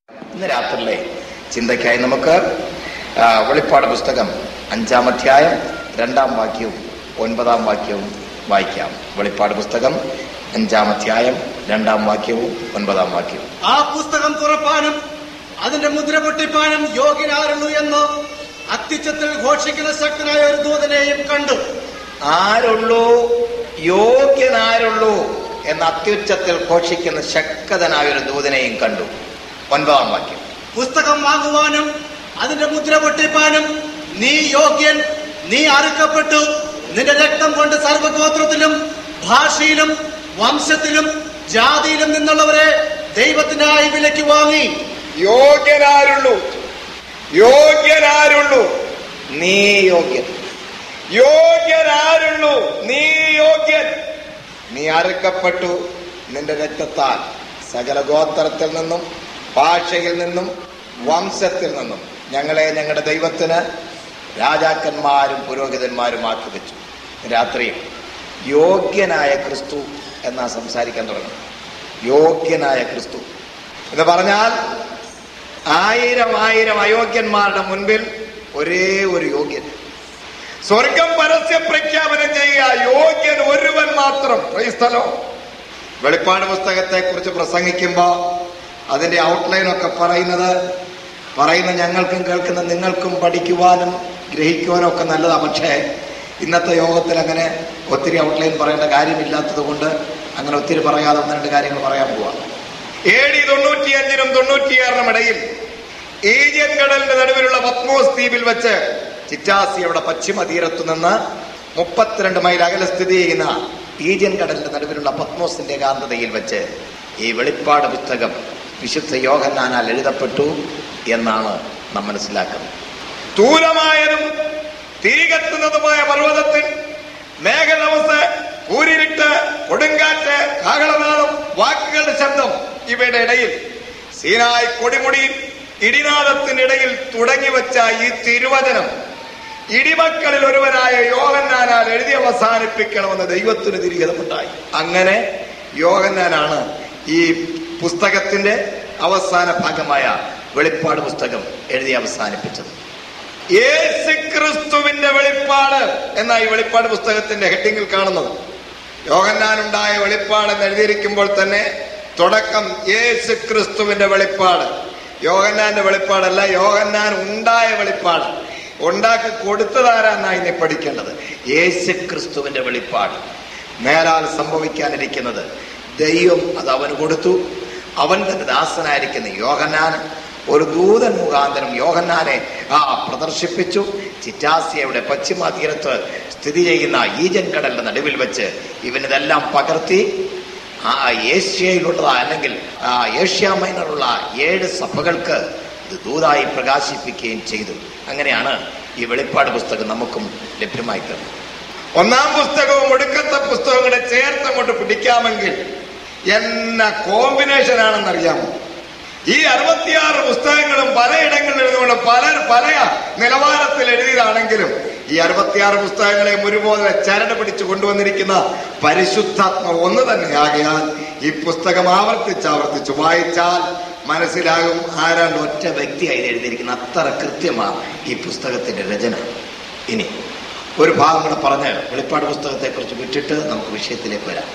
ഇന്ന് രാത്രിയിലെ ചിന്തയ്ക്കായി നമുക്ക് ആ, വെളിപ്പാട് പുസ്തകം അഞ്ചാം അധ്യായം രണ്ടാം വാക്യവും ഒൻപതാം വാക്യവും വായിക്കാം വെളിപ്പാട് പുസ്തകം അഞ്ചാം അധ്യായം രണ്ടാം വാക്യവും ഒൻപതാം വാക്യവും ആ പുസ്തകം തുറപ്പാനും അതിന്റെ മുദ്ര പൊട്ടിപ്പാനും യോഗ്യനാരുള്ളൂ എന്ന് അത്യുച്ചത്തിൽ ഘോഷിക്കുന്ന ശക്തനായ ഒരു ദൂതനെയും കണ്ടു ആരുള്ളൂ യോഗ്യനാരുള്ളൂ എന്ന അത്യുച്ചത്തിൽ ഘോഷിക്കുന്ന ശക്തനായ ഒരു ദൂതനെയും കണ്ടു ഒൻപതാം വാക്യം പുസ്തകം വാങ്ങുവാനും അതിന്റെ മുദ്ര പൊട്ടിപ്പാനും നീ യോഗ്യൻ നീ അറുക്കപ്പെട്ടു നിന്റെ രക്തം കൊണ്ട് സർവഗോത്രത്തിലും ഭാഷയിലും വംശത്തിലും ജാതിയിലും നിന്നുള്ളവരെ ദൈവത്തിനായി വിലയ്ക്ക് വാങ്ങി യോഗ്യനാരുള്ളൂ യോഗ്യനാരുള്ളൂ നീ യോഗ്യൻ യോഗ്യനാരുള്ളൂ നീ യോഗ്യൻ നീ അറുക്കപ്പെട്ടു നിന്റെ രക്തത്താൽ സകല ഗോത്രത്തിൽ നിന്നും ഭാഷയിൽ നിന്നും വംശത്തിൽ നിന്നും ഞങ്ങളെ ഞങ്ങളുടെ ദൈവത്തിന് രാജാക്കന്മാരും പുരോഹിതന്മാരുമാക്കി വെച്ചു രാത്രി യോഗ്യനായ ക്രിസ്തു എന്നാ സംസാരിക്കാൻ തുടങ്ങി യോഗ്യനായ ക്രിസ്തു എന്ന് പറഞ്ഞാൽ ആയിരം ആയിരം അയോഗ്യന്മാരുടെ മുൻപിൽ ഒരേ ഒരു യോഗ്യൻ സ്വർഗം പരസ്യ പ്രഖ്യാപനം ചെയ്യുക യോഗ്യൻ ഒരുവൻ മാത്രം ക്രൈസ്തലോ വെളിപ്പാട് പുസ്തകത്തെ കുറിച്ച് പ്രസംഗിക്കുമ്പോ അതിന്റെ ഔട്ട്ലൈൻ ഒക്കെ പറയുന്നത് പറയുന്ന ഞങ്ങൾക്കും കേൾക്കുന്ന നിങ്ങൾക്കും പഠിക്കുവാനും ഗ്രഹിക്കുവാനും ഒക്കെ നല്ലതാ പക്ഷേ ഇന്നത്തെ യോഗത്തിൽ അങ്ങനെ ഒത്തിരി ഔട്ട്ലൈൻ പറയേണ്ട കാര്യമില്ലാത്തത് കൊണ്ട് അങ്ങനെ ഒത്തിരി പറയാതെ ഒന്ന് രണ്ട് കാര്യങ്ങൾ പറയാൻ പോവാം എ ഡി തൊണ്ണൂറ്റിയഞ്ചിനും തൊണ്ണൂറ്റിയാറിനും ഇടയിൽ ഈജിയൻ കടലിന്റെ നടുവിലുള്ള പത്മോസ് ദ്വീപിൽ വെച്ച് ചിറ്റാസിയുടെ പശ്ചിമ തീരത്തു നിന്ന് മുപ്പത്തിരണ്ട് മൈൽ അകലെ സ്ഥിതി ചെയ്യുന്ന ഈജിയൻ കടലിന്റെ നടുവിലുള്ള പത്മോസിന്റെ കാന്തതയിൽ വെച്ച് ഈ വെളിപ്പാട് പുസ്തകം വിശുദ്ധ യോഹന്നാനാൽ എഴുതപ്പെട്ടു എന്നാണ് നാം മനസ്സിലാക്കുന്നത് സ്ഥൂലമായതും തിരികെത്തുന്നതുമായ പർവ്വതത്തിൽ മേഘനവസ് കൂരിരുട്ട് കൊടുങ്കാറ്റ് കാഹളനാദം വാക്കുകളുടെ ശബ്ദം ഇവയുടെ ഇടയിൽ സീനായി കൊടിമുടിയിൽ ഇടിനാദത്തിനിടയിൽ തുടങ്ങി വച്ച ഈ തിരുവചനം ഇടിമക്കളിൽ ഒരുവനായ യോഹന്നാനാൽ എഴുതി അവസാനിപ്പിക്കണമെന്ന് ദൈവത്തിന് തിരികതമുണ്ടായി അങ്ങനെ യോഹന്നാനാണ് ഈ പുസ്തകത്തിന്റെ അവസാന ഭാഗമായ വെളിപ്പാട് പുസ്തകം എഴുതി അവസാനിപ്പിച്ചത് യേശു ക്രിസ്തുവിന്റെ വെളിപ്പാട് എന്ന ഈ വെളിപ്പാട് പുസ്തകത്തിന്റെ ഹെഡിങ്ങിൽ കാണുന്നത് യോഹന്നാനുണ്ടായ വെളിപ്പാട് എന്ന് എഴുതിയിരിക്കുമ്പോൾ തന്നെ തുടക്കം യേശു ക്രിസ്തുവിന്റെ വെളിപ്പാട് യോഹന്നാന്റെ വെളിപ്പാടല്ല യോഹന്നാൻ ഉണ്ടായ വെളിപ്പാട് ഉണ്ടാക്കി കൊടുത്തതാരാന്നാ ഇനി പഠിക്കേണ്ടത് യേശു ക്രിസ്തുവിന്റെ വെളിപ്പാട് നേരാൽ സംഭവിക്കാനിരിക്കുന്നത് ദൈവം അത് അവന് കൊടുത്തു അവൻ തന്റെ ദാസനായിരിക്കുന്ന യോഹന്നാൻ ഒരു ദൂതൻ മുഖാന്തരം യോഹന്നാനെ ആ പ്രദർശിപ്പിച്ചു ചിറ്റാസിയയുടെ പശ്ചിമ തീരത്ത് സ്ഥിതി ചെയ്യുന്ന ഈജൻ കടലിന്റെ നടുവിൽ വെച്ച് ഇവനിതെല്ലാം പകർത്തി ആ ഏഷ്യയിലുള്ള അല്ലെങ്കിൽ ആ ഏഷ്യ മൈനറുള്ള ഏഴ് സഭകൾക്ക് ഇത് ദൂതായി പ്രകാശിപ്പിക്കുകയും ചെയ്തു അങ്ങനെയാണ് ഈ വെളിപ്പാട് പുസ്തകം നമുക്കും ലഭ്യമായി തരുന്നത് ഒന്നാം പുസ്തകവും ഒടുക്കത്തെ പുസ്തകവും കൂടെ ചേർത്ത് അങ്ങോട്ട് പിടിക്കാമെങ്കിൽ എന്ന കോമ്പിനേഷൻ ആണെന്നറിയാമോ ഈ അറുപത്തിയാറ് പുസ്തകങ്ങളും പലയിടങ്ങളിൽ എഴുതുകൊണ്ട് പല പല നിലവാരത്തിൽ എഴുതിയതാണെങ്കിലും ഈ അറുപത്തിയാറ് പുസ്തകങ്ങളെ ഒരുപോലെ ചരട് പിടിച്ചു കൊണ്ടുവന്നിരിക്കുന്ന പരിശുദ്ധാത്മ ഒന്ന് തന്നെയാകയാൽ ഈ പുസ്തകം ആവർത്തിച്ച് ആവർത്തിച്ച് വായിച്ചാൽ മനസ്സിലാകും ആരാണ്ട് ഒറ്റ വ്യക്തിയായി ഇത് എഴുതിയിരിക്കുന്ന അത്ര കൃത്യമാണ് ഈ പുസ്തകത്തിന്റെ രചന ഇനി ഒരു ഭാഗം കൂടെ പറഞ്ഞ് വെളിപ്പാട് പുസ്തകത്തെ കുറിച്ച് വിട്ടിട്ട് നമുക്ക് വിഷയത്തിലേക്ക് വരാം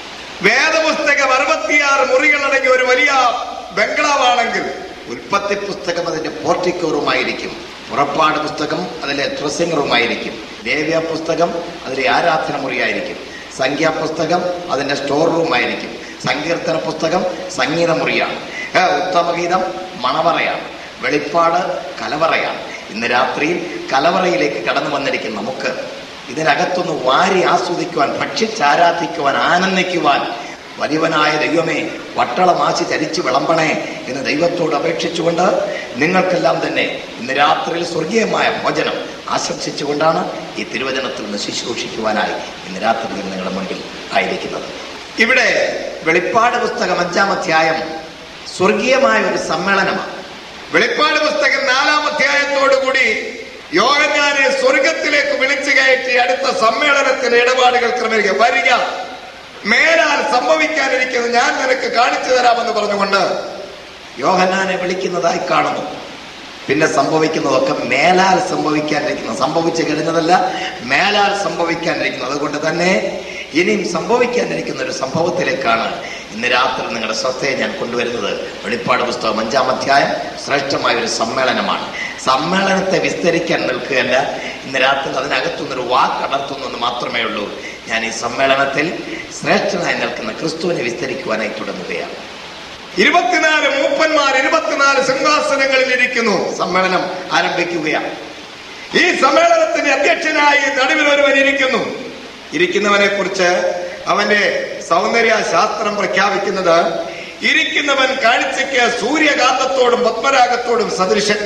വേദപുസ്തകം അറുപത്തിയാറ് മുറികളടങ്ങിയ ഒരു വലിയ ബംഗ്ലാവാണെങ്കിൽ ഉൽപ്പത്തി പുസ്തകം അതിന്റെ പോർട്ടിക്കോ റൂമായിരിക്കും പുറപ്പാട് പുസ്തകം അതിലെ ഡ്രസ്സിംഗ് റൂമായിരിക്കും ദേവ്യ പുസ്തകം അതിലെ ആരാധന മുറിയായിരിക്കും സംഖ്യാ പുസ്തകം അതിന്റെ സ്റ്റോർ റൂമായിരിക്കും സങ്കീർത്തന പുസ്തകം സംഗീത മുറിയാണ് ഏ, ഉത്തമഗീതം മണവറയാണ് വെളിപ്പാട് കലവറയാണ് ഇന്ന് രാത്രിയിൽ കലവറയിലേക്ക് കടന്നു വന്നിരിക്കുന്ന നമുക്ക് ഇതിനകത്തൊന്ന് വാരി ആസ്വദിക്കുവാൻ ഭക്ഷിച്ചാരാധിക്കുവാൻ ആനന്ദിക്കുവാൻ വലിയവനായ ദൈവമേ വട്ടളമാശി ചരിച്ചു വിളമ്പണേ എന്ന് ദൈവത്തോട് അപേക്ഷിച്ചുകൊണ്ട് നിങ്ങൾക്കെല്ലാം തന്നെ ഇന്ന് രാത്രിയിൽ സ്വർഗീയമായ മോചനം ആശംസിച്ചുകൊണ്ടാണ് ഈ തിരുവചനത്തിൽ നിന്ന് ശുശ്രൂഷിക്കുവാനായി ഇന്ന് രാത്രിയിൽ നിങ്ങളുടെ മുൻപിൽ ആയിരിക്കുന്നത് ഇവിടെ വെളിപ്പാട് പുസ്തകം അഞ്ചാം അധ്യായം സ്വർഗീയമായ ഒരു സമ്മേളനമാണ് വെളിപ്പാട് പുസ്തകം നാലാം അധ്യായത്തോടുകൂടി യോഗജ്ഞാനെ സ്വർഗത്തിലേക്ക് വിളിച്ചു കയറ്റി അടുത്ത സമ്മേളനത്തിന് ഇടപാടുകൾ ക്രമീകരിക്കുക വരിക മേലാൽ സംഭവിക്കാനിരിക്കുന്നത് ഞാൻ നിനക്ക് കാണിച്ചു തരാമെന്ന് പറഞ്ഞുകൊണ്ട് യോഹന്നാനെ വിളിക്കുന്നതായി കാണുന്നു പിന്നെ സംഭവിക്കുന്നതൊക്കെ മേലാൽ സംഭവിക്കാനിരിക്കുന്നു സംഭവിച്ചു കഴിഞ്ഞതല്ല മേലാൽ സംഭവിക്കാനിരിക്കുന്നു അതുകൊണ്ട് തന്നെ ഇനിയും സംഭവിക്കാനിരിക്കുന്ന ഒരു സംഭവത്തിലേക്കാണ് ഇന്ന് രാത്രി നിങ്ങളുടെ ശ്രദ്ധയെ ഞാൻ കൊണ്ടുവരുന്നത് വെളിപ്പാട് പുസ്തകം അഞ്ചാം അധ്യായം ശ്രേഷ്ഠമായ ഒരു സമ്മേളനമാണ് സമ്മേളനത്തെ വിസ്തരിക്കാൻ നിൽക്കുകയല്ല ഇന്ന് രാത്രി അതിനകത്തുനിന്നൊരു വാക്ക് അടർത്തുന്നെന്ന് മാത്രമേ ഉള്ളൂ ഞാൻ ഈ സമ്മേളനത്തിൽ ശ്രേഷ്ഠനായി നിൽക്കുന്ന ക്രിസ്തുവിനെ വിസ്തരിക്കുവാനായി തുടങ്ങുകയാണ് ഇരുപത്തിനാല് മൂപ്പന്മാർ ഇരുപത്തിനാല് സിംഹാസനങ്ങളിൽ ഇരിക്കുന്നു സമ്മേളനം ആരംഭിക്കുകയാണ് ഈ സമ്മേളനത്തിന്റെ അധ്യക്ഷനായി നടുവിൽ ഒരുവൻ ഇരിക്കുന്നു ഇരിക്കുന്നവനെ കുറിച്ച് അവന്റെ സൗന്ദര്യ ശാസ്ത്രം പ്രഖ്യാപിക്കുന്നത് ഇരിക്കുന്നവൻ കാഴ്ചയ്ക്ക് സൂര്യകാന്തത്തോടും പത്മരാഗത്തോടും സദൃശൻ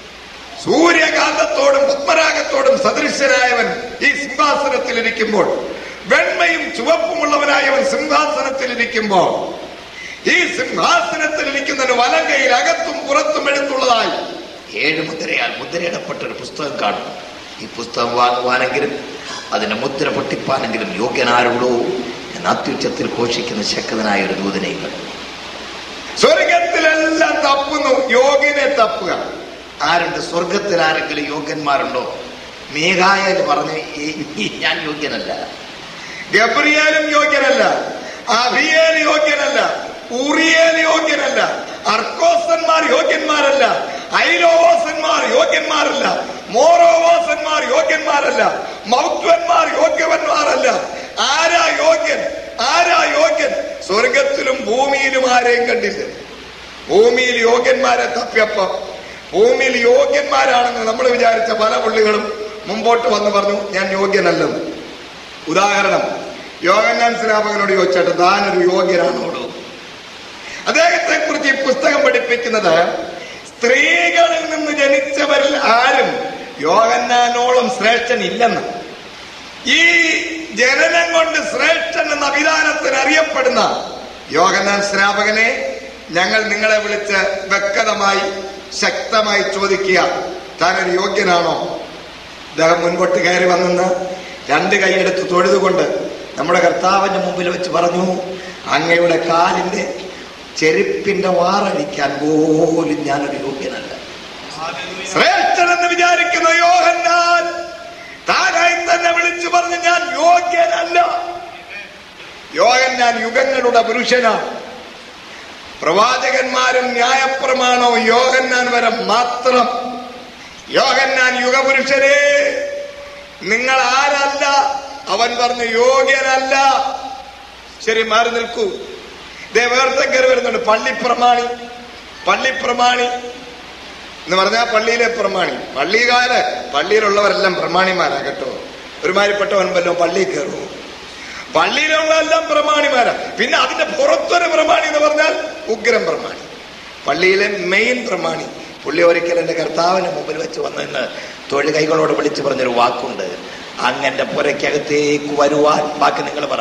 സൂര്യകാന്തത്തോടും പത്മരാഗത്തോടും സദൃശനായവൻ ഈ സിംഹാസനത്തിൽ ഇരിക്കുമ്പോൾ വെണ്മയും ചുവപ്പുമുള്ളവനായവൻ സിംഹാസനത്തിൽ ഇരിക്കുമ്പോൾ ഈ സിംഹാസനത്തിൽ ഇരിക്കുന്നതിന് വലങ്കയിൽ അകത്തും പുറത്തും എഴുത്തുള്ളതായി ഏഴ് മുദ്രയാൽ മുദ്രയിടപ്പെട്ട ഒരു പുസ്തകം കാണും ഈ പുസ്തകം വാങ്ങുവാനെങ്കിലും അതിന്റെ മുദ്ര പൊട്ടിപ്പാനെങ്കിലും യോഗ്യനാരുള്ളൂ എന്ന് അത്യുച്ചത്തിൽ ഘോഷിക്കുന്ന ശക്തനായ ഒരു ദൂതനെയും കണ്ടു സ്വർഗത്തിലെല്ലാം തപ്പുന്നു യോഗ്യനെ തപ്പുക ആരുണ്ട് സ്വർഗത്തിൽ ആരെങ്കിലും യോഗ്യന്മാരുണ്ടോ മേഘായൽ പറഞ്ഞ് "ഈ- ഞാൻ യോഗ്യനല്ല ഗബ്രിയേലും യോഗ്യനല്ല അഭിയേൽ യോഗ്യനല്ല ഉറിയേൽ യോഗ്യനല്ല അർക്കോസന്മാർ യോഗ്യന്മാരല്ല ഐലോവോസന്മാർ യോഗ്യന്മാരല്ല മോറോവോസന്മാർ യോഗ്യന്മാരല്ല മൗത്വന്മാർ യോഗ്യവന്മാരല്ല ആരാ യോഗ്യൻ ആരാ യോഗ്യൻ സ്വർഗത്തിലും ഭൂമിയിലും ആരെയും കണ്ടില്ല ഭൂമിയിൽ യോഗ്യന്മാരെ തപ്പിയപ്പോ ഭൂമിയിൽ യോഗ്യന്മാരാണെന്ന് നമ്മൾ വിചാരിച്ച പല പുള്ളികളും മുമ്പോട്ട് വന്ന് പറഞ്ഞു ഞാൻ യോഗ്യനല്ലെന്ന് ഉദാഹരണം യോഗന്നാൻ സ്നാപകനോട് ചോദിച്ചിട്ട് താനൊരു യോഗ്യനാണോടോ അദ്ദേഹത്തെ കുറിച്ച് ഈ പുസ്തകം പഠിപ്പിക്കുന്നത് സ്ത്രീകളിൽ നിന്ന് ജനിച്ചവരിൽ ആരും യോഗന്നാനോളം ശ്രേഷ്ഠൻ ഇല്ലെന്ന് ഈ ജനനം കൊണ്ട് ശ്രേഷ്ഠൻ എന്ന അഭിധാനത്തിന് അറിയപ്പെടുന്ന യോഗന്നാൻ സ്നാപകനെ ഞങ്ങൾ നിങ്ങളെ വിളിച്ച് വ്യക്തമായി ശക്തമായി ചോദിക്കുക താനൊരു യോഗ്യനാണോ അദ്ദേഹം മുൻപോട്ട് കയറി വന്നെന്ന് രണ്ട് കൈയെടുത്ത് തൊഴുതുകൊണ്ട് നമ്മുടെ കർത്താവിന്റെ മുമ്പിൽ വെച്ച് പറഞ്ഞു അങ്ങയുടെ കാലിന്റെ ചെരുപ്പിന്റെ വാറടിക്കാൻ പോലും ഞാനൊരു യോഗ്യനല്ല ശ്രേഷ്ഠനെന്ന് വിചാരിക്കുന്ന യോഹന്നാൻ താനായി തന്നെ വിളിച്ചു പറഞ്ഞു ഞാൻ യോഗ്യനല്ല യോഹന്നാൻ യുഗങ്ങളുടെ പുരുഷനാണ് പ്രവാചകന്മാരും ന്യായപ്രമാണവും യോഹന്നാൻ വരെ മാത്രം യോഹന്നാൻ യുഗപുരുഷരെ നിങ്ങൾ ആരല്ല അവൻ പറഞ്ഞു യോഗ്യനല്ല ശരി മാറി നിൽക്കൂ ഇതേ വേർത്തെ കയറി വരുന്നുണ്ട് പള്ളിപ്രമാണി പള്ളിപ്രമാണി എന്ന് പറഞ്ഞാൽ പള്ളിയിലെ പ്രമാണി പള്ളികാര് പള്ളിയിലുള്ളവരെല്ലാം പ്രമാണിമാരാ കേട്ടോ ഒരുമാതിരിപ്പെട്ടവൻ വല്ലോ പള്ളിയിൽ കയറുമോ പള്ളിയിലുള്ള എല്ലാം പ്രമാണിമാരാ പിന്നെ അതിന്റെ പുറത്തൊരു പ്രമാണി എന്ന് പറഞ്ഞാൽ ഉഗ്രം പ്രമാണി പള്ളിയിലെ മെയിൻ പ്രമാണി പുള്ളി ഒരിക്കൽ എന്റെ കർത്താവിന്റെ മുമ്പിൽ വെച്ച് വന്നെന്ന് തൊഴിൽ കൈകളോട് വിളിച്ചു പറഞ്ഞൊരു വാക്കുണ്ട് അങ്ങന്റെ പുരയ്ക്കകത്തേക്ക് വരുവാൻ ബാക്കി നിങ്ങൾ പറ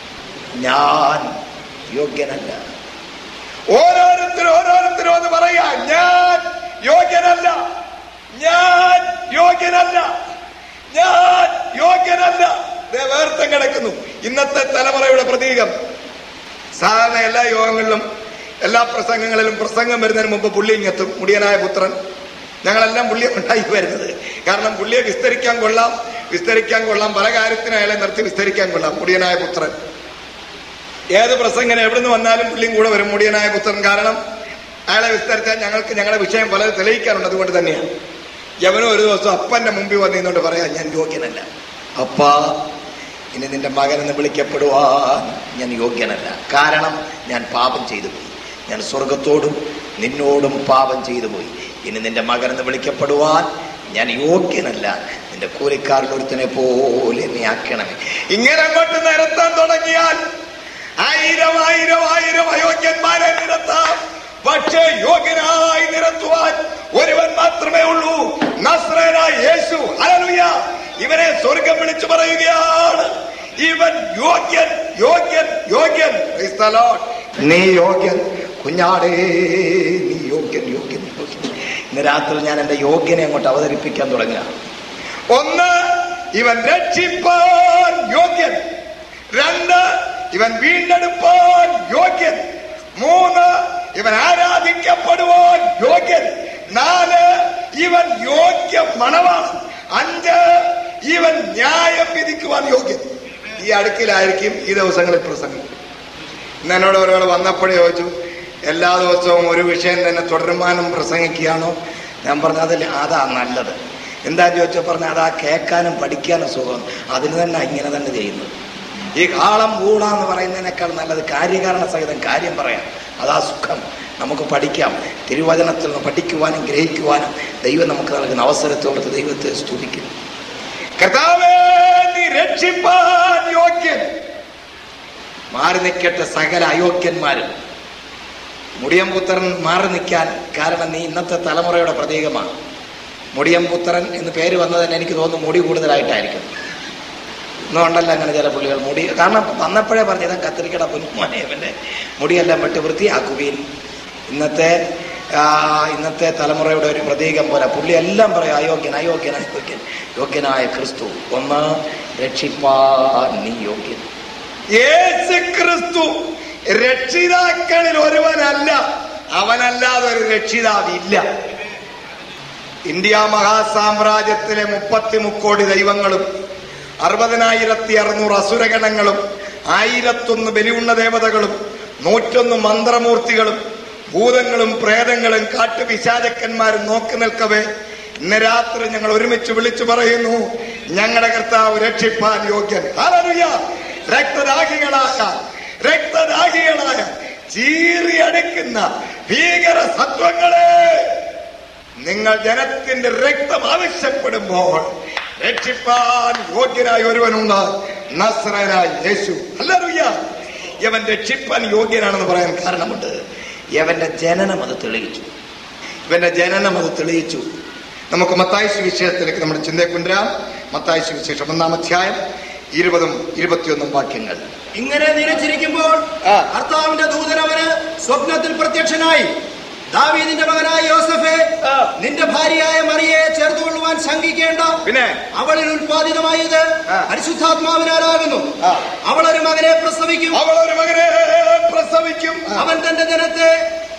ഞാൻ യോഗ്യനല്ല ഓരോരുത്തരും ഓരോരുത്തരും എന്ന് പറയാ ഞാൻ യോഗ്യനല്ല ഞാൻ യോഗ്യനല്ല ഞാൻ യോഗ്യനല്ല ദേ വേർത്തം കിടക്കുന്നു ഇന്നത്തെ തലമുറയുടെ പ്രതീകം സാധാരണ എല്ലാ യോഗങ്ങളിലും എല്ലാ പ്രസംഗങ്ങളിലും പ്രസംഗം വരുന്നതിന് മുമ്പ് പുള്ളി ഇങ്ങെത്തും മുടിയനായ പുത്രൻ ഞങ്ങളെല്ലാം പുള്ളിയെ ഉണ്ടായി വരുന്നത് കാരണം പുള്ളിയെ വിസ്തരിക്കാൻ കൊള്ളാം വിസ്തരിക്കാൻ കൊള്ളാം പല കാര്യത്തിനും അയാളെ നിർത്തി വിസ്തരിക്കാൻ കൊള്ളാം മുടിയനായ പുത്രൻ ഏത് പ്രസംഗം എവിടുന്ന് വന്നാലും പുള്ളിയും കൂടെ വരും മുടിയനായ പുത്രൻ കാരണം അയാളെ വിസ്തരിച്ചാൽ ഞങ്ങൾക്ക് ഞങ്ങളുടെ വിഷയം പലത് തെളിയിക്കാറുണ്ട് അതുകൊണ്ട് തന്നെയാണ് യവനും ഒരു ദിവസം അപ്പന്റെ മുമ്പിൽ വന്നിരുന്നോണ്ട് പറയാം ഞാൻ യോഗ്യനല്ല അപ്പാ ഇനി നിന്റെ മകനെന്ന് വിളിക്കപ്പെടുവാൻ ഞാൻ യോഗ്യനല്ല കാരണം ഞാൻ പാപം ചെയ്തു പോയി ഞാൻ സ്വർഗത്തോടും നിന്നോടും പാപം ചെയ്തു പോയി ഇനി നിന്റെ മകനെന്ന് വിളിക്കപ്പെടുവാൻ ഞാൻ യോഗ്യനല്ല നിന്റെ കൂലിക്കാരിൽ ഒരുത്തനെ പോലെ എന്നെ ആക്കണമേ ഇങ്ങനെ അങ്ങോട്ട് നിരത്താൻ തുടങ്ങിയാൽ ആയിരം ആയിരം ആയിരം അയോഗ്യന്മാരെ നിരത്താം പക്ഷേ യോഗ്യനായി നിരത്തുവാൻ ഒരുവൻ മാത്രമേ ഉള്ളൂ നസ്രനായ യേശു ഹല്ലേലൂയ ഇവനെ സ്വർഗം വിളിച്ചു പറയുകയാണ് ഇവൻ യോഗ്യൻ യോഗ്യൻ യോഗ്യൻ Praise the Lord. നീ യോഗ്യൻ കുഞ്ഞാടേ നീ യോഗ്യൻ യോഗ്യൻ യോഗ്യൻ ഇന്ന് രാത്രി ഞാൻ എന്റെ യോഗ്യനെ അങ്ങോട്ട് അവതരിപ്പിക്കാൻ തുടങ്ങുക ഒന്ന് ഇവൻ രക്ഷിപ്പാൻ യോഗ്യൻ രണ്ട് ഇവൻ വീണ്ടെടുപ്പാൻ യോഗ്യൻ മൂന്ന് ഇവൻ ആരാധിക്കപ്പെടുവാൻ യോഗ്യൻ നാല് ഇവൻ യോഗ്യ മണവാണ് അഞ്ച് ഇവൻ ന്യായം വിധിക്കുവാൻ യോഗ്യൻ ഈ അടുക്കിലായിരിക്കും ഈ ദിവസങ്ങളിൽ പ്രസംഗിക്കും ഇന്ന് എന്നോട് ഒരാൾ വന്നപ്പോഴേ ചോദിച്ചു എല്ലാ ദിവസവും ഒരു വിഷയം തന്നെ തുടരുമാനം പ്രസംഗിക്കുകയാണോ ഞാൻ പറഞ്ഞു അതിൽ അതാ നല്ലത് എന്താ ചോദിച്ചോ പറഞ്ഞ അതാ കേൾക്കാനും പഠിക്കാനും സുഖം അതിന് തന്നെ ഇങ്ങനെ തന്നെ ചെയ്യുന്നത് ഈ കാളം കൂടാന്ന് പറയുന്നതിനേക്കാൾ നല്ലത് കാര്യകാരണ സഹിതം കാര്യം പറയാം അതാ സുഖം നമുക്ക് പഠിക്കാം തിരുവചനത്തിൽ നിന്ന് പഠിക്കുവാനും ഗ്രഹിക്കുവാനും ദൈവം നമുക്ക് നൽകുന്ന അവസരത്തോടത്ത് ദൈവത്തെ സ്തുതിക്കും കർത്താവേ നീ രക്ഷിപ്പാൻ യോഗ്യൻ മാറി നിൽക്കട്ടെ സകല അയോഗ്യന്മാരും മുടിയംപുത്രൻ മാറി നിൽക്കാൻ കാരണം നീ ഇന്നത്തെ തലമുറയുടെ പ്രതീകമാണ് മുടിയംപുത്രൻ എന്ന് പേര് വന്നതിന് എനിക്ക് തോന്നുന്നു മുടി കൂടുതലായിട്ടായിരിക്കും ഇന്നുണ്ടല്ലോ അങ്ങനെ ചില പുള്ളികൾ മുടി കാരണം വന്നപ്പോഴേ പറഞ്ഞു ഇതാ കത്തിരിക്കട പൊന്നുമോനെ ഇവന്റെ മുടിയെല്ലാം വെട്ടി വൃത്തിയാക്കുകയും ഇന്നത്തെ ആ, ഇന്നത്തെ തലമുറയുടെ ഒരു പ്രതീകം പോലെ പുള്ളി എല്ലാം പറയും അയോഗ്യൻ അയോഗ്യൻ അയോഗ്യൻ യോഗ്യനായ ക്രിസ്തു ഒന്ന് രക്ഷിപ്പാൻ നീ യോഗ്യൻ യേശു ക്രിസ്തു രക്ഷിതാക്കളിൽ ഒരുവനല്ല അവനല്ലാതെ ഒരു രക്ഷിതാവില്ല ഇന്ത്യ മഹാസാമ്രാജ്യത്തിലെ മുപ്പത്തി മുക്കോടി ദൈവങ്ങളും അറുപതിനായിരത്തി അറുന്നൂറ് അസുരഗണങ്ങളും ആയിരത്തൊന്ന് ബലിയുണ്ണ ദേവതകളും നൂറ്റൊന്ന് മന്ത്രമൂർത്തികളും ഭൂതങ്ങളും പ്രേതങ്ങളും കാട്ടുപിശാചക്കന്മാരും നോക്കി നിൽക്കവേ ഇന്ന് രാത്രി ഞങ്ങൾ ഒരുമിച്ച് വിളിച്ചു പറയുന്നു ഞങ്ങളുടെ കർത്താവ് രക്ഷിപ്പാൻ യോഗ്യൻ ഹല്ലേലൂയ. രക്തദാഹികളായ രക്തദാഹികളായ ചീറിയടക്കുന്ന ഭീകര സത്വങ്ങളെ നിങ്ങൾ ജനത്തിന്റെ രക്തം ആവശ്യപ്പെടുമ്പോൾ രക്ഷിപ്പാൻ യോഗ്യനായ ഒരുവനുണ്ട് നസ്രനായ യേശു അല്ലറിയ ഇവൻ രക്ഷിപ്പാൻ യോഗ്യനാണെന്ന് പറയാൻ കാരണമുണ്ട് ഇവന്റെ ജനനം അത് തെളിയിച്ചു ഇവന്റെ ജനനം അത് തെളിയിച്ചു നമുക്ക് മത്തായ സുവിശേഷത്തിലേക്ക് നമ്മുടെ ചിന്തയെ കൊണ്ടുവരാം മത്തായ സുവിശേഷം ഒന്നാം അധ്യായം ഇരുപതും ഇരുപത്തിയൊന്നും വാക്യങ്ങൾ ഇങ്ങനെ നിലച്ചിരിക്കുമ്പോൾ ആ. കർത്താവിന്റെ ദൂതൻ അവന് സ്വപ്നത്തിൽ പ്രത്യക്ഷനായി ദാവീദിന്റെ മകനായ യോസഫെ ആ. നിന്റെ ഭാര്യയായ മറിയെ ചേർത്തുകൊള്ളുവാൻ ശങ്കിക്കേണ്ട പിന്നെ അവളിൽ ഉൽപാദിതമായത് ആ. പരിശുദ്ധാത്മാവിനാലാകുന്നു ആ. അവൾ ഒരു മകനെ പ്രസവിക്കും അവൾ ഒരു മകനെ പ്രസവിക്കും അവൻ തന്റെ ജനത്തെ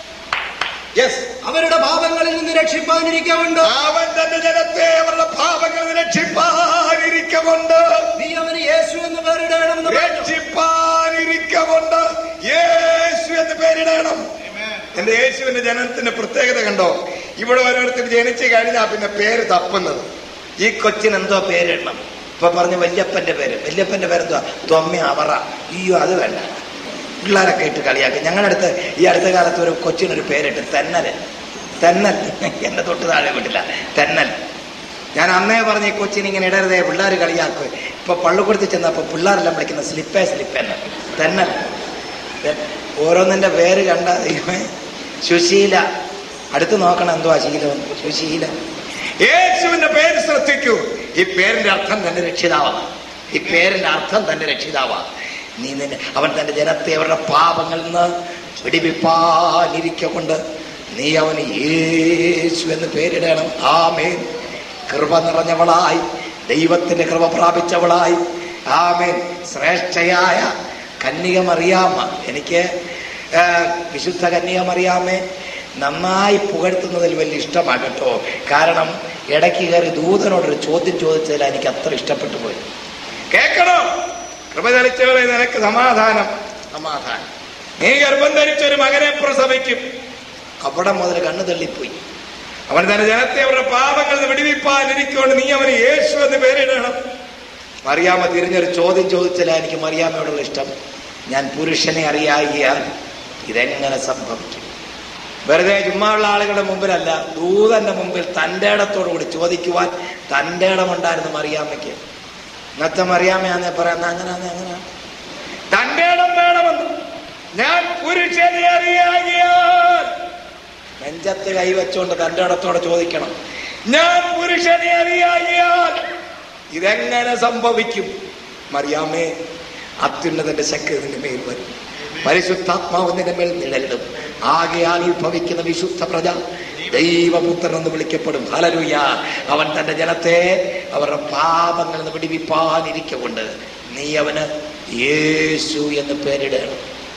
യെസ് അവരുടെ പാപങ്ങളിൽ നിന്ന് രക്ഷിപ്പാനിരിക്കവുണ്ട് അവൻ തന്റെ ജനത്തെ അവരുടെ പാപങ്ങൾ രക്ഷിപ്പാനിരിക്കമുണ്ട് നീ അവന് യേശു എന്ന് പേരിടണമെന്ന് പറഞ്ഞു. രക്ഷിപ്പാനിരിക്കമുണ്ട് യേശു എന്ന് പേരിടണം എന്റെ യേശുവിന്റെ ജനനത്തിന്റെ പ്രത്യേകത കണ്ടോ ഇവിടെ ഓരോരുത്തർ ജനിച്ചു കഴിഞ്ഞാ പിന്നെ പേര് തപ്പുന്നത് ഈ കൊച്ചിന് എന്തോ പേരിടണം ഇപ്പൊ പറഞ്ഞ വല്യപ്പന്റെ പേര് വല്യപ്പന്റെ പേരെന്തോ തൊമ്മ അവറ അയ്യോ അത് വേണ്ട പിള്ളേരൊക്കെ ഇട്ട് കളിയാക്കി ഞങ്ങളുടെ അടുത്ത് ഈ അടുത്ത കാലത്ത് ഒരു കൊച്ചിനൊരു പേരിട്ട് തെന്നല് തെന്നൽ എന്നെ തൊട്ട് താഴെ വിട്ടില്ല തെന്നൽ ഞാൻ അന്നേ പറഞ്ഞ ഈ കൊച്ചിന് ഇങ്ങനെ ഇടരുതേ പിള്ളേർ കളിയാക്കുക ഇപ്പൊ പള്ളിക്കൂടത്തിൽ ചെന്നപ്പോ പിള്ളേരെല്ലാം വിളിക്കുന്ന സ്ലിപ്പേ സ്ലിപ്പെന്ന് തെന്നൽ തെ- ഓരോന്നിന്റെ പേര് കണ്ട ദൈവമേ സുശീല അടുത്ത് നോക്കണം എന്തുവാ ശീലം സുശീല യേശുവിന്റെ പേര് ശ്രദ്ധിക്കൂ ഈ പേരിന്റെ അർത്ഥം തന്നെ രക്ഷിതാവാണ് ഈ പേരിന്റെ അർത്ഥം തന്നെ രക്ഷിതാവാ നീ നിന്നെ അവൻ തന്റെ ജനത്തെ അവരുടെ പാപങ്ങളിൽ നിന്ന് പിടിവിപ്പാനിരിക്കൊണ്ട് നീ അവന് യേശു എന്ന് പേരിടണം ആമേൻ കൃപ നിറഞ്ഞവളായി ദൈവത്തിന്റെ കൃപ പ്രാപിച്ചവളായി ആമേൻ ശ്രേഷ്ഠയായ കന്യക മറിയാമ എനിക്ക് ആ, വിശുദ്ധ കന്യക മറിയാമേ നന്നായി പുകഴ്ത്തുന്നതിൽ വലിയ ഇഷ്ടമാണ് കേട്ടോ കാരണം ഇടയ്ക്ക് കയറി ദൂതനോടൊരു ചോദ്യം ചോദിച്ചതിൽ എനിക്ക് അത്ര ഇഷ്ടപ്പെട്ടു പോയി കേൾക്കണോ കൃപ ചലിച്ചവളെ നിനക്ക് സമാധാനം സമാധാനം നീ ഗർഭം ധരിച്ചൊരു മകനെ പ്രസവിക്കും അവിടെ മുതൽ കണ്ണു തള്ളിപ്പോയി അവൻ തന്റെ ജനത്തെ അവരുടെ പാപങ്ങളിൽ നിന്ന് വിടിവിപ്പാനിരിക്കൊണ്ട് നീ അവന് യേശു എന്ന് പേരിടണം മറിയാമ്മ തിരിഞ്ഞൊരു ചോദ്യം ചോദിച്ചാൽ എനിക്ക് മറിയാമ്മയോടുള്ള ഇഷ്ടം ഞാൻ പുരുഷനെ അറിയാകിയാൽ ഇതെങ്ങനെ സംഭവിക്കും വെറുതെ ചുമ്മാ ഉള്ള ആളുകളുടെ മുമ്പിലല്ല ദൂതന്റെ മുമ്പിൽ തന്റെ ഇടത്തോടു കൂടി ചോദിക്കുവാൻ തന്റെ ഇടമുണ്ടായിരുന്നു മറിയാമ്മയ്ക്ക് ഇന്നത്തെ മറിയാമ്മയാന്നെ പറയാൻ അങ്ങനെ അങ്ങനെ തന്റെ ഇടം വേണമെന്ന് ഞാൻ പുരുഷനെ അറിയാകിയാൽ നെഞ്ചത്ത് കൈവച്ചുകൊണ്ട് തന്റെ ഇടത്തോടെ ചോദിക്കണം ഞാൻ പുരുഷനെ അറിയാകിയാൽ ഇതെങ്ങനെ സംഭവിക്കും മറിയാമേ അത്യുന്നതന്റെ ശക്തി നിന്റെ മേൽ വരും പരിശുദ്ധാത്മാവ് നിന്റെ മേൽ നിഴലിടും ആകയാൽ ഉത്ഭവിക്കുന്ന വിശുദ്ധ പ്രജ ദൈവപുത്രൻ എന്ന് വിളിക്കപ്പെടും ഹലരുയ അവൻ തന്റെ ജനത്തെ അവരുടെ പാപങ്ങളിൽ നിന്ന് പിടിവിപ്പാനിരിക്കൊണ്ട് നീ അവന് യേശു എന്ന് പേരിടണം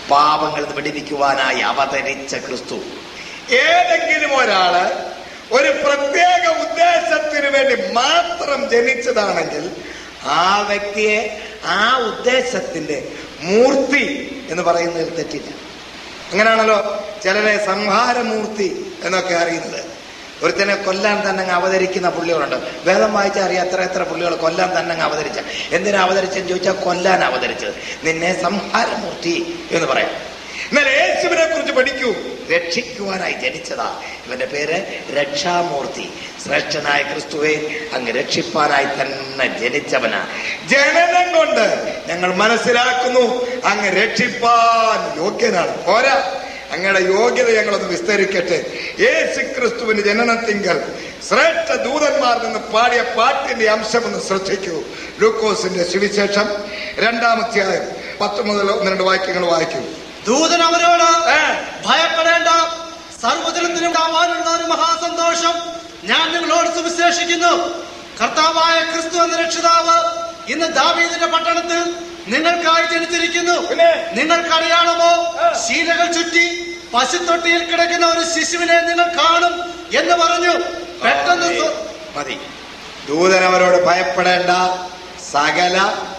പാപങ്ങൾ നിന്ന് വിടിവിക്കുവാനായി അവതരിച്ച ക്രിസ്തു ഏതെങ്കിലും ഒരാള് ഒരു പ്രത്യേക ഉദ്ദേശത്തിന് വേണ്ടി മാത്രം ജനിച്ചതാണെങ്കിൽ ആ വ്യക്തിയെ ആ ഉദ്ദേശത്തിന്റെ മൂർത്തി എന്ന് പറയുന്നതിൽ തെറ്റില്ല അങ്ങനെയാണല്ലോ ചിലരെ സംഹാരമൂർത്തി എന്നൊക്കെ അറിയുന്നത് ഒരുത്തനെ കൊല്ലാൻ തന്നെ അങ്ങ് അവതരിക്കുന്ന പുള്ളികളുണ്ട് വേദം വായിച്ചാൽ അറിയാം എത്ര എത്ര പുള്ളികൾ കൊല്ലാൻ തന്നെ അങ്ങ് അവതരിച്ച എന്തിനാ അവതരിച്ചെന്ന് ചോദിച്ചാൽ കൊല്ലാൻ അവതരിച്ചത് നിന്നെ സംഹാരമൂർത്തി എന്ന് പറയാം എന്നാൽ യേശുവിനെ കുറിച്ച് പഠിക്കൂ രക്ഷിക്കുവാനായി ജനിച്ചതാ ഇവന്റെ പേര് രക്ഷാമൂർത്തി ശ്രേഷ്ഠനായ ക്രിസ്തുവെ അങ്ങ് രക്ഷിപ്പാനായി തന്നെ ജനിച്ചവനാ ജനനം കൊണ്ട് ഞങ്ങൾ മനസ്സിലാക്കുന്നു അങ്ങ് രക്ഷിപ്പാൻ യോഗ്യനാണ് പോരാ അങ്ങയുടെ യോഗ്യത ഞങ്ങളൊന്ന് വിസ്തരിക്കട്ടെ യേശു ക്രിസ്തുവിന്റെ ജനനത്തിങ്കൽ ശ്രേഷ്ഠ ദൂതന്മാർ നിന്ന് പാടിയ പാട്ടിന്റെ അംശമൊന്ന് ശ്രദ്ധിക്കൂ ലൂക്കോസിന്റെ സുവിശേഷം രണ്ടാമധ്യായം പത്ത് മുതൽ ഒന്ന് രണ്ട് വാക്യങ്ങൾ വായിക്കൂ ദൂതൻ അവരോട് ഏ, ഭയപ്പെടേണ്ട സർവജനത്തിനും ഉണ്ടാവാനുള്ള ഒരു മഹാസന്തോഷം ഞാൻ നിങ്ങളോട് സുവിശേഷിക്കുന്നു കർത്താവായ ക്രിസ്തു എന്ന രക്ഷിതാവ് ഇന്ന് ദാവീദിന്റെ പട്ടണത്തിൽ നിങ്ങൾക്കായി ജനിച്ചിരിക്കുന്നു പിന്നെ? നിങ്ങൾക്കറിയാമോ ആ. ശീലകൾ ചുറ്റി പശുത്തൊട്ടിയിൽ കിടക്കുന്ന ഒരു ശിശുവിനെ നിങ്ങൾ കാണും എന്ന് പറഞ്ഞു പെട്ടെന്ന് സ്വ- മതി ദൂതൻ അവരോട് ഭയപ്പെടേണ്ട സകല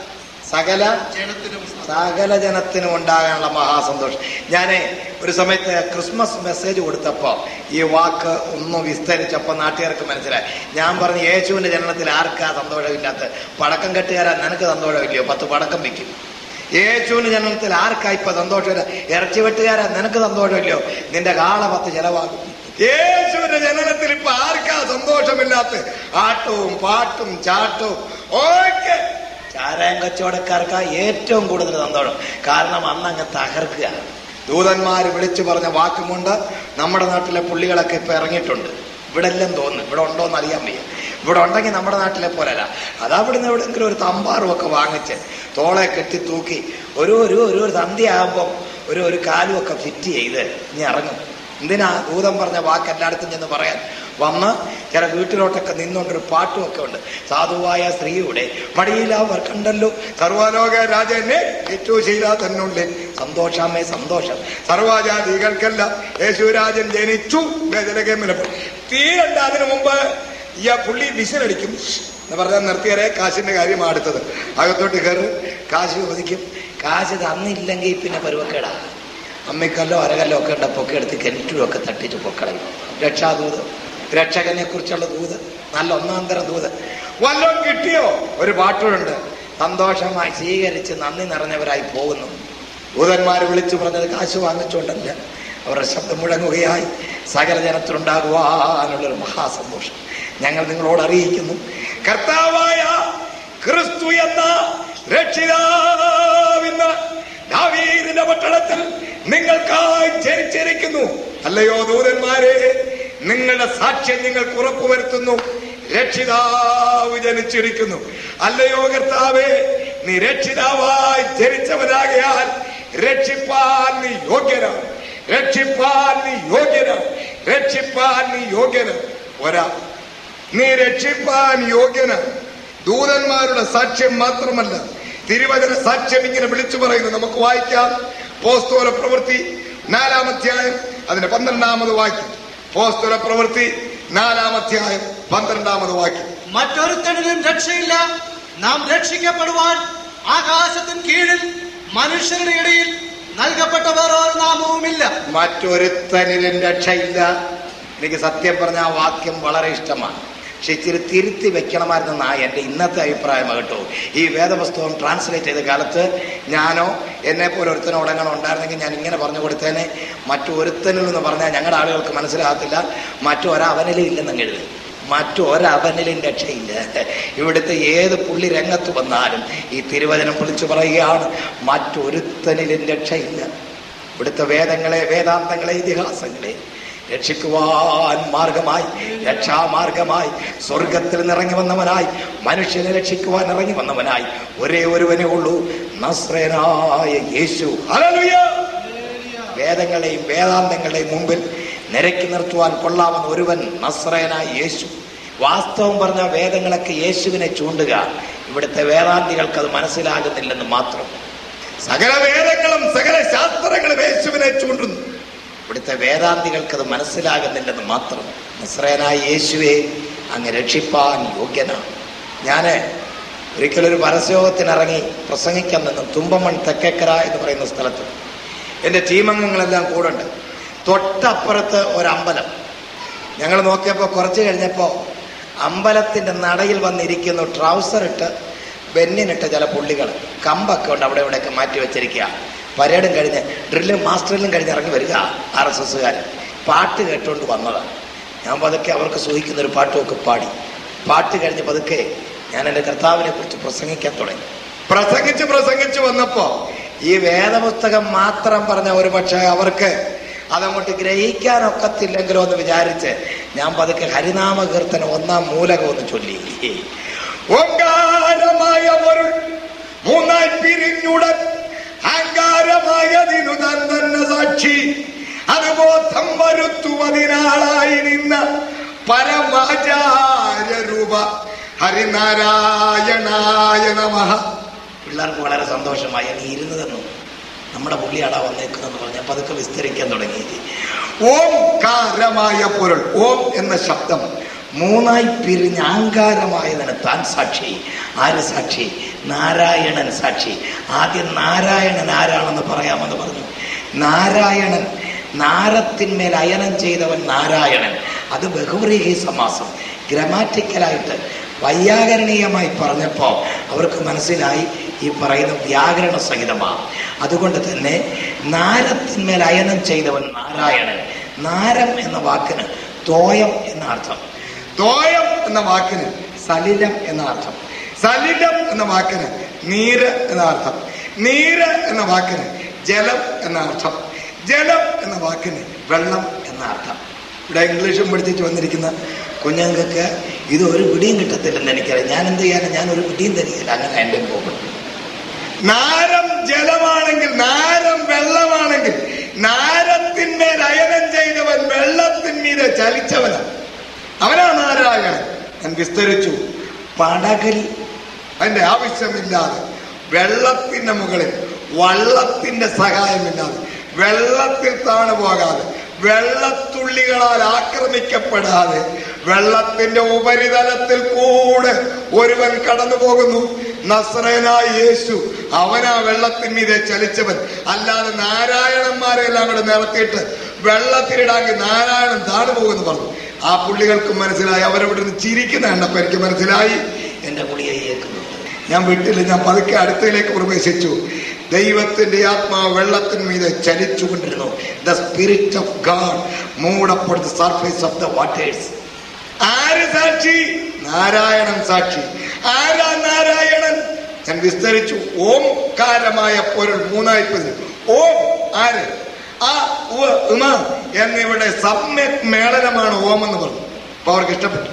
സകല ജനത്തിനും സകല ജനത്തിനും ഉണ്ടാകാനുള്ള മഹാസന്തോഷം ഞാൻ ഒരു സമയത്ത് ക്രിസ്മസ് മെസ്സേജ് കൊടുത്തപ്പോൾ ഈ വാക്ക് ഒന്ന് വിസ്തരിച്ചപ്പോൾ നാട്ടുകാർക്ക് മനസ്സിലായി ഞാൻ പറഞ്ഞു യേശുവിന്റെ ജനനത്തിൽ ആർക്കാ സന്തോഷമില്ലാത്ത പടക്കം കെട്ടുകാരാ നിനക്ക് സന്തോഷമില്ലയോ പത്ത് പടക്കം വെക്കും യേശുവിന്റെ ജനനത്തിൽ ആർക്കാ ഇപ്പൊ സന്തോഷമില്ല ഇറച്ചി വെട്ടുകാരാ നിനക്ക് സന്തോഷമില്ലയോ നിന്റെ കാള പത്ത് ചെലവാകും യേശുവിന്റെ ജനനത്തിൽ ഇപ്പൊ ആർക്കാ സന്തോഷമില്ലാത്ത ആട്ടവും പാട്ടും ചാട്ടവും ഒക്കെ ചാരായം കച്ചവടക്കാർക്ക് ഏറ്റവും കൂടുതൽ സന്തോഷം കാരണം അന്ന് അങ്ങ് തകർക്കുക ദൂതന്മാര് വിളിച്ചു പറഞ്ഞ വാക്കും കൊണ്ട് നമ്മുടെ നാട്ടിലെ പുള്ളികളൊക്കെ ഇപ്പൊ ഇറങ്ങിയിട്ടുണ്ട് ഇവിടെ എല്ലാം തോന്നുന്നു ഇവിടെ ഉണ്ടോ എന്ന് അറിയാൻ വയ്യ ഇവിടെ ഉണ്ടെങ്കിൽ നമ്മുടെ നാട്ടിലെ പോലല്ല അതവിടുന്ന് എവിടെയെങ്കിലും ഒരു തമ്പാറും ഒക്കെ വാങ്ങിച്ച് തോളെ കെട്ടി തൂക്കി ഒരു ഒരു ഒരു ഒരു സന്ധ്യയാകുമ്പം ഒരു ഒരു കാലും ഒക്കെ ഫിറ്റ് ചെയ്ത് ഇനി ഇറങ്ങും എന്തിനാ ദൂതം പറഞ്ഞ വാക്ക് എല്ലായിടത്തും ചെന്ന് പറയാൻ വന്ന് ചില വീട്ടിലോട്ടൊക്കെ നിന്നുകൊണ്ടൊരു പാട്ടും ഒക്കെ ഉണ്ട് സാധുവായ സ്ത്രീയുടെ മടിയിലവർ കണ്ടല്ലോ സർവലോക രാജനെ ഏറ്റവും ചെയ്താ തന്നുള്ളിൽ സന്തോഷമേ സന്തോഷം സർവജാതികൾക്കല്ല യേശുരാജൻ ജനിച്ചു ഗജലകേമില തീ കണ്ട അതിനു മുമ്പ് ഈ ആ പുള്ളി വിസിലടിക്കും എന്ന് പറഞ്ഞാൽ നിർത്തിയാലേ കാശിന്റെ കാര്യം അടുത്തത് അകത്തോട്ട് കയറി കാശ് ചോദിക്കും കാശ് തന്നില്ലെങ്കിൽ പിന്നെ പരുവക്കേടാ അമ്മയ്ക്കല്ലോ അരകല്ലോ ഒക്കെ ഉണ്ട് പൊക്കെ എടുത്ത് കിണറ്റിലും ഒക്കെ തട്ടിച്ച് പൊക്കളയും രക്ഷാദൂത് രക്ഷകനെ കുറിച്ചുള്ള ദൂത് നല്ല ഒന്നാം തരം ദൂത് വല്ലതും കിട്ടിയോ ഒരു പാട്ടുകളുണ്ട് സന്തോഷമായി സ്വീകരിച്ച് നന്ദി നിറഞ്ഞവരായി പോകുന്നു ദൂതന്മാർ വിളിച്ചു പറഞ്ഞത് കാശ് വാങ്ങിച്ചുകൊണ്ടല്ല അവരുടെ ശബ്ദം മുഴങ്ങുകയായി സകല ജനത്തിലുണ്ടാകുവാനുള്ളൊരു മഹാസന്തോഷം ഞങ്ങൾ നിങ്ങളോട് അറിയിക്കുന്നു കർത്താവായ ക്രിസ്തു എന്ന രക്ഷിതാവിന്ന് ദാവീദിന്റെ പട്ടണത്തിൽ നിങ്ങൾക്കായി ജനിച്ചിരിക്കുന്നു അല്ലയോ ദൂതന്മാരെ നിങ്ങളുടെ സാക്ഷ്യം നിങ്ങൾക്ക് ഉറപ്പുവരുത്തുന്നു രക്ഷിതാവ് ജനിച്ചിരിക്കുന്നു അല്ലയോ കർത്താവേ നീ രക്ഷിതാവായി ജനിച്ചവനാകയാൽ രക്ഷിപ്പാൻ നീ യോഗ്യനാണ് രക്ഷിപ്പാൻ നീ യോഗ്യനാണ് രക്ഷിപ്പാൻ നീ യോഗ്യനാണ് ഒരാ നീ രക്ഷിപ്പാൻ യോഗ്യനാണ് ദൂതന്മാരുടെ സാക്ഷ്യം മാത്രമല്ല തിരുവചന സാക്ഷ്യം ഇങ്ങനെ വിളിച്ചു പറയുന്നു നമുക്ക് വായിക്കാം പോസ്തോല പ്രവൃത്തി നാലാമധ്യായം അതിന്റെ പന്ത്രണ്ടാമത് വാക്യം പോസ്തോല പ്രവൃത്തി നാലാമധ്യായം പന്ത്രണ്ടാമത് വാക്യം മറ്റൊരുത്തനിലും രക്ഷയില്ല നാം രക്ഷിക്കപ്പെടുവാൻ ആകാശത്തിന് കീഴിൽ മനുഷ്യരുടെ ഇടയിൽ നൽകപ്പെട്ട വേറൊരു നാമവുമില്ല മറ്റൊരുത്തനിലും രക്ഷയില്ല എനിക്ക് സത്യം പറഞ്ഞ ആ വാക്യം വളരെ ഇഷ്ടമാണ് പക്ഷെ ഇച്ചിരി തിരുത്തി വെക്കണമായിരുന്നെന്നാ എൻ്റെ ഇന്നത്തെ അഭിപ്രായം കേട്ടോ ഈ വേദപുസ്തകം ട്രാൻസ്ലേറ്റ് ചെയ്ത കാലത്ത് ഞാനോ എന്നെ പോലെ ഒരുത്തനോ ഉടങ്ങണം ഉണ്ടായിരുന്നെങ്കിൽ ഞാൻ ഇങ്ങനെ പറഞ്ഞു കൊടുത്തേനെ മറ്റൊരുത്തനിൽ എന്ന് പറഞ്ഞാൽ ഞങ്ങളുടെ ആളുകൾക്ക് മനസ്സിലാകത്തില്ല മറ്റൊരവനിലും ഇല്ലെന്നങ്ങ് എഴുതി മറ്റൊരവനിലും രക്ഷയില്ല ഇവിടുത്തെ ഏത് പുള്ളി രംഗത്ത് വന്നാലും ഈ തിരുവചനം വിളിച്ചു പറയുകയാണ് മറ്റൊരുത്തനിലും രക്ഷയില്ല ഇവിടുത്തെ വേദങ്ങളെ വേദാന്തങ്ങളെ ഇതിഹാസങ്ങളെ രക്ഷിക്കുവാൻ മാർഗമായി രക്ഷാമാർഗമായി സ്വർഗത്തിൽ നിറങ്ങി വന്നവനായി മനുഷ്യനെ രക്ഷിക്കുവാൻ ഇറങ്ങി വന്നവനായി ഒരേ ഒരുവനേ ഉള്ളൂ നസ്രനായ യേശു ഹല്ലേലൂയ വേദങ്ങളെയും വേദാന്തങ്ങളെയും മുമ്പിൽ നിരക്കി നിർത്തുവാൻ കൊള്ളാവുന്ന ഒരുവൻ നസ്രയനായ യേശു വാസ്തവം പറഞ്ഞ വേദങ്ങളൊക്കെ യേശുവിനെ ചൂണ്ടുക ഇവിടുത്തെ വേദാന്തികൾക്ക് അത് മനസ്സിലാകുന്നില്ലെന്ന് മാത്രം സകല വേദങ്ങളും സകല ശാസ്ത്രങ്ങളും ഇവിടുത്തെ വേദാന്തികൾക്ക് അത് മനസ്സിലാകുന്നില്ലെന്ന് മാത്രം നസ്രയനായ യേശുവെ അങ്ങ് രക്ഷിപ്പാൻ യോഗ്യനാണ് ഞാൻ ഒരിക്കലൊരു പരസ്യോഗത്തിനിറങ്ങി പ്രസംഗിക്കാൻ നിന്നു തുമ്പമൺ തെക്കേക്കര എന്ന് പറയുന്ന സ്ഥലത്ത് എൻ്റെ ടീമംഗങ്ങളെല്ലാം കൂടെ ഉണ്ട് തൊട്ടപ്പുറത്ത് ഒരമ്പലം ഞങ്ങൾ നോക്കിയപ്പോൾ കുറച്ച് കഴിഞ്ഞപ്പോൾ അമ്പലത്തിൻ്റെ നടയിൽ വന്നിരിക്കുന്നു ട്രൗസർ ഇട്ട് ബെന്നിനിട്ട് ചില പുള്ളികൾ കമ്പൊക്കെ ഉണ്ട് അവിടെ ഇവിടെയൊക്കെ മാറ്റി വെച്ചിരിക്കുക പരേഡും കഴിഞ്ഞ് ഡ്രില്ലും മാസ്റ്ററിലും കഴിഞ്ഞ് ഇറങ്ങി വരിക ആർ എസ് എസ്സുകാർ പാട്ട് കേട്ടുകൊണ്ട് വന്നതാണ് ഞാൻ പതുക്കെ അവർക്ക് സൂഹിക്കുന്ന ഒരു പാട്ടുമൊക്കെ പാടി പാട്ട് കഴിഞ്ഞ് പതുക്കെ ഞാൻ എൻ്റെ കർത്താവിനെ കുറിച്ച് പ്രസംഗിക്കാൻ തുടങ്ങി പ്രസംഗിച്ച് പ്രസംഗിച്ച് വന്നപ്പോ ഈ വേദപുസ്തകം മാത്രം പറഞ്ഞ ഒരു പക്ഷേ അവർക്ക് അതങ്ങോട്ട് ഗ്രഹിക്കാനൊക്കത്തില്ലെങ്കിലോ എന്ന് വിചാരിച്ച് ഞാൻ പതുക്കെ ഹരിനാമ കീർത്തനം ഒന്നാം മൂലകം ഒന്ന് ചൊല്ലി ഓങ്കാരമായ പൊരുൾ മൂന്നായി പിരിഞ്ഞുടൻ അഹങ്കാരമായതിനു താൻ തന്നെ സാക്ഷി അത് ബോധം വരുത്തുവതിനാളായി നിന്ന പരമാചാര്യ രൂപ ഹരിനാരായണായ നമഃ പിള്ളേർക്ക് വളരെ സന്തോഷമായി അങ്ങ് ഇരുന്ന് തന്നു നമ്മുടെ പുള്ളിയാടാ വന്നേക്കുന്നെന്ന് പറഞ്ഞ പതുക്കെ വിസ്തരിക്കാൻ തുടങ്ങി ഓംകാരമായ പൊരുൾ ഓം എന്ന ശബ്ദം മൂന്നായി പിരിഞ്ഞ് അഹങ്കാരമായതിന് താൻ സാക്ഷി ആര് സാക്ഷി നാരായണൻ സാക്ഷി ആദ്യം നാരായണൻ ആരാണെന്ന് പറയാമെന്ന് പറഞ്ഞു നാരായണൻ നാരത്തിന്മേൽ അയനം ചെയ്തവൻ നാരായണൻ അത് ബഹുവ്രീഹി സമാസം ഗ്രമാറ്റിക്കലായിട്ട് വൈയാകരണീയമായി പറഞ്ഞപ്പോൾ അവർക്ക് മനസ്സിലായി ഈ പറയുന്ന വ്യാകരണ സഹിതമാണ് അതുകൊണ്ട് തന്നെ നാരത്തിന്മേൽ അയനം ചെയ്തവൻ നാരായണൻ നാരം എന്ന വാക്കിന് തോയം എന്ന അർത്ഥം തോയം എന്ന വാക്കിന് സലിലം എന്ന അർത്ഥം സലിലം എന്ന വാക്കിന് നീര് എന്ന അർത്ഥം നീര് എന്ന വാക്കിന് ജലം എന്ന അർത്ഥം ജലം എന്ന വാക്കിന് വെള്ളം എന്ന അർത്ഥം ഇവിടെ ഇംഗ്ലീഷും പഠിച്ചിട്ട് വന്നിരിക്കുന്ന കുഞ്ഞുങ്ങൾക്ക് ഇത് ഒരു പിടിയും കിട്ടത്തില്ലെന്ന് എനിക്കറിയാം ഞാൻ എന്ത് ചെയ്യാനും ഞാൻ ഒരു പിടിയും തരികയില്ല അങ്ങനെ എൻ്റെ പോകും നാരം ജലമാണെങ്കിൽ നാരം വെള്ളമാണെങ്കിൽ നാരത്തിന്മേൽ അയനം ചെയ്തവൻ വെള്ളത്തിന്മീതെ ചലിച്ചവനാണ് അവനാ നാരായണൻ ഞാൻ വിസ്തരിച്ചു പടകിൽ അതിന്റെ ആവശ്യമില്ലാതെ വെള്ളത്തിന്റെ മുകളിൽ വള്ളത്തിന്റെ സഹായമില്ലാതെ വെള്ളത്തിൽ താണു പോകാതെ വെള്ളത്തുള്ളികളാൽ ആക്രമിക്കപ്പെടാതെ വെള്ളത്തിന്റെ ഉപരിതലത്തിൽ കൂടെ ഒരുവൻ കടന്നു പോകുന്നു നസ്രനായ യേശു അവനാ വെള്ളത്തിന്മീതെ ചലിച്ചവൻ അല്ലാതെ നാരായണന്മാരെ എല്ലാം കൂടെ നിറത്തിയിട്ട് വെള്ളത്തിലിടാങ്കി നാരായണൻ താണു പോകുന്നു പറഞ്ഞു ആ പുള്ളികൾക്കും മനസ്സിലായി അവരവിടെ നിന്ന് ചിരിക്കുന്ന കണ്ടപ്പോ എനിക്ക് മനസ്സിലായി എന്റെ പുള്ളിയെ കേൾക്കുന്നുണ്ട് ഞാൻ വീട്ടിൽ ഞാൻ പതുക്കെ അടുത്തയിലേക്ക് പ്രവേശിച്ചു ദൈവത്തിന്റെ ആത്മാവ് വെള്ളത്തിന് മീതെ ചലിച്ചുകൊണ്ടിരുന്നു the spirit of God moved upon the surface of the waters ആര് സാക്ഷി നാരായണൻ സാക്ഷി ആരാ നാരായണൻ ഞാൻ വിസ്തരിച്ചു ഓംകാരമായ പൊരുൾ മൂന്നായി പിരിഞ്ഞു. ഓം ആര് ആ ഉവ ഉമ എന്നിവിടെ സമ്യക് മേളനമാണ് ഓം എന്ന് പറഞ്ഞു അപ്പൊ അവർക്ക് ഇഷ്ടപ്പെട്ടു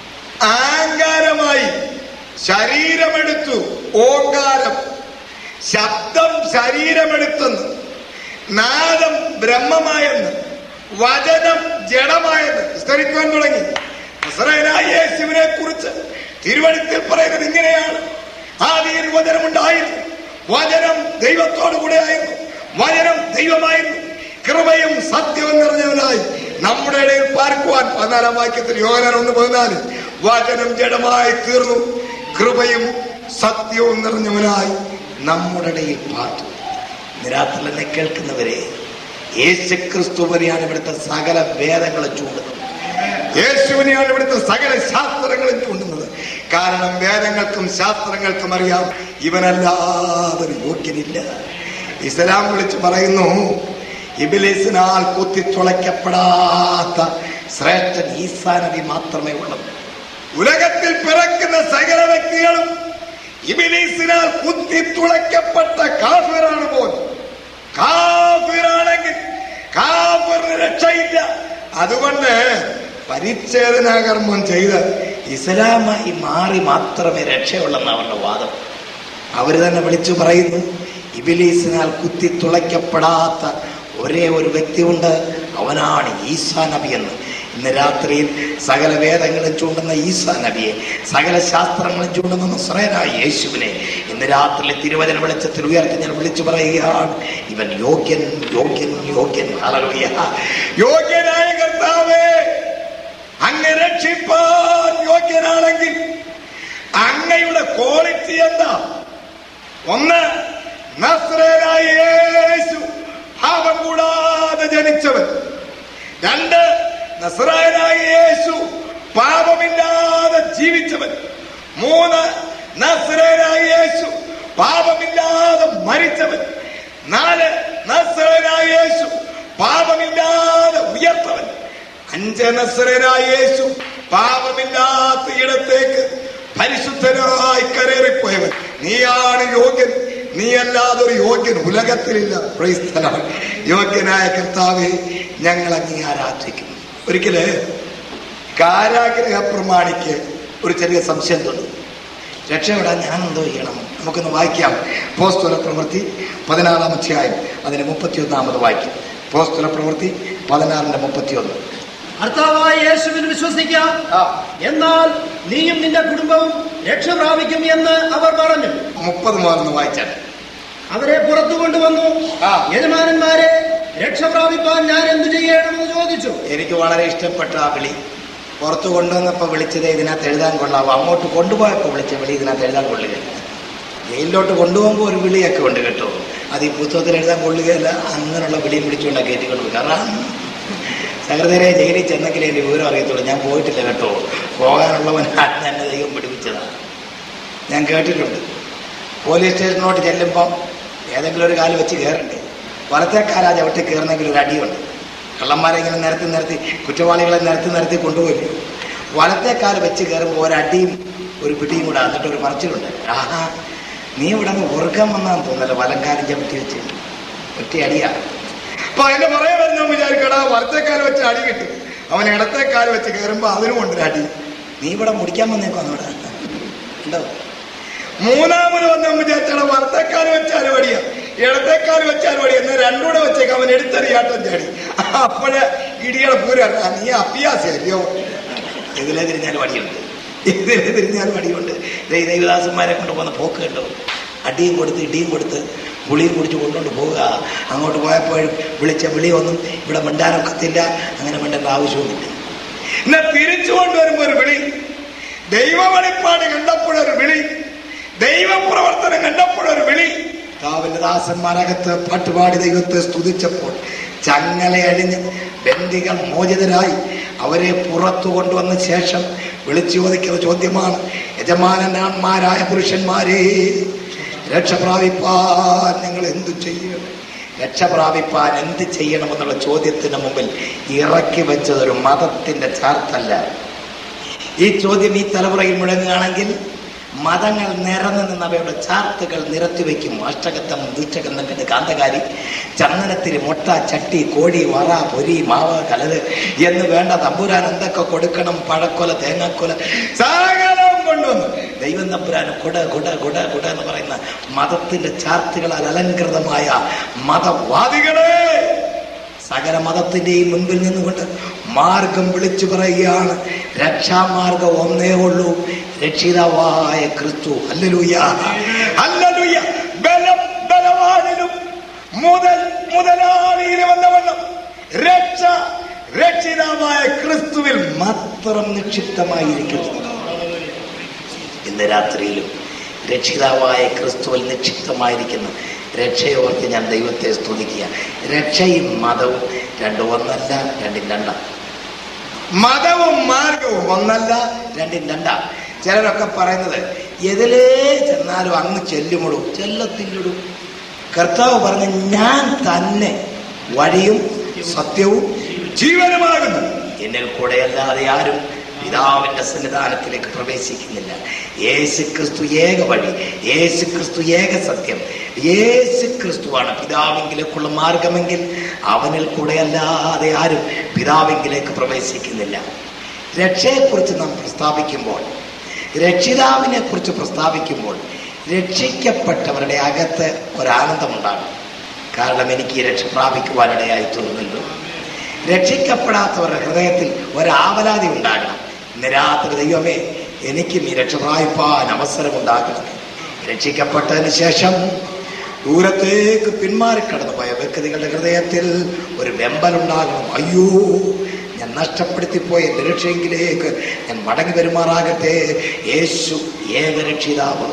ആങ്കാരമായി ശരീരമെടുത്തു ഓങ്കാരം ശബ്ദം ശരീരമെടുത്തെന്ന് നാദം ബ്രഹ്മമായെന്ന് വചനം ജഡമായെന്ന് വിസ്തരിക്കുവാൻ തുടങ്ങി നസറേനായ യേശുവിനെ കുറിച്ച് തിരുവഴുത്തിൽ പറയുന്നത് ഇങ്ങനെയാണ് ആദിയിൽ വചനമുണ്ടായിരുന്നു വചനം ദൈവത്തോടു കൂടെ ആയിരുന്നു വചനം ദൈവമായിരുന്നു കൃപയും സത്യവും നിറഞ്ഞവനായി നമ്മുടെ ഇടയിൽ പാർക്കുവാൻ പതിനാലാം വാക്യത്തിൽ യോഹനാൻ ഒന്ന് പതിനാല് വചനം ജഡമായി തീർന്നു കൃപയും സത്യവും നിറഞ്ഞവനായി നമ്മുടെ ഇടയിൽ പാർത്തു നിരാത്തിൽ എന്നെ കേൾക്കുന്നവരെ യേശുക്രിസ്തു വരെയാണ് ഇവിടുത്തെ സകല വേദങ്ങളും ചൂണ്ടുന്നത് യേശുവിനെയാണ് ഇവിടുത്തെ സകല ശാസ്ത്രങ്ങളും ചൂണ്ടുന്നത് കാരണം വേദങ്ങൾക്കും ശാസ്ത്രങ്ങൾക്കും അറിയാം ഇവനല്ലാതെ ഒരു യോഗ്യനില്ല ഇസ്ലാം വിളിച്ച് പറയുന്നു ഇബിലിസിനാൽ കുത്തി തുളയ്ക്കപ്പെടാത്ത ശ്രേഷ്ഠൻ ഈസാ നബി മാത്രമേ ഉള്ളൂ ഉലകത്തിൽ പിറക്കുന്ന സകല വ്യക്തികളും ഇബിലീസിനാൽ കുത്തി തുളയ്ക്കപ്പെട്ട കാഫിറാണ് പോലും കാഫിറാണെങ്കിൽ കാഫിറിന് രക്ഷയില്ല അതുകൊണ്ട് പരിച്ഛേദനാകർമ്മം ചെയ്ത് ഇസ്ലാമായി മാറി മാത്രമേ രക്ഷയുള്ളെന്ന് അവരുടെ വാദം അവർ തന്നെ വിളിച്ചു പറയുന്നു ഇബിലീസിനാൽ കുത്തി തുളയ്ക്കപ്പെടാത്ത ഒരേ ഒരു വ്യക്തിയുണ്ട് അവനാണ് ഈസാ നബി എന്ന് ഇന്ന് രാത്രിയിൽ സകല വേദങ്ങളും ചൂണ്ടുന്ന ഈസാ നബിയെ സകല ശാസ്ത്രങ്ങളും ചൂണ്ടുന്ന നസ്രേനായ യേശുവിനെ ഇന്ന് രാത്രിയിൽ തിരുവചന വെളിച്ചത്തിൽ ഉയർത്തി ഞാൻ വിളിച്ചു പറയുകയാണ് ഇവൻ യോഗ്യൻ യോഗ്യൻ യോഗ്യൻ ഹല്ലേലൂയ യോഗ്യനായ കർത്താവേ അങ്ങ് രക്ഷിപ്പാൻ യോഗ്യനാണെങ്കിൽ അങ്ങയുടെ ക്വാളിറ്റി എന്താ ഒന്ന് നസ്രേനായ യേശു പാപം കൂടാതെ ജനിച്ചവൻ രണ്ട് നസ്രായനായ യേശു പാപമില്ലാതെ ജീവിച്ചവൻ മൂന്ന് നസ്രേനായ യേശു പാപമില്ലാതെ മരിച്ചവൻ നാല് നസ്രേനായ യേശു പാപമില്ലാതെ ഉയർത്തവൻ അഞ്ച് നസ്രേനായ യേശു പാപമില്ലാത്ത ഇടത്തേക്ക് പരിശുദ്ധനായി കരേറിപ്പോയവൻ നീയാണ് യോഗ്യൻ നീ അല്ലാതെ ഒരു യോഗ്യൻ ഉലകത്തിലില്ല Praise the Lord. യോഗ്യനായ കർത്താവെ ഞങ്ങൾ അങ്ങേ ആരാധിക്കുന്നു ഒരിക്കല് കാരാഗ്രഹ പ്രമാണിക്ക് ഒരു ചെറിയ സംശയം തോന്നി രക്ഷപ്പെടാൻ ഞാൻ എന്തോ ചെയ്യണം നമുക്കൊന്ന് വായിക്കാം പോസ്തുല പ്രവൃത്തി പതിനാറാം അധ്യായം അതിന്റെ മുപ്പത്തിയൊന്നാമത് വായിക്കും പോസ്തുല പ്രവൃത്തി പതിനാറിന്റെ മുപ്പത്തിയൊന്ന് കർത്താവായ യേശുവിൽ വിശ്വസിക്കാം എന്നാൽ നീയും നിന്റെ കുടുംബവും രക്ഷ പ്രാപിക്കും എന്ന് അവർ പറഞ്ഞു മുപ്പത് മുതലൊന്ന് വായിച്ചാൽ അവരെ പുറത്തു കൊണ്ടുവന്നു ആ. യജമാനന്മാരെ രക്ഷ പ്രാപിപ്പാൻ ഞാൻ എന്തു ചെയ്യണമെന്ന് ചോദിച്ചു എനിക്ക് വളരെ ഇഷ്ടപ്പെട്ട ആ വിളി പുറത്ത് കൊണ്ടുവന്നപ്പോൾ വിളിച്ചത് ഇതിനകത്ത് എഴുതാൻ കൊള്ളാവും അങ്ങോട്ട് കൊണ്ടുപോയപ്പോൾ വിളിച്ച വിളി ഇതിനകത്ത് എഴുതാൻ കൊള്ളുകയില്ല ജയിലിലോട്ട് കൊണ്ടുപോകുമ്പോൾ ഒരു വിളിയൊക്കെ ഉണ്ട് കേട്ടോ അത് ഈ പുസ്തകത്തിൽ എഴുതാൻ കൊള്ളുകയില്ല അങ്ങനെയുള്ള വിളിയും വിളിച്ചുകൊണ്ടാണ് കയറ്റി കൊണ്ടുപോയി കാരണം സഹൃദരെ ജയിലിൽ ചെന്നെങ്കിൽ എൻ്റെ വിവരം അറിയത്തുള്ളൂ ഞാൻ പോയിട്ടില്ല കേട്ടോ പോകാനുള്ളവൻ എന്നെ ദൈവം പിടിപ്പിച്ചതാണ് ഞാൻ കേട്ടിട്ടുണ്ട് പോലീസ് സ്റ്റേഷനിലോട്ട് ചെല്ലുമ്പോൾ ഏതെങ്കിലും ഒരു കാല് വെച്ച് കയറണ്ടേ വലത്തേക്കാലാ ചവിട്ടി കയറണമെങ്കിൽ ഒരു അടിയുണ്ട് കള്ളന്മാരെ ഇങ്ങനെ നിരത്തി നിരത്തി കുറ്റവാളികളെ നിരത്തി നിരത്തി കൊണ്ടുപോയി വലത്തേക്കാല് വെച്ച് കയറുമ്പോൾ ഒരടിയും ഒരു പിടിയും കൂടെ എന്നിട്ട് ഒരു പറച്ചിലുണ്ട് ആഹാ നീ ഇവിടെ അങ്ങ് ഉറക്കം വന്നാന്ന് തോന്നല്ലോ വലങ്കാരം ചവിട്ടി വെച്ച് ഒറ്റ അടിയാ അപ്പൊ അതിന്റെ പറയാൻ വരുന്ന വിചാരിക്കടാ വലത്തേക്കാല് വെച്ച് അടി കിട്ടും അവൻ ഇടത്തേക്കാല് വെച്ച് കയറുമ്പോ അതിനും കൊണ്ടൊരു അടി നീ ഇവിടെ മുടിക്കാൻ വന്നേക്കോ ഇവിടെ ഉണ്ടോ മൂന്നാമത് വന്ന വിചാരിച്ചാണ് വലത്തേക്കാല് വെച്ചാൽ വടിയ ഇടത്തേക്കാൽ വെച്ചാൽ വടി എന്ന് രണ്ടൂടെ വെച്ചേക്ക് അവൻ എടുത്തെറിയാട്ടം ചാടി അപ്പോഴ് ഇടിയുടെ പൂരം ആ, നീ അഭ്യാസല്ലോ ഇതിലെ തിരിഞ്ഞാൽ വടിയുണ്ട് ഇതിലെ തിരിഞ്ഞാൽ വടിയുണ്ട് ദേ ഈ ദൈവദാസന്മാരെ കൊണ്ട് പോകുന്ന പോക്ക് കണ്ടോ അടിയും കൊടുത്ത് ഇടിയും കൊടുത്ത് പുളിയും കുടിച്ച് കൊണ്ടുകൊണ്ട് പോവുക അങ്ങോട്ട് പോയപ്പോഴും വിളിച്ച വിളിയൊന്നും ഇവിടെ മിണ്ടാനൊക്കത്തില്ല അങ്ങനെ മിണ്ടേണ്ട ആവശ്യവുമില്ല എന്നാ തിരിച്ചു കൊണ്ടുവരുമ്പോ ഒരു വിളി ദൈവവളിപ്പാട് കണ്ടപ്പോഴൊരു വിളി ദൈവപ്രവർത്തനം കണ്ടപ്പോഴൊരു വിളി കാവിന്റെ ദാസന്മാരകത്ത് പാട്ടുപാടി ദൈവത്തെ സ്തുതിച്ചപ്പോൾ ചങ്ങല അഴിഞ്ഞ് ബന്ദികൾ മോചിതരായി അവരെ പുറത്തു കൊണ്ടുവന്ന ശേഷം വിളിച്ചു ചോദിക്കുന്ന ചോദ്യമാണ് യജമാനന്മാരായ പുരുഷന്മാരെ രക്ഷ പ്രാപിപ്പാൻ നിങ്ങൾ എന്തു ചെയ്യണം രക്ഷ പ്രാപിപ്പാൻ എന്ത് ചെയ്യണമെന്നുള്ള ചോദ്യത്തിന് മുമ്പിൽ ഇറക്കി വെച്ചത് ഒരു മതത്തിന്റെ ചാർത്തല്ല ഈ ചോദ്യം ഈ തലമുറയിൽ മുഴങ്ങുകയാണെങ്കിൽ മതങ്ങൾ നിറഞ്ഞു നിന്ന് അവയുടെ ചാർത്തുകൾ നിരത്തി വയ്ക്കും അഷ്ടകത്തം ദുഷ്ടകം നക്കിട്ട് കാന്തകാരി ചന്ദനത്തിരി മുട്ട ചട്ടി കോഴി വറ പൊരി മാവ് കലത് എന്ന് വേണ്ട തമ്പുരാൻ എന്തൊക്കെ കൊടുക്കണം പഴക്കൊല തേങ്ങാക്കൊല സകലവും കൊണ്ടുവന്നു ദൈവം തമ്പുരാൻ കുട കുട കുട കുട എന്ന് പറയുന്ന മതത്തിന്റെ ചാർത്തുകളാൽ അലങ്കൃതമായ മതവാദികളെ സകല മതത്തിന്റെയും മുൻപിൽ നിന്നുകൊണ്ട് മാർഗം വിളിച്ചു പറയുകയാണ് രക്ഷാമാർഗം ഒന്നേ ഉള്ളൂ രക്ഷിതാവായ ക്രിസ്തു അല്ലലൂയ അല്ലലൂയ ബലം ബലവാനിലും മുതൽ മുതലാളിയിലും വന്നവണ്ണം രക്ഷ രക്ഷിതാവായ ക്രിസ്തുവിൽ മാത്രം നിക്ഷിപ്തമായിരിക്കുന്നു ഇന്ന് രാത്രിയിലും രക്ഷിതാവായ ക്രിസ്തുവിൽ നിക്ഷിപ്തമായിരിക്കുന്ന രക്ഷയോർത്ത് ഞാൻ ദൈവത്തെ സ്തുതിക്കുക രക്ഷയും മതവും രണ്ടും ഒന്നല്ല രണ്ടും രണ്ടാം മതവും മാർഗവും ഒന്നല്ല രണ്ടും രണ്ടാം ചിലരൊക്കെ പറയുന്നത് എതിലേ ചെന്നാലും അങ്ങ് ചെല്ലുമുള്ളൂ ചെല്ലത്തില്ലടൂ കർത്താവ് പറഞ്ഞ ഞാൻ തന്നെ വഴിയും സത്യവും ജീവനുമാകുന്നു എന്നിൽ കൂടെ അല്ലാതെ ആരും പിതാവിന്റെ സന്നിധാനത്തിലേക്ക് പ്രവേശിക്കുന്നില്ല യേശു ക്രിസ്തു ഏക വഴി യേശു ക്രിസ്തു ഏക സത്യം യേശു ക്രിസ്തുവാണ് പിതാവിങ്കിലേക്കുള്ള മാർഗമെങ്കിൽ അവനിൽ കൂടെ അല്ലാതെ ആരും പിതാവിങ്കിലേക്ക് പ്രവേശിക്കുന്നില്ല രക്ഷയെക്കുറിച്ച് നാം പ്രസ്താവിക്കുമ്പോൾ രക്ഷിതാവിനെ കുറിച്ച് പ്രസ്താവിക്കുമ്പോൾ രക്ഷിക്കപ്പെട്ടവരുടെ അകത്ത് ഒരാനന്ദമുണ്ടാകും കാരണം എനിക്ക് ഈ രക്ഷ പ്രാപിക്കുവാനിടയായി തീർന്നല്ലോ രക്ഷിക്കപ്പെടാത്തവരുടെ ഹൃദയത്തിൽ ഒരാവലാതി ഉണ്ടാകണം ഇന്ന് രാത്രി ദൈവമേ എനിക്കും ഈ രക്ഷ പ്രാപിപ്പാൻ അവസരമുണ്ടാകണം രക്ഷിക്കപ്പെട്ടതിന് ശേഷം ദൂരത്തേക്ക് പിന്മാറിക്കടന്നു പോയ വ്യക്തികളുടെ ഹൃദയത്തിൽ ഒരു വെമ്പലുണ്ടാകണം അയ്യോ ഞാൻ നഷ്ടപ്പെടുത്തിപ്പോയ എൻ്റെ രക്ഷയെങ്കിലേക്ക് ഞാൻ മടങ്ങി വരുമാറാകട്ടെ യേശു ഏകരക്ഷിതാവ്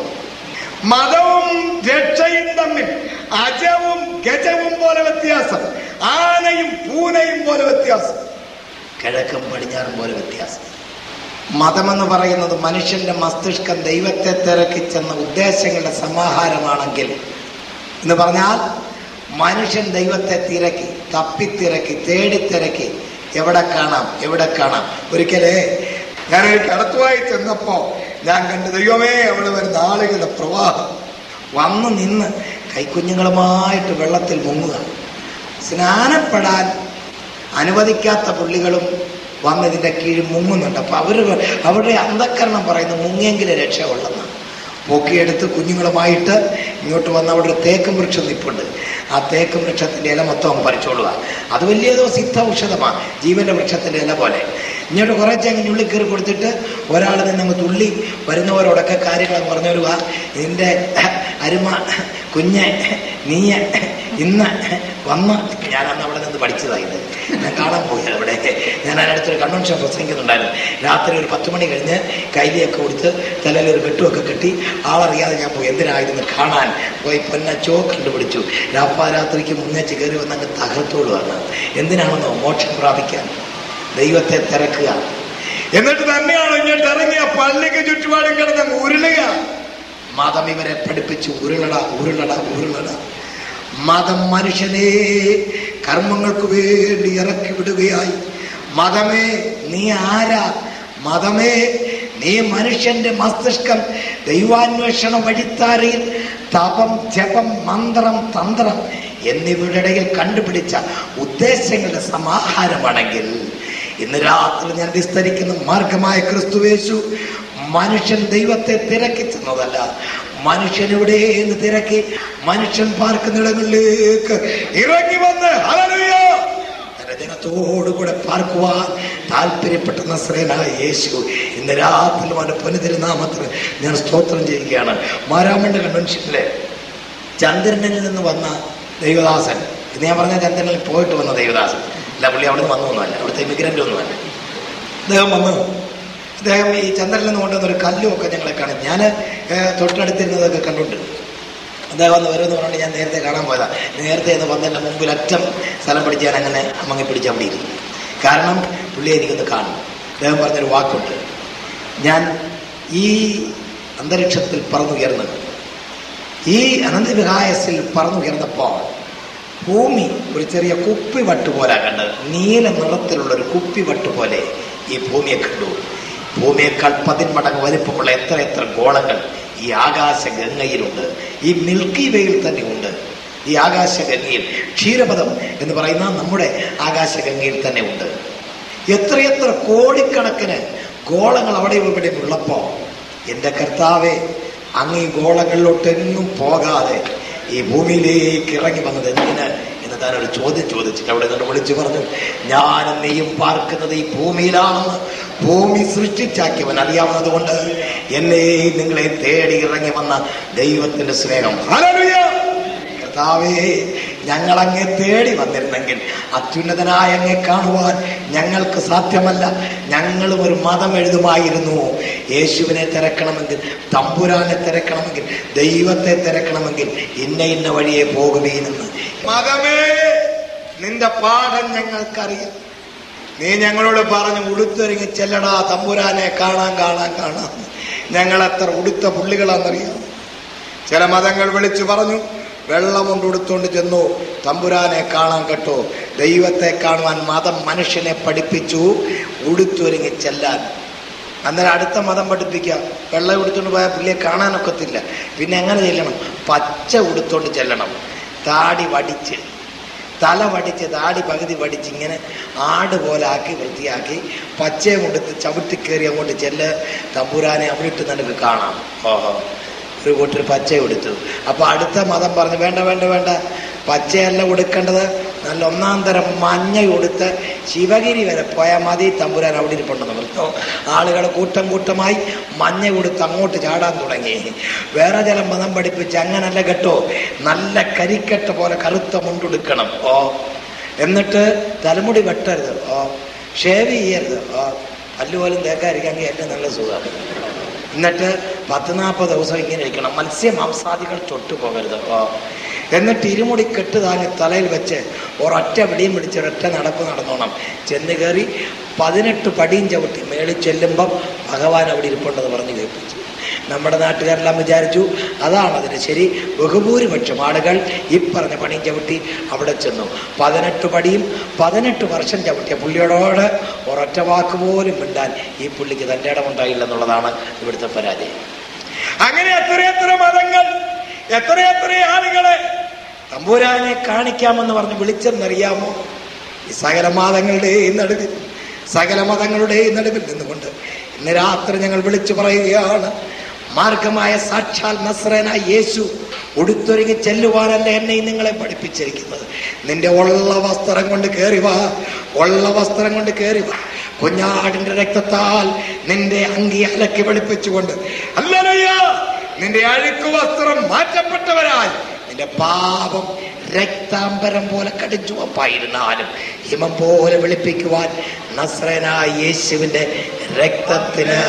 മതവും രക്ഷയും തമ്മിൽ അജവും ഗജവും പോലെ വ്യത്യാസം ആനയും പൂനയും പോലെ വ്യത്യാസം കിഴക്കും പടിഞ്ഞാറും പോലെ വ്യത്യാസം മതമെന്ന് പറയുന്നത് മനുഷ്യന്റെ മസ്തിഷ്കം ദൈവത്തെ തിരക്കി ചെന്ന ഉദ്ദേശങ്ങളുടെ സമാഹാരമാണെങ്കിൽ എന്ന് പറഞ്ഞാൽ മനുഷ്യൻ ദൈവത്തെ തിരക്കി തപ്പിത്തിരക്കി തേടിത്തിരക്കി എവിടെ കാണാം എവിടെ കാണാം ഒരിക്കലേ ഞാനൊരു കടത്തുവായി ചെന്നപ്പോ ഞാൻ കണ്ട ദൈവമേ അവിടെ വരുന്ന ആളുകളുടെ പ്രവാഹം വന്നു നിന്ന് കൈക്കുഞ്ഞുങ്ങളുമായിട്ട് വെള്ളത്തിൽ മുങ്ങുക സ്നാനപ്പെടാൻ അനുവദിക്കാത്ത പുള്ളികളും വന്ന് ഇതിന്റെ കീഴിൽ മുങ്ങുന്നുണ്ട് അപ്പൊ അവര് അവരുടെ അന്ധക്കരണം പറയുന്നു മുങ്ങിയെങ്കിലേ രക്ഷയുള്ളെന്നാണ് പൊക്കിയെടുത്ത് കുഞ്ഞുങ്ങളുമായിട്ട് ഇങ്ങോട്ട് വന്ന അവിടെ ഒരു തേക്കും വൃക്ഷം നിപ്പുണ്ട് ആ തേക്കും വൃക്ഷത്തിന്റെ ഇല മൊത്തം അങ്ങ് പറിച്ചോളുക അത് വലിയതോ സിദ്ധ ഔഷധമാണ് ജീവന്റെ വൃക്ഷത്തിന്റെ ഇല പോലെ ഇങ്ങോട്ട് കുറച്ച് അങ്ങ് ഞുള്ളി കയറി കൊടുത്തിട്ട് ഒരാൾ നിന്നങ്ങ് തുള്ളി വരുന്നവരോടൊക്കെ കാര്യങ്ങൾ പറഞ്ഞു വരുക ഇതിന്റെ അരുമ കുഞ്ഞ് നീയ ഇന്ന് വന്ന് ഞാൻ അന്ന് അവിടെ നിന്ന് പഠിച്ചതായത് ഞാൻ കാണാൻ പോയി അവിടെ ഞാൻ അതിനടുത്തൊരു കൺവെൻഷൻ പ്രസംഗിക്കുന്നുണ്ടായിരുന്നു രാത്രി ഒരു പത്ത് മണി കഴിഞ്ഞ് കൈലിയൊക്കെ കൊടുത്ത് തലയിൽ ഒരു കെട്ടുമൊക്കെ കെട്ടി ആളറിയാതെ ഞാൻ പോയി എന്തിനായിരുന്നു കാണാൻ പോയി പൊന്നച്ചോ കണ്ടുപിടിച്ചു രാപ്പാരാത്രിക്ക് മുന്നേച്ച് കയറി വന്ന് അങ്ങ് തകർത്തോളുകയാണ് എന്തിനാണെന്നോ മോക്ഷം പ്രാപിക്കാൻ ദൈവത്തെ തിരക്കുക എന്നിട്ട് തന്നെയാണ് ഇങ്ങോട്ട് ഇറങ്ങിയ പള്ളിക്ക് ചുറ്റുപാടും കിടന്ന് ഉരുളുക മതം ഇവരെ പഠിപ്പിച്ചു ഉരുളട ഉരുളട ഉരുളട മതം മനുഷ്യനെ കർമ്മങ്ങൾക്ക് വേണ്ടി ഇറക്കി വിടുകയായി മതമേ നീ ആരാ മതമേ നീ മനുഷ്യന്റെ മസ്തിഷ്കം ദൈവാന്വേഷണ വഴിത്താരയിൽ തപം ജപം മന്ത്രം തന്ത്രം എന്നിവയുടെ ഇടയിൽ കണ്ടുപിടിച്ച ഉദ്ദേശങ്ങളുടെ സമാഹാരമാണെങ്കിൽ ഇന്ന് രാത്രി ഞാൻ വിസ്തരിക്കുന്ന മാർഗമായ ക്രിസ്തുവേശു മനുഷ്യൻ ദൈവത്തെ തിരക്കി ചെന്നതല്ല മനുഷ്യൻ എവിടെ എന്ന് തിരക്കി മനുഷ്യൻ പാർക്കുന്നിടങ്ങളിലേക്ക് ഇറങ്ങി വന്ന് ഹല്ലേലൂയ തന്റെ ജനത്തോടുകൂടെ പാർക്കുവാൻ താല്പര്യപ്പെട്ട നസ്രേനായ യേശു ഇന്ന് രാത്രി അവന്റെ പുനതിരുനാമത്തിൽ ഞാൻ സ്തോത്രം ചെയ്യുകയാണ് മാരാമണ്ഡ കൺവെൻഷനിലെ ചന്ദ്രനിൽ നിന്ന് വന്ന ദൈവദാസൻ ഇത് ഞാൻ പറഞ്ഞ ചന്ദ്രനിൽ പോയിട്ട് വന്ന ദൈവദാസൻ അല്ല പുള്ളി അവിടെ നിന്ന് വന്നൊന്നുമല്ല അവിടുത്തെ ഇമിഗ്രൻ്റ് ഒന്നുമല്ല അദ്ദേഹം വന്നു അദ്ദേഹം ഈ ചന്ദ്രനിൽ നിന്ന് കൊണ്ടുവന്ന ഒരു കല്ലും ഒക്കെ ഞങ്ങളെ കാണും ഞാൻ തൊട്ടടുത്തിരുന്നതൊക്കെ കണ്ടുണ്ട് അദ്ദേഹം വന്ന് വരുമെന്ന് പറഞ്ഞിട്ട് ഞാൻ നേരത്തെ കാണാൻ പോയതാ നേരത്തെ എന്ന് വന്നതിൻ്റെ മുമ്പിൽ അറ്റം സ്ഥലം പിടിച്ച് ഞാൻ അങ്ങനെ അമ്മങ്ങി പിടിച്ച് അവിടെ ഇരുന്നു കാരണം പുള്ളിയെ എനിക്കൊന്ന് കാണും അദ്ദേഹം പറഞ്ഞൊരു വാക്കുണ്ട് ഞാൻ ഈ അന്തരീക്ഷത്തിൽ പറന്നുയർന്ന് ഈ അനന്തവികായസിൽ പറന്നുയർന്നപ്പോൾ ഭൂമി ഒരു ചെറിയ കുപ്പിവട്ട് പോലെ കണ്ടത് നീല നിറത്തിലുള്ള ഒരു കുപ്പിവട്ട് പോലെ ഈ ഭൂമിയെ കണ്ടു ഭൂമിയേക്കാൾ പതിന്മടങ്ങ് വലിപ്പമുള്ള എത്ര എത്ര ഗോളങ്ങൾ ഈ ആകാശഗംഗയിലുണ്ട് ഈ മിൽക്കി വെയിൽ തന്നെ ഉണ്ട് ഈ ആകാശഗംഗയിൽ ക്ഷീരപദം എന്ന് പറയുന്ന നമ്മുടെ ആകാശഗംഗയിൽ തന്നെ ഉണ്ട് എത്രയെത്ര കോടിക്കണക്കിന് ഗോളങ്ങൾ അവിടെ ഇവിടെ ഉള്ളപ്പോ എൻ്റെ കർത്താവെ അങ്ങ് ഈ ഗോളങ്ങളിലോട്ടെങ്ങും പോകാതെ ഈ ഭൂമിയിലേക്ക് ഇറങ്ങി വന്നത് എന്തിന് എന്ന് താൻ ഒരു ചോദ്യം ചോദിച്ചിട്ട് അവിടെ നിന്ന് വിളിച്ചു പറഞ്ഞു ഞാനും നീയും പാർക്കുന്നത് ഈ ഭൂമിയിലാണെന്ന് ഭൂമി സൃഷ്ടിച്ചാക്കിയവൻ അറിയാവുന്നത് കൊണ്ട് എന്നെയും നിങ്ങളെ തേടി ഇറങ്ങി വന്ന ദൈവത്തിന്റെ സ്നേഹം ഹല്ലേലൂയ കർത്താവേ ഞങ്ങൾ അങ്ങെ തേടി വന്നിരുന്നെങ്കിൽ അത്യുന്നതനായ അങ്ങെ കാണുവാൻ ഞങ്ങൾക്ക് സാധ്യമല്ല ഞങ്ങളും ഒരു മതം എഴുതുമായിരുന്നു യേശുവിനെ തിരക്കണമെങ്കിൽ തമ്പുരാനെ തിരക്കണമെങ്കിൽ ദൈവത്തെ തിരക്കണമെങ്കിൽ ഇന്ന ഇന്ന വഴിയെ പോകുകയെന്ന് മതമേ നിന്റെ പാഠം ഞങ്ങൾക്കറിയാം നീ ഞങ്ങളോട് പറഞ്ഞു ഉടുത്തൊരുങ്ങി ചെല്ലടാ തമ്പുരാനെ കാണാൻ കാണാൻ കാണാൻ ഞങ്ങൾ എത്ര ഉടുത്ത പുള്ളികളാണെന്നറിയാം ചില മതങ്ങൾ വിളിച്ചു പറഞ്ഞു വെള്ളം കൊണ്ട് ഉടുത്തോണ്ട് ചെന്നു തമ്പുരാനെ കാണാൻ കേട്ടോ ദൈവത്തെ കാണുവാൻ മതം മനുഷ്യനെ പഠിപ്പിച്ചു ഉടുത്തൊരുങ്ങി ചെല്ലാൻ അന്നേരം അടുത്ത മതം പഠിപ്പിക്കാം വെള്ളം ഉടുത്തോണ്ട് പോയാൽ പുള്ളിയെ കാണാനൊക്കത്തില്ല പിന്നെ എങ്ങനെ ചെല്ലണം പച്ച ഉടുത്തോണ്ട് ചെല്ലണം താടി വടിച്ച് തല വടിച്ച് താടി പകുതി വടിച്ച് ഇങ്ങനെ ആട് പോലെ ആക്കി വൃത്തിയാക്കി പച്ചയും കൊടുത്ത് ചവിട്ടി കയറി അങ്ങോട്ട് ചെല്ല് തമ്പുരാനെ അവിടെ ഇട്ട് നിനക്ക് കാണാം ഓഹോ ഒരു കൂട്ടർ പച്ച കൊടുത്തു അപ്പൊ അടുത്ത മതം പറഞ്ഞു വേണ്ട വേണ്ട വേണ്ട പച്ചയല്ല കൊടുക്കേണ്ടത് നല്ല ഒന്നാം തരം മഞ്ഞ ഉടുത്ത് ശിവഗിരി വരെ പോയാൽ മതി തമ്പുരാൻ അവിടെ ഇരിപ്പുണ്ടെന്ന് പറഞ്ഞു ആളുകൾ കൂട്ടം കൂട്ടമായി മഞ്ഞ ഉടുത്ത് അങ്ങോട്ട് ചാടാൻ തുടങ്ങി വേറെ ചില മതം പഠിപ്പിച്ച് അങ്ങനല്ല കേട്ടോ നല്ല കരിക്കട്ട പോലെ കറുത്ത മുണ്ടുടുക്കണം ഓ എന്നിട്ട് തലമുടി വെട്ടരുത് ഓ ഷേവ് ചെയ്യരുത് ഓ പല്ലുപോലും തേക്കാതിരിക്കാമെങ്കിൽ ഏറ്റവും നല്ല സുഖമാണ് എന്നിട്ട് പത്ത് നാൽപ്പത് ദിവസം ഇങ്ങനെ ഇരിക്കണം മത്സ്യ മാംസാദികൾ തൊട്ടു പോകരുത് ഓ എന്നിട്ട് ഇരുമുടി കെട്ട് താങ്ങി തലയിൽ വെച്ച് ഒരൊറ്റ പിടിയും പിടിച്ച് ഒരൊറ്റ നടപ്പ് നടന്നോണം ചെന്ന് കയറി പതിനെട്ട് പടിയും ചവിട്ടി മേളിൽ ചെല്ലുമ്പം ഭഗവാൻ അവിടെ ഇരിപ്പുണ്ടെന്ന് പറഞ്ഞ് കേൾപ്പിച്ചു നമ്മുടെ നാട്ടുകാരെല്ലാം വിചാരിച്ചു അതാണ് അതിന് ശരി ബഹുഭൂരിപക്ഷം ആളുകൾ ഈ പറഞ്ഞ പണിയും ചവിട്ടി അവിടെ ചെന്നു പതിനെട്ട് പടിയും പതിനെട്ട് വർഷം ചവിട്ടിയ പുള്ളിയോടോട് ഒരൊറ്റ വാക്ക് പോലും മിണ്ടാൻ ഈ പുള്ളിക്ക് തൻ്റെ ഇടമുണ്ടായില്ല എന്നുള്ളതാണ് ഇവിടുത്തെ പരാതി അങ്ങനെ എത്രയെത്ര മതങ്ങൾ എത്രയെത്ര ആളുകളെ തമ്പുരാനെ കാണിക്കാമെന്ന് പറഞ്ഞ് വിളിച്ചെന്നറിയാമോ ഈ സകല മതങ്ങളുടെയും നടുവിൽ സകല മതങ്ങളുടെയും നടുവിൽ നിന്നുകൊണ്ട് ഇന്ന് രാത്രി ഞങ്ങൾ വിളിച്ചു പറയുകയാണ് മാർഗമായ സാക്ഷാൽ നസ്രനായ യേശു ഉടുത്തൊരുങ്ങി ചെല്ലുവാനല്ല എന്നെയും നിങ്ങളെ പഠിപ്പിച്ചിരിക്കുന്നത് നിന്റെ ഉള്ള വസ്ത്രം കൊണ്ട് കയറി വാ ഉള്ള വസ്ത്രം കൊണ്ട് കയറി വാ കുഞ്ഞാടിന്റെ രക്തത്താൽ നിന്റെ അങ്കി അലക്കി വെളുപ്പിച്ചുകൊണ്ട് അല്ലലയ്യ നിന്റെ അഴുക്ക് വസ്ത്രം മാറ്റപ്പെട്ടവരായി നിന്റെ പാപം രക്താംബരം പോലെ കടിച്ചുവപ്പായിരുന്നാലും ഹിമം പോലെ വെളുപ്പിക്കുവാൻ നസ്രനായ യേശുവിന്റെ രക്തത്തിന്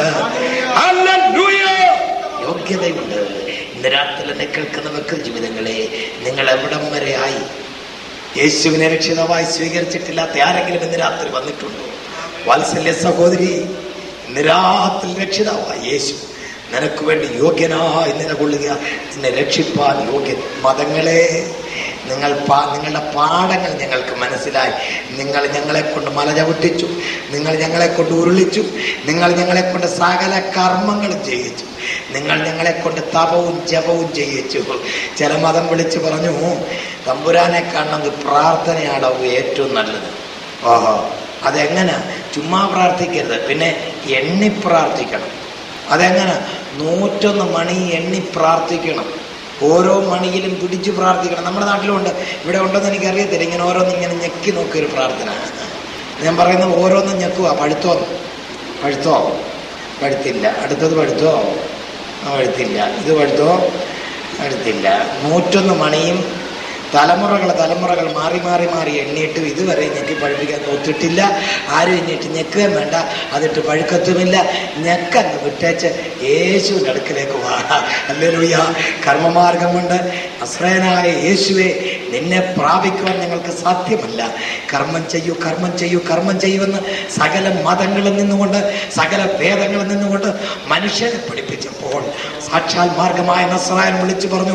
ഹല്ലേലൂയ യോഗ്യതയുണ്ട് ഇന്ന് രാത്രി എന്നെ കേൾക്കുന്ന വെക്കൽ ജീവിതങ്ങളെ നിങ്ങൾ എവിടം വരെ ആയി യേശുവിനെ രക്ഷിതമായി സ്വീകരിച്ചിട്ടില്ലാത്ത ആരെങ്കിലും ഇന്ന് രാത്രി വന്നിട്ടുണ്ടോ വാത്സല്യ സഹോദരി ഇന്ന് രാത്രി രക്ഷിതാവായി യേശു നിനക്ക് വേണ്ടി യോഗ്യനായി നിലകൊള്ളുക നിന്നെ രക്ഷിപ്പാൻ യോഗ്യൻ മതങ്ങളെ നിങ്ങൾ പാ നിങ്ങളുടെ പാഠങ്ങൾ ഞങ്ങൾക്ക് മനസ്സിലായി നിങ്ങൾ ഞങ്ങളെ കൊണ്ട് മല ചവിട്ടിച്ചു നിങ്ങൾ ഞങ്ങളെ കൊണ്ട് ഉരുളിച്ചു നിങ്ങൾ ഞങ്ങളെ കൊണ്ട് സകല കർമ്മങ്ങളും ചെയ്യിച്ചു നിങ്ങൾ ഞങ്ങളെ കൊണ്ട് തപവും ജപവും ചെയ്യിച്ചു ചില മതം വിളിച്ച് പറഞ്ഞു തമ്പുരാനെ കാണണമെങ്കിൽ പ്രാർത്ഥനയാണോ ഏറ്റവും നല്ലത് ഓഹോ അതെങ്ങനെ ചുമ്മാ പ്രാർത്ഥിക്കരുത് പിന്നെ എണ്ണി പ്രാർത്ഥിക്കണം അതെങ്ങനെ നൂറ്റൊന്ന് മണി എണ്ണി പ്രാർത്ഥിക്കണം ഓരോ മണിയിലും പിടിച്ചു പ്രാർത്ഥിക്കണം നമ്മുടെ നാട്ടിലുണ്ട് ഇവിടെ ഉണ്ടെന്ന് എനിക്കറിയത്തില്ല ഇങ്ങനെ ഓരോന്ന് ഇങ്ങനെ ഞെക്കി നോക്കിയൊരു പ്രാർത്ഥന ഞാൻ പറയുന്നത് ഓരോന്നും ഞെക്കുക പഴുത്തോ പഴുത്തോ പഴുത്തില്ല അടുത്തത് പഴുത്തോ ആ പഴുത്തില്ല ഇത് പഴുത്തോ പഴുത്തില്ല നൂറ്റൊന്ന് മണിയും തലമുറകൾ തലമുറകൾ മാറി മാറി മാറി എണ്ണിയിട്ടും ഇതുവരെ ഞെക്കി പഴുപ്പിക്കാൻ തോറ്റിട്ടില്ല ആരും എണ്ണിയിട്ട് ഞെക്കുകയും വേണ്ട അതിട്ട് പഴുക്കത്തുമില്ല ഞെക്കങ്ങ് വിട്ടേച്ച് യേശുവിൻ്റെ അടുക്കിലേക്ക് വാ അല്ലേലൂയ കർമ്മമാർഗം കൊണ്ട് അശ്രയനായ യേശുവെ നിന്നെ പ്രാപിക്കുവാൻ ഞങ്ങൾക്ക് സാധ്യമല്ല കർമ്മം ചെയ്യൂ കർമ്മം ചെയ്യൂ കർമ്മം ചെയ്യുമെന്ന് സകല മതങ്ങളിൽ നിന്നുകൊണ്ട് സകല ഭേദങ്ങളിൽ നിന്നുകൊണ്ട് മനുഷ്യനെ പഠിപ്പിച്ചപ്പോൾ സാക്ഷാൽ മാർഗമായ നസ്രായൻ വിളിച്ചു പറഞ്ഞു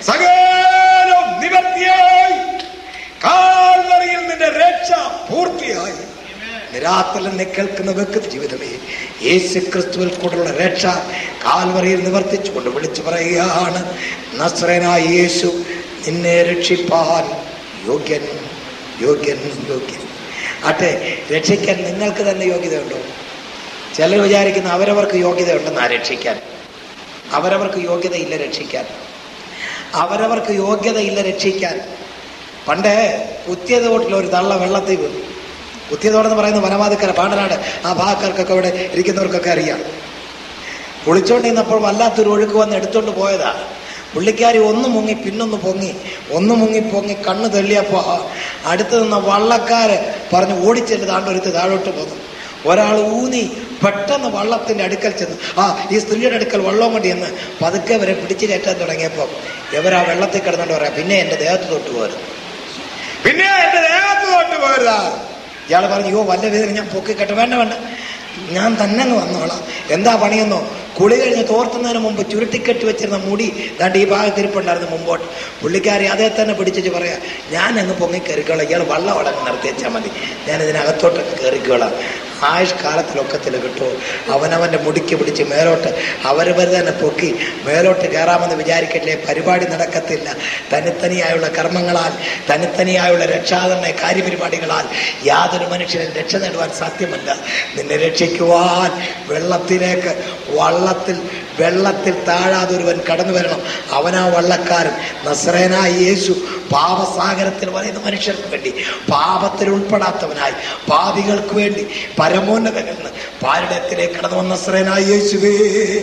സകലം നിവർത്തിയായി കാൽവറിയിൽ നിന്റെ രക്ഷ പൂർത്തിയായി നിരാത്തല കേൾക്കുന്ന വെക്കുന്ന ജീവിതമേ യേശു ക്രിസ്തുവിൽ കൂടെയുള്ള രക്ഷ കാൽവറിയിൽ നിവർത്തിച്ചുകൊണ്ട് വിളിച്ചു പറയുകയാണ് നസ്രനായ യേശു നിന്നെ രക്ഷിപ്പാൻ യോഗ്യൻ യോഗ്യൻ യോഗ്യൻ ആട്ടെ രക്ഷിക്കാൻ നിങ്ങൾക്ക് തന്നെ യോഗ്യതയുണ്ടോ ചിലർ വിചാരിക്കുന്ന അവരവർക്ക് യോഗ്യതയുണ്ടെന്നാ രക്ഷിക്കാൻ അവരവർക്ക് യോഗ്യതയില്ല രക്ഷിക്കാൻ അവരവർക്ക് യോഗ്യതയില്ല രക്ഷിക്കാൻ പണ്ട് കുത്തിയതോട്ടിൽ ഒരു തള്ള വെള്ളത്തിൽ വീണു കുത്തിയതോടെന്ന് പറയുന്ന വനവാതിക്കര പാണ്ടനാട് ആ ഭാഗക്കാർക്കൊക്കെ ഇവിടെ ഇരിക്കുന്നവർക്കൊക്കെ അറിയാം കുളിച്ചോണ്ടിരുന്നപ്പോൾ വല്ലാത്തൊരു ഒഴുക്ക് വന്ന് എടുത്തോണ്ട് പോയതാ പുള്ളിക്കാരി ഒന്ന് മുങ്ങി പിന്നൊന്ന് പൊങ്ങി ഒന്ന് മുങ്ങി പൊങ്ങി കണ്ണ് തെള്ളിയപ്പോ അടുത്ത് നിന്ന വള്ളക്കാര് പറഞ്ഞ് ഓടിച്ചെല്ല് താണ്ടൊരുത്ത് താഴോട്ട് പോന്നു ഒരാൾ ഊന്നി പെട്ടെന്ന് വള്ളത്തിന്റെ അടുക്കൽ ചെന്ന് ആ ഈ സ്ത്രീയുടെ അടുക്കൽ വള്ളം കൊണ്ട് ചെന്ന് പതുക്കെ വരെ പിടിച്ചു കയറ്റാൻ തുടങ്ങിയപ്പോൾ ഇവരാ വെള്ളത്തിൽ കിടന്നോണ്ട് പറയാം പിന്നെ എന്റെ ദേഹത്ത് തൊട്ട് പോരുന്നു പിന്നെ എന്റെ ദേഹത്ത് തൊട്ട് പോരുതാ ഇയാൾ പറഞ്ഞു യോ വല്ല വേദന ഞാൻ പൊക്കിക്കട്ടെ വേണ്ട വേണ്ട ഞാൻ തന്നെ അങ്ങ് വന്നോളാം എന്താ പണിയെന്നോ കുളി കഴിഞ്ഞ് തോർത്തുന്നതിന് മുമ്പ് ചുരുട്ടിക്കെട്ടി വെച്ചിരുന്ന മുടി ദാണ്ട് ഈ ഭാഗത്ത് ഇരിപ്പുണ്ടായിരുന്നു മുമ്പോട്ട് പുള്ളിക്കാരി അതേ തന്നെ പിടിച്ചിട്ട് പറയാ ഞാൻ അങ്ങ് പൊങ്ങി കയറിക്കോളാം ഇയാൾ വള്ളം അടങ്ങ് നിർത്തി വെച്ചാൽ മതി ഞാൻ ഇതിനകത്തോട്ടൊക്കെ കയറിക്കോളാം ആയുഷ് കാലത്തിലൊക്കത്തിൽ കിട്ടുമോ അവനവൻ്റെ മുടിക്ക് പിടിച്ച് മേലോട്ട് അവരവർ തന്നെ പൊക്കി മേലോട്ട് കയറാമെന്ന് വിചാരിക്കട്ടെ പരിപാടി നടക്കത്തില്ല തനിത്തനിയായുള്ള കർമ്മങ്ങളാൽ തനിത്തനിയായുള്ള രക്ഷാകരണ കാര്യപരിപാടികളാൽ യാതൊരു മനുഷ്യനും രക്ഷ നേടുവാൻ സാധ്യമല്ല നിന്നെ രക്ഷിക്കുവാൻ വെള്ളത്തിലേക്ക് വള്ളത്തിൽ വെള്ളത്തിൽ താഴാതെ ഒരുവൻ കടന്നു വരണം അവനാ വള്ളക്കാരൻ നസ്രേനായ യേശു പാപസാഗരത്തിൽ പറയുന്ന മനുഷ്യർക്ക് വേണ്ടി പാപത്തിൽ ഉൾപ്പെടാത്തവനായി പാപികൾക്ക് വേണ്ടി പരമോന്നതകളിൽ നിന്ന് പാരിടത്തിലേക്ക് കടന്നു വന്ന നസ്രേനായ യേശുവേ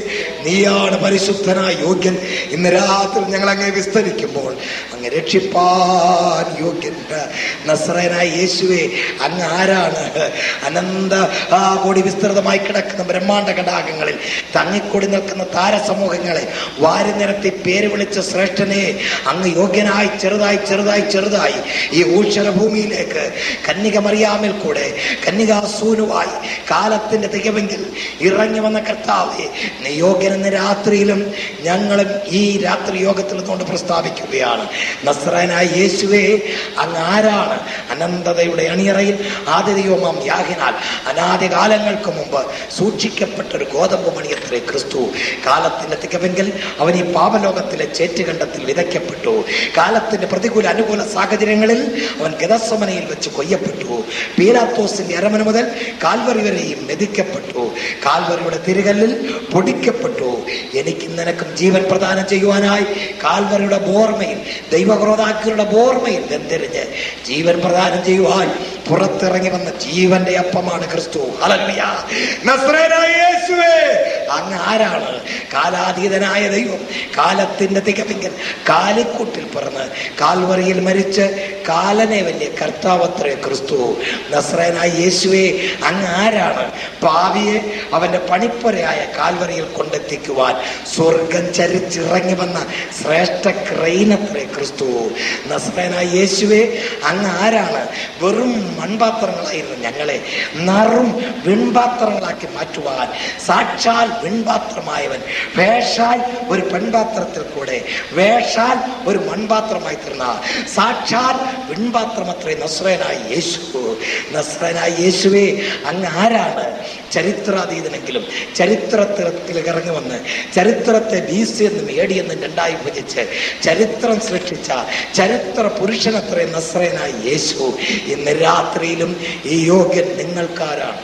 നീയാണ് പരിശുദ്ധനായ യോഗ്യൻ ഇന്ന് രാത്രി ഞങ്ങൾ അങ്ങേ വിസ്തരിക്കുമ്പോൾ അങ്ങ് രക്ഷിപ്പാൻ യോഗ്യൻ നസ്രേനായ യേശുവേ അങ്ങ് ആരാണ് അനന്ത ആ കോടി വിസ്തൃതമായി കിടക്കുന്ന ബ്രഹ്മാണ്ട ഘടാകങ്ങളിൽ തങ്ങിക്കൂടി നിൽക്കുന്ന താരസമൂഹങ്ങളെ വാരി നിരത്തി പേര് വിളിച്ച ശ്രേഷ്ഠനെ അങ്ങ് യോഗ്യനായി ചെറുതായി ചെറുതായി ചെറുതായി ഈ ഊഷര ഭൂമിയിലേക്ക് കന്യക മറിയാമിൽ കൂടെ കന്യകാസൂനുവായി കാലത്തിന്റെ തികവെങ്കിൽ ഇറങ്ങി വന്ന കർത്താവെ നീ യോഗ്യനെന്ന രാത്രിയിലും ഞങ്ങളും ഈ രാത്രി യോഗത്തിൽ നിന്നുകൊണ്ട് പ്രസ്താവിക്കുകയാണ് നസ്രാനായ യേശുവേ അങ്ങ് ആരാണ് അനന്തതയുടെ അണിയറയിൽ ആതിഥ്യോമം യാഹിനാൽ അനാദ്യ കാലങ്ങൾക്ക് മുമ്പ് സൂക്ഷിക്കപ്പെട്ട ഒരു ഗോതമ്പ് മണിയത്രേ ക്രിസ്തു കാലത്തിന്റെ തികവെങ്കിൽ അവൻ ഈ പാപലോകത്തിലെ ചേറ്റുകണ്ടത്തിൽ വിതയ്ക്കപ്പെട്ടു കാലത്തിന്റെ പ്രതികൂല അനുകൂല സാഹചര്യങ്ങളിൽ അവൻ ഗതസമനയിൽ വെച്ച് കൊയ്യപ്പെട്ടു പീലാത്തോസിന്റെ അരമന മുതൽ കാൽവറി വരെയും മെതിക്കപ്പെട്ടു കാൽവറിയുടെ തിരുകല്ലിൽ പൊടിക്കപ്പെട്ടു എനിക്ക് നിനക്കും ജീവൻ പ്രദാനം ചെയ്യുവാനായി കാൽവറിയുടെ ബോർമയിൽ ദൈവക്രോതാക്കളുടെ ബോർമയിൽ വെന്തെറിഞ്ഞ് ജീവൻ പ്രദാനം ചെയ്യുവാൻ പുറത്തിറങ്ങി വന്ന ജീവന്റെ അപ്പമാണ് ക്രിസ്തു ഹല്ലേലൂയ. നസ്രേനായ യേശുവേ അങ്ങ് ആരാണ് കാലാതീതനായ ദൈവം കാലത്തിന്റെ തികവെങ്കിൽ കാലിക്കൂട്ടിൽ പിറന്ന് കാൽവറിയിൽ മരിച്ച് കാലനെ വലിയ കർത്താവത്രേ ക്രിസ്തു നസ്രേനായ യേശുവേ അങ്ങ് ആരാണ് പാവിയെ അവന്റെ പണിപ്പുരയായ കാൽവറിയിൽ കൊണ്ടെത്തിക്കുവാൻ സ്വർഗം ചരിച്ചിറങ്ങി വന്ന ശ്രേഷ്ഠ ക്രൈനത്രേ ക്രിസ്തു നസ്രേനായ യേശുവേ അങ്ങ് ആരാണ് വെറും മൺപാത്രങ്ങളായിരുന്നു ഞങ്ങളെ നറും വിൺപാത്രങ്ങളാക്കി മാറ്റുവാൻ സാക്ഷാൽ വിൺപാത്രമായവൻ വേഷാൽ ഒരു പെൺപാത്രത്തിൽ കൂടെ വേഷാൽ ഒരു മൺപാത്രമായി തീർന്ന സാക്ഷാൽ വിൺപാത്രമത്രേ നസ്രേനായ യേശു നസ്രേനായ യേശുവേ അങ്ങ് ആരാണ് ചരിത്രാതീതനെങ്കിലും ചരിത്രത്തിൽ ഇറങ്ങി വന്ന് ചരിത്രത്തെ ബി സി എന്നും എ ഡി എന്നും രണ്ടായി വിഭജിച്ച് ചരിത്രം സൃഷ്ടിച്ച ചരിത്ര പുരുഷനത്രേ നസ്രേനായ യേശു ഇന്ന് രാത്രിയിലും ഈ യോഗ്യൻ നിങ്ങൾക്കാരാണ്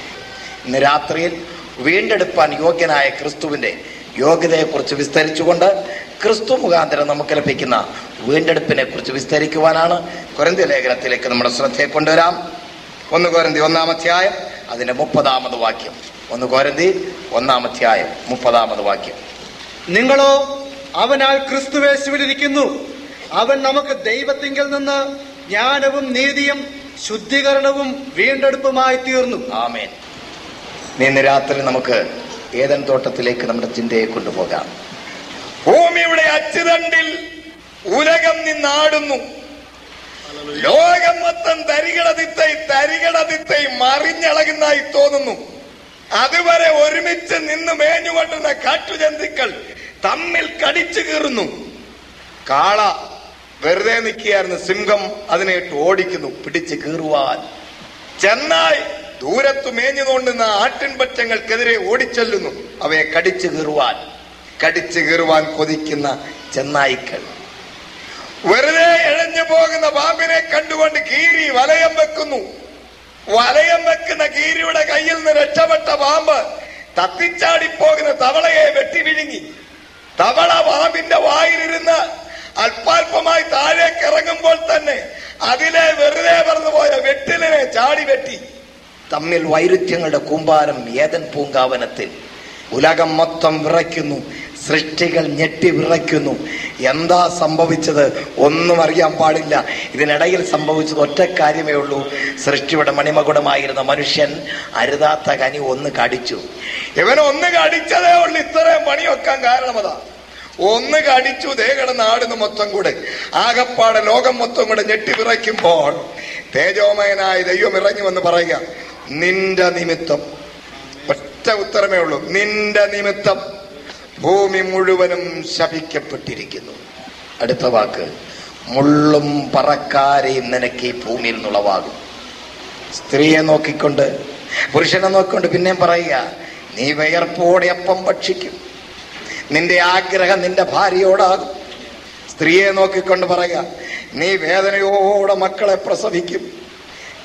ഇന്ന് രാത്രിയിൽ വീണ്ടെടുപ്പാൻ യോഗ്യനായ ക്രിസ്തുവിന്റെ യോഗ്യതയെക്കുറിച്ച് വിസ്തരിച്ചുകൊണ്ട് ക്രിസ്തു മുഖാന്തരം നമുക്ക് ലഭിക്കുന്ന വീണ്ടെടുപ്പിനെ കുറിച്ച് വിസ്തരിക്കുവാനാണ് കൊരന്തി ലേഖനത്തിലേക്ക് നമ്മുടെ ശ്രദ്ധയെ കൊണ്ടുവരാം ഒന്ന് കോരന്തി ഒന്നാമധ്യായം അതിന്റെ മുപ്പതാമത് വാക്യം ഒന്ന് കോരന്തി ഒന്നാമധ്യായം മുപ്പതാമത് വാക്യം നിങ്ങളോ അവനാൽ ക്രിസ്തുവേശുവിലിരിക്കുന്നു അവൻ നമുക്ക് ദൈവത്തിങ്കിൽ നിന്ന് ജ്ഞാനവും നീതിയും ശുദ്ധീകരണവും വീണ്ടെടുപ്പുമായി തീർന്നു ആമേൻ ഇന്ന് രാത്രി നമുക്ക് ഏതൻ തോട്ടത്തിലേക്ക് നമ്മുടെ ചിന്തയെ കൊണ്ടുപോകാം ഭൂമിയുടെ അച്ചുതണ്ടിൽ ഉലകം നിന്നാടുന്നു ലോകം മൊത്തം തരികിടതിത്തൈ തരികിടതിത്തൈ മറിഞ്ഞളകുന്നതായി തോന്നുന്നു അതുവരെ ഒരുമിച്ച് നിന്ന് മേഞ്ഞുകൊണ്ടുന്ന കാട്ടുജന്തുക്കൾ തമ്മിൽ കടിച്ചു കീറുന്നു കാള വെറുതെ നിൽക്കുകയായിരുന്നു സിംഹം അതിനെ ഇട്ട് ഓടിക്കുന്നു പിടിച്ച് കീറുവാൻ ചെന്നായി ദൂരത്ത് മേഞ്ഞു തോണ്ടുന്ന ആട്ടിൻപറ്റങ്ങൾക്കെതിരെ ഓടിച്ചെല്ലുന്നു അവയെ കടിച്ചു കീറുവാൻ കടിച്ചു കീറുവാൻ കൊതിക്കുന്ന ചെന്നായിക്കൾ വെറുതെ എഴഞ്ഞു പോകുന്ന പാമ്പിനെ കണ്ടുകൊണ്ട് കീരി വലയം വെക്കുന്നു വലയം വെക്കുന്ന കീരിയുടെ കയ്യിൽ നിന്ന് രക്ഷപ്പെട്ട പാമ്പ് തത്തിച്ചാടിപ്പോകുന്ന തവളയെ വെട്ടി വിഴുങ്ങി തവള പാമ്പിന്റെ വായിലിരുന്ന് അല്പാൽപമായി താഴേക്ക് ഇറങ്ങുമ്പോൾ തന്നെ അതിലെ വെറുതെ പറന്നുപോയ വെട്ടിലിനെ ചാടി വെട്ടി തമ്മിൽ വൈരുദ്ധ്യങ്ങളുടെ കൂമ്പാരം ഏതൻ പൂങ്കാവനത്തിൽ ഉലകം മൊത്തം വിറയ്ക്കുന്നു സൃഷ്ടികൾ ഞെട്ടി വിറയ്ക്കുന്നു എന്താ സംഭവിച്ചത് ഒന്നും അറിയാൻ പാടില്ല ഇതിനിടയിൽ സംഭവിച്ചത് ഒറ്റ കാര്യമേ ഉള്ളൂ സൃഷ്ടിയുടെ മണിമകുടമായിരുന്ന മനുഷ്യൻ അരുതാത്ത കനി ഒന്ന് കടിച്ചു ഇവൻ ഒന്ന് കടിച്ചതേ ഉള്ളൂ ഇത്രയും പണി വെക്കാൻ കാരണം അതാ ഒന്ന് കടിച്ചു ദേ കിടന്ന് ആടുന്നു മൊത്തം കൂടെ ആകപ്പാടെ ലോകം മൊത്തം കൂടെ ഞെട്ടി വിറയ്ക്കുമ്പോൾ തേജോമയനായ ദൈവം ഇറങ്ങി വന്ന് പറയുക നിന്റെ നിമിത്തം ഒറ്റ ഉത്തരമേ ഉള്ളൂ നിന്റെ നിമിത്തം ഭൂമി മുഴുവനും ശപിക്കപ്പെട്ടിരിക്കുന്നു അടുത്ത വാക്ക് മുള്ളും പറക്കാരെയും നിനക്ക് ഈ ഭൂമിയിൽ നിന്നുളവാകും സ്ത്രീയെ നോക്കിക്കൊണ്ട് പുരുഷനെ നോക്കിക്കൊണ്ട് പിന്നെയും പറയുക നീ വിയർപ്പോടെ അപ്പം ഭക്ഷിക്കും നിന്റെ ആഗ്രഹം നിന്റെ ഭാര്യയോടാകും സ്ത്രീയെ നോക്കിക്കൊണ്ട് പറയുക നീ വേദനയോടെ മക്കളെ പ്രസവിക്കും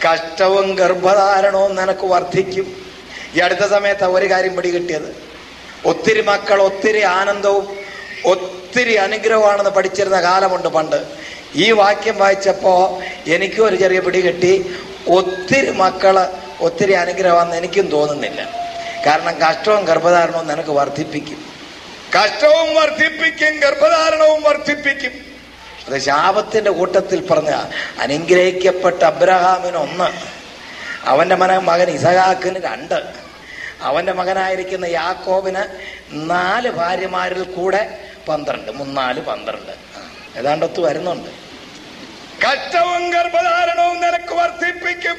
കഷ്ടവും ഗർഭധാരണവും നിനക്ക് വർദ്ധിക്കും ഈ അടുത്ത സമയത്ത് ഒരു കാര്യം പിടികിട്ടിയത് ഒത്തിരി മക്കൾ ഒത്തിരി ആനന്ദവും ഒത്തിരി അനുഗ്രഹമാണെന്ന് പഠിച്ചിരുന്ന കാലമുണ്ട് പണ്ട് ഈ വാക്യം വായിച്ചപ്പോ എനിക്കും ഒരു ചെറിയ പിടി കിട്ടി ഒത്തിരി മക്കള് ഒത്തിരി അനുഗ്രഹമാണെന്ന് എനിക്കും തോന്നുന്നില്ല കാരണം കഷ്ടവും ഗർഭധാരണവും നിനക്ക് വർദ്ധിപ്പിക്കും കഷ്ടവും വർദ്ധിപ്പിക്കും ഗർഭധാരണവും വർദ്ധിപ്പിക്കും അത് ശാപത്തിന്റെ കൂട്ടത്തിൽ പറഞ്ഞ അനുഗ്രഹിക്കപ്പെട്ട അബ്രഹാമിന് ഒന്ന് അവന്റെ മന മകൻ ഇസഹാക്കിന് രണ്ട് അവന്റെ മകനായിരിക്കുന്ന യാക്കോബിന് നാല് ഭാര്യമാരിൽ കൂടെ പന്ത്രണ്ട് മൂന്നാല് പന്ത്രണ്ട് ഏതാണ്ടൊത്ത് വരുന്നുണ്ട് കഷ്ടവും ഗർഭധാരണവും നിനക്ക് വർദ്ധിപ്പിക്കും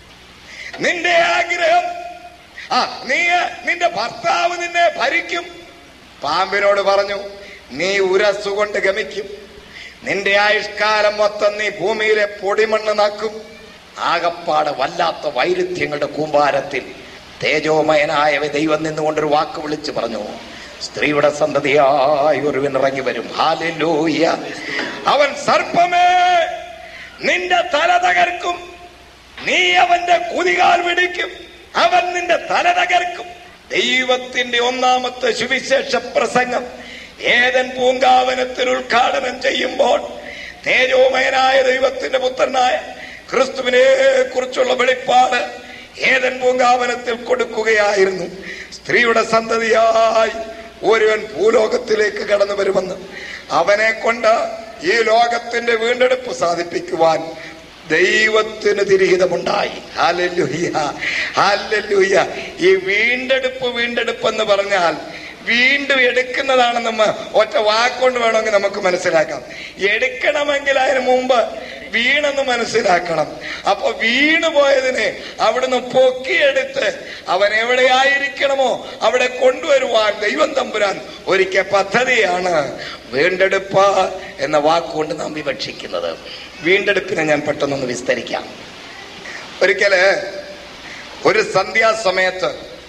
നിന്റെ ആഗ്രഹം ആ നീ നിന്റെ ഭർത്താവ് നിന്നെ ഭരിക്കും പാമ്പിനോട് പറഞ്ഞു നീ ഉരസുകൊണ്ട് ഗമിക്കും നിന്റെ ആയുഷ്കാലം മൊത്തം നീ ഭൂമിയിലെ പൊടിമണ്ണ് നാക്കും ആകപ്പാട് വല്ലാത്ത വൈരുദ്ധ്യങ്ങളുടെ കൂമ്പാരത്തിൽ തേജോമയനായ ദൈവം നിന്നുകൊണ്ടൊരു വാക്ക് വിളിച്ചു പറഞ്ഞു സ്ത്രീയുടെ സന്തതിയായി ഒരുവൻ ഇറങ്ങി വരും ഹാലൂയ അവൻ സർപ്പമേ നിന്റെ തല തകർക്കും നീ അവന്റെ കുതികാൽ പിടിക്കും അവൻ നിന്റെ തല തകർക്കും ദൈവത്തിന്റെ ഒന്നാമത്തെ സുവിശേഷ പ്രസംഗം ഏതൻ പൂങ്കാവനത്തിൽ ഉദ്ഘാടനം ചെയ്യുമ്പോൾ തേജോമയനായ ദൈവത്തിന്റെ പുത്രനായ ക്രിസ്തുവിനെ കുറിച്ചുള്ള വെളിപ്പാട് ഏതൻ പൂങ്കാവനത്തിൽ കൊടുക്കുകയായിരുന്നു സ്ത്രീയുടെ സന്തതിയായി ഒരുവൻ ഭൂലോകത്തിലേക്ക് കടന്നു വരുമെന്ന് അവനെ കൊണ്ട് ഈ ലോകത്തിന്റെ വീണ്ടെടുപ്പ് സാധിപ്പിക്കുവാൻ ദൈവത്തിന് തിരിഹിതമുണ്ടായി ഹാലല്ലുഹ്യ ഹാലല്ലുഹ്യ ഈ വീണ്ടെടുപ്പ് വീണ്ടെടുപ്പ് എന്ന് പറഞ്ഞാൽ വീണ്ടും എടുക്കുന്നതാണെന്ന് നമ്മ ഒറ്റ വാക്കുകൊണ്ട് വേണമെങ്കിൽ നമുക്ക് മനസ്സിലാക്കാം എടുക്കണമെങ്കിൽ അതിന് മുമ്പ് വീണെന്ന് മനസ്സിലാക്കണം അപ്പൊ വീണു പോയതിനെ അവിടുന്ന് പൊക്കിയെടുത്ത് അവൻ എവിടെയായിരിക്കണമോ അവിടെ കൊണ്ടുവരുവാൻ ദൈവം തമ്പുരാൻ ഒരിക്കൽ പദ്ധതിയാണ് വീണ്ടെടുപ്പ് എന്ന വാക്കുകൊണ്ട് നാം വിവക്ഷിക്കുന്നത് വീണ്ടെടുപ്പിനെ ഞാൻ പെട്ടെന്നൊന്ന് വിസ്തരിക്കാം ഒരിക്കല് ഒരു സന്ധ്യാസമയത്ത്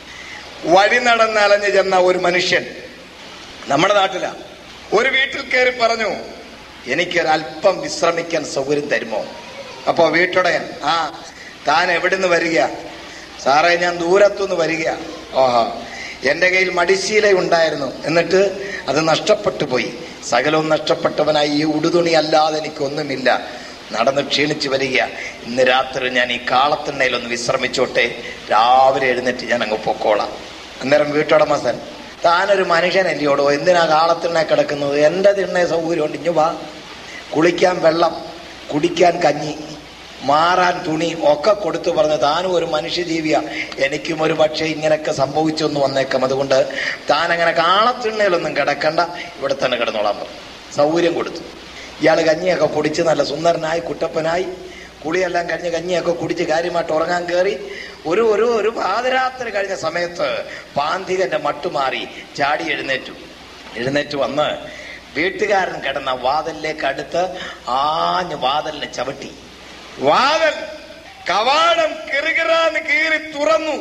വഴി നടന്നലഞ്ഞു ചെന്ന ഒരു മനുഷ്യൻ നമ്മുടെ നാട്ടിലാ ഒരു വീട്ടിൽ കയറി പറഞ്ഞു എനിക്കൊരല്പം വിശ്രമിക്കാൻ സൗകര്യം തരുമോ അപ്പോ വീട്ടുടയൻ ആ താൻ എവിടുന്ന് വരിക സാറേ ഞാൻ ദൂരത്തുനിന്ന് വരിക ഓഹോ എന്റെ കയ്യിൽ മടിശീല ഉണ്ടായിരുന്നു എന്നിട്ട് അത് നഷ്ടപ്പെട്ടു പോയി സകലവും നഷ്ടപ്പെട്ടവനായി ഈ ഉടുതുണി അല്ലാതെ എനിക്കൊന്നുമില്ല നടന്ന് ക്ഷീണിച്ചു വരിക ഇന്ന് രാത്രി ഞാൻ ഈ കാളത്തിണ്ണയിൽ ഒന്ന് വിശ്രമിച്ചോട്ടെ രാവിലെ എഴുന്നേറ്റ് ഞാൻ അങ്ങ് പൊക്കോളാം അന്നേരം വീട്ടുടമസ്ഥൻ താനൊരു മനുഷ്യനല്ലയോടോ എന്തിനാ കാളത്തിണ്ണ കിടക്കുന്നത് എന്റെ തിണ്ണ സൗകര്യമുണ്ട് ഇഞ്ഞു വാ കുളിക്കാൻ വെള്ളം കുടിക്കാൻ കഞ്ഞി മാറാൻ തുണി ഒക്കെ കൊടുത്തു പറഞ്ഞ് താനും ഒരു മനുഷ്യജീവിയാ എനിക്കും ഒരു പക്ഷേ ഇങ്ങനെയൊക്കെ സംഭവിച്ചൊന്ന് വന്നേക്കാം അതുകൊണ്ട് താൻ അങ്ങനെ കാളത്തിണ്ണയിലൊന്നും കിടക്കണ്ട ഇവിടെ തന്നെ കിടന്നോളാൻ പറഞ്ഞു സൗകര്യം കൊടുത്തു ഇയാൾ കഞ്ഞിയൊക്കെ കുടിച്ച് നല്ല സുന്ദരനായി കുട്ടപ്പനായി കുളിയെല്ലാം കഴിഞ്ഞ് കഞ്ഞിയൊക്കെ കുടിച്ച് കാര്യമായിട്ട് ഉറങ്ങാൻ കയറി ഒരു ഒരു ഒരു പാതിരാത്രി കഴിഞ്ഞ സമയത്ത് പാന്തികന്റെ മട്ടുമാറി ചാടി എഴുന്നേറ്റു എഴുന്നേറ്റ് വന്ന് വീട്ടുകാരൻ കിടന്ന വാതിലിലേക്ക് അടുത്ത് ആഞ്ഞ് വാതിലിനെ ചവിട്ടി വാതൽ കവാടം കിറുകിറാന്ന് കീറി തുറന്നു